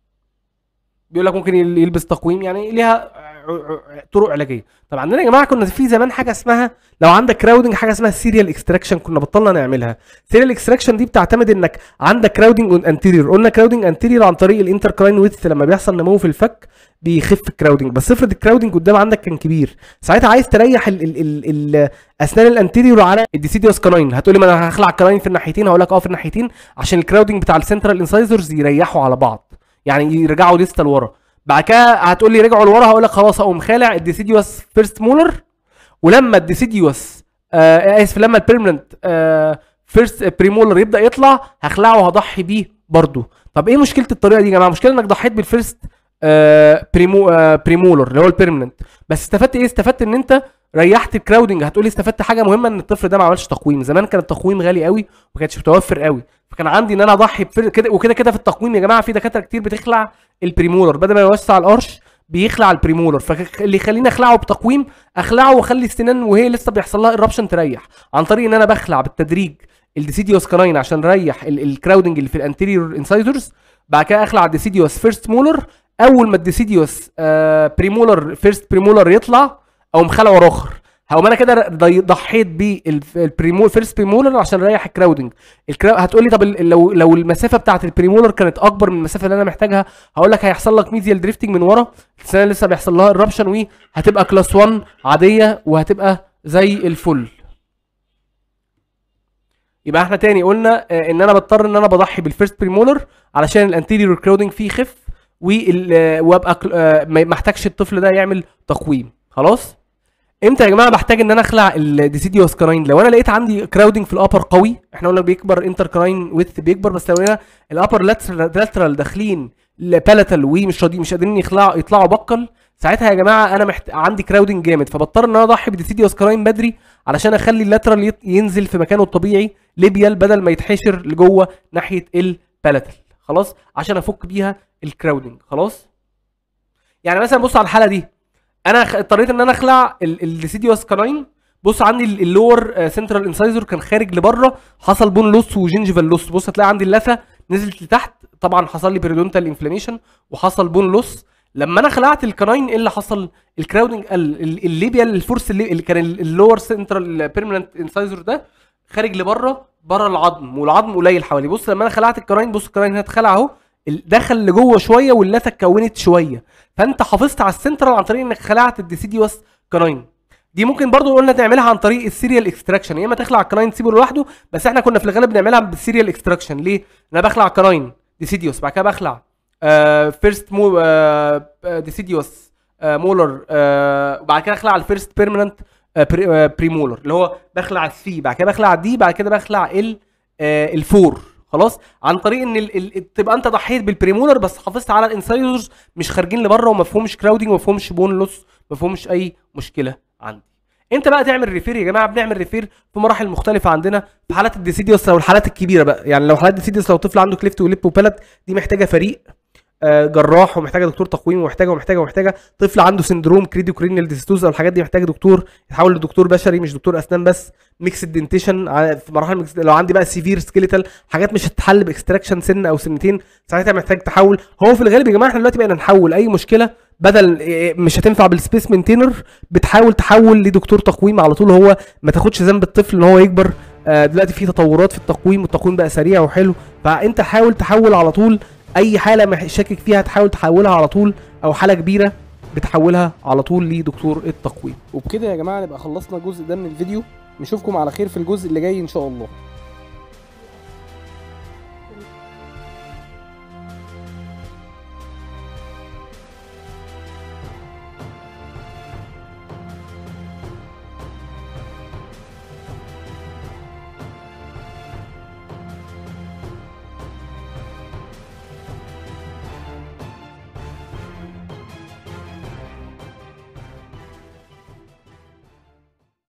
بيقول لك ممكن يل- يلبس تقويم يعني ليها ع- ع- طرق علاجيه طب عندنا يا جماعه كنا في زمان حاجه اسمها لو عندك كراودنج حاجه اسمها سيريال اكستراكشن كنا بطلنا نعملها سيريال اكستراكشن دي بتعتمد انك عندك كراودنج اون انتيريور قلنا كراودنج انتيريور عن طريق الانتركراين ويدث لما بيحصل نمو في الفك بيخف الكراودنج بس افرض الكراودنج قدام عندك كان كبير ساعتها عايز تريح ال ال ال ال اسنان الانتيريور على الديسيديوس كاناين هتقولي ما انا هخلع الكاناين في الناحيتين هقول لك اه في الناحيتين عشان الكراودنج بتاع السنترال انسايزرز يريحوا على بعض يعني يرجعوا لسه لورا بعد كده هتقول لي رجعوا لورا هقول لك خلاص اقوم خالع الديسيديوس فيرست مولر ولما الديسيديوس آه اسف لما البيرمننت آه فيرست بريمولر يبدا يطلع هخلعه وهضحي بيه برضو طب ايه مشكله الطريقه دي يا جماعه مشكله انك ضحيت بالفيرست آه بريمو آه بريمولر اللي هو البيرمننت بس استفدت ايه استفدت ان انت ريحت الكراودنج هتقولي استفدت حاجه مهمه ان الطفل ده ما عملش تقويم زمان كان التقويم غالي قوي وما كانش متوفر قوي فكان عندي ان انا اضحي بفر- كده وكده كده في التقويم يا جماعه في دكاتره كتير بتخلع البريمولر بدل ما يوسع القرش بيخلع البريمولر فاللي يخليني اخلعه بتقويم اخلعه واخلي السنان وهي لسه بيحصل لها ايربشن تريح عن طريق ان انا بخلع بالتدريج الديسيديوس كاناين عشان اريح ال- الكراودنج اللي في الانتيريور انسايزرز بعد كده اخلع الديسيديوس فيرست مولر اول ما الديسيديوس آه بريمولر فيرست بريمولر يطلع او مخلع ورا اخر هقوم انا كده ضي- ضحيت بالبريمول فيرست بريمولر عشان اريح الكراودنج الكرا... هتقولي طب ال- لو لو المسافه بتاعت البريمولر كانت اكبر من المسافه اللي انا محتاجها هقول لك هيحصل لك ميديال دريفتنج من ورا السنه لسه بيحصل لها الربشن وهتبقى كلاس 1 عاديه وهتبقى زي الفل يبقى احنا تاني قلنا آه، ان انا بضطر ان انا بضحي بالفيرست بريمولر علشان الانتيريور كراودنج فيه يخف وال- آه، وابقى كل- آه، ما ما احتاجش الطفل ده يعمل تقويم خلاص امتى يا جماعه بحتاج ان انا اخلع الديسيديوس كراين لو انا لقيت عندي كراودنج في الابر قوي احنا قلنا بيكبر انتر كراين ويث بيكبر بس لو لقينا الابر لاترال داخلين بالاتال ومش راضيين مش قادرين يخلعوا يطلعوا بقل ساعتها يا جماعه انا محت... عندي كراودنج جامد فبضطر ان انا اضحي بديسيديوس كراين بدري علشان اخلي اللاترال يت... ينزل في مكانه الطبيعي ليبيال بدل ما يتحشر لجوه ناحيه البالاتال خلاص عشان افك بيها الكراودنج خلاص يعني مثلا بص على الحاله دي انا خ- اضطريت ان انا اخلع الديسيديوس كاناين بص عندي ال- اللور سنترال انسايزر كان خارج لبره حصل بون لوس وجنجيفال لوس بص هتلاقي عندي اللثه نزلت لتحت طبعا حصل لي بيريدونتال انفلاميشن وحصل بون لوس لما انا خلعت الكناين ايه اللي حصل الكراودنج ال- ال- الليبيال الفورس اللي اللي كان اللور سنترال بيرمننت انسايزر ده خارج لبره بره العظم والعظم قليل حوالي بص لما انا خلعت الكناين بص الكناين هنا اتخلع اهو ال- دخل لجوه شويه واللثه اتكونت شويه فانت حافظت على السنترال عن طريق انك خلعت الديسيديوس كناين دي ممكن برضو قلنا تعملها عن طريق السيريال اكستراكشن يا اما تخلع الكناين تسيبه لوحده بس احنا كنا في الغالب بنعملها بالسيريال اكستراكشن ليه؟ انا بخلع كناين ديسيديوس بعد كده بخلع فيرست مو ديسيديوس مولر وبعد كده اخلع الفيرست بيرمننت بريمولر اللي هو بخلع الثري بعد كده بخلع الدي بعد كده بخلع ال آه، الفور خلاص عن طريق ان ال ال تبقى انت ضحيت بالبريمولر بس حافظت على الانسايزرز مش خارجين لبره وما فيهمش كراودنج وما فيهمش بون لوس ما فيهمش اي مشكله عندي انت بقى تعمل ريفير يا جماعه بنعمل ريفير في مراحل مختلفه عندنا في حالات الديسيديوس لو الحالات الكبيره بقى يعني لو حالات الديسيديوس لو طفل عنده كليفت وليب وبلت دي محتاجه فريق آه، جراح ومحتاجه دكتور تقويم ومحتاجه ومحتاجه ومحتاجه طفل عنده سندروم كريدو كرينيال ديستوز او الحاجات دي محتاج دكتور يتحول لدكتور بشري مش دكتور اسنان بس ميكس دنتيشن في مراحل ميكس لو عندي بقى سيفير سكيليتال حاجات مش هتتحل باكستراكشن سن او سنتين ساعتها محتاج تحول هو في الغالب يا جماعه احنا دلوقتي بقينا نحول اي مشكله بدل إيه، مش هتنفع بالسبيس مينتينر بتحاول تحول لدكتور تقويم على طول هو ما تاخدش ذنب الطفل ان هو يكبر آه، دلوقتي في تطورات في التقويم والتقويم بقى سريع وحلو فانت حاول تحول على طول اي حاله مح- شاكك فيها تحاول تحولها على طول او حاله كبيره بتحولها على طول لدكتور التقويم وبكده يا جماعه نبقى خلصنا الجزء ده من الفيديو نشوفكم على خير في الجزء اللي جاي ان شاء الله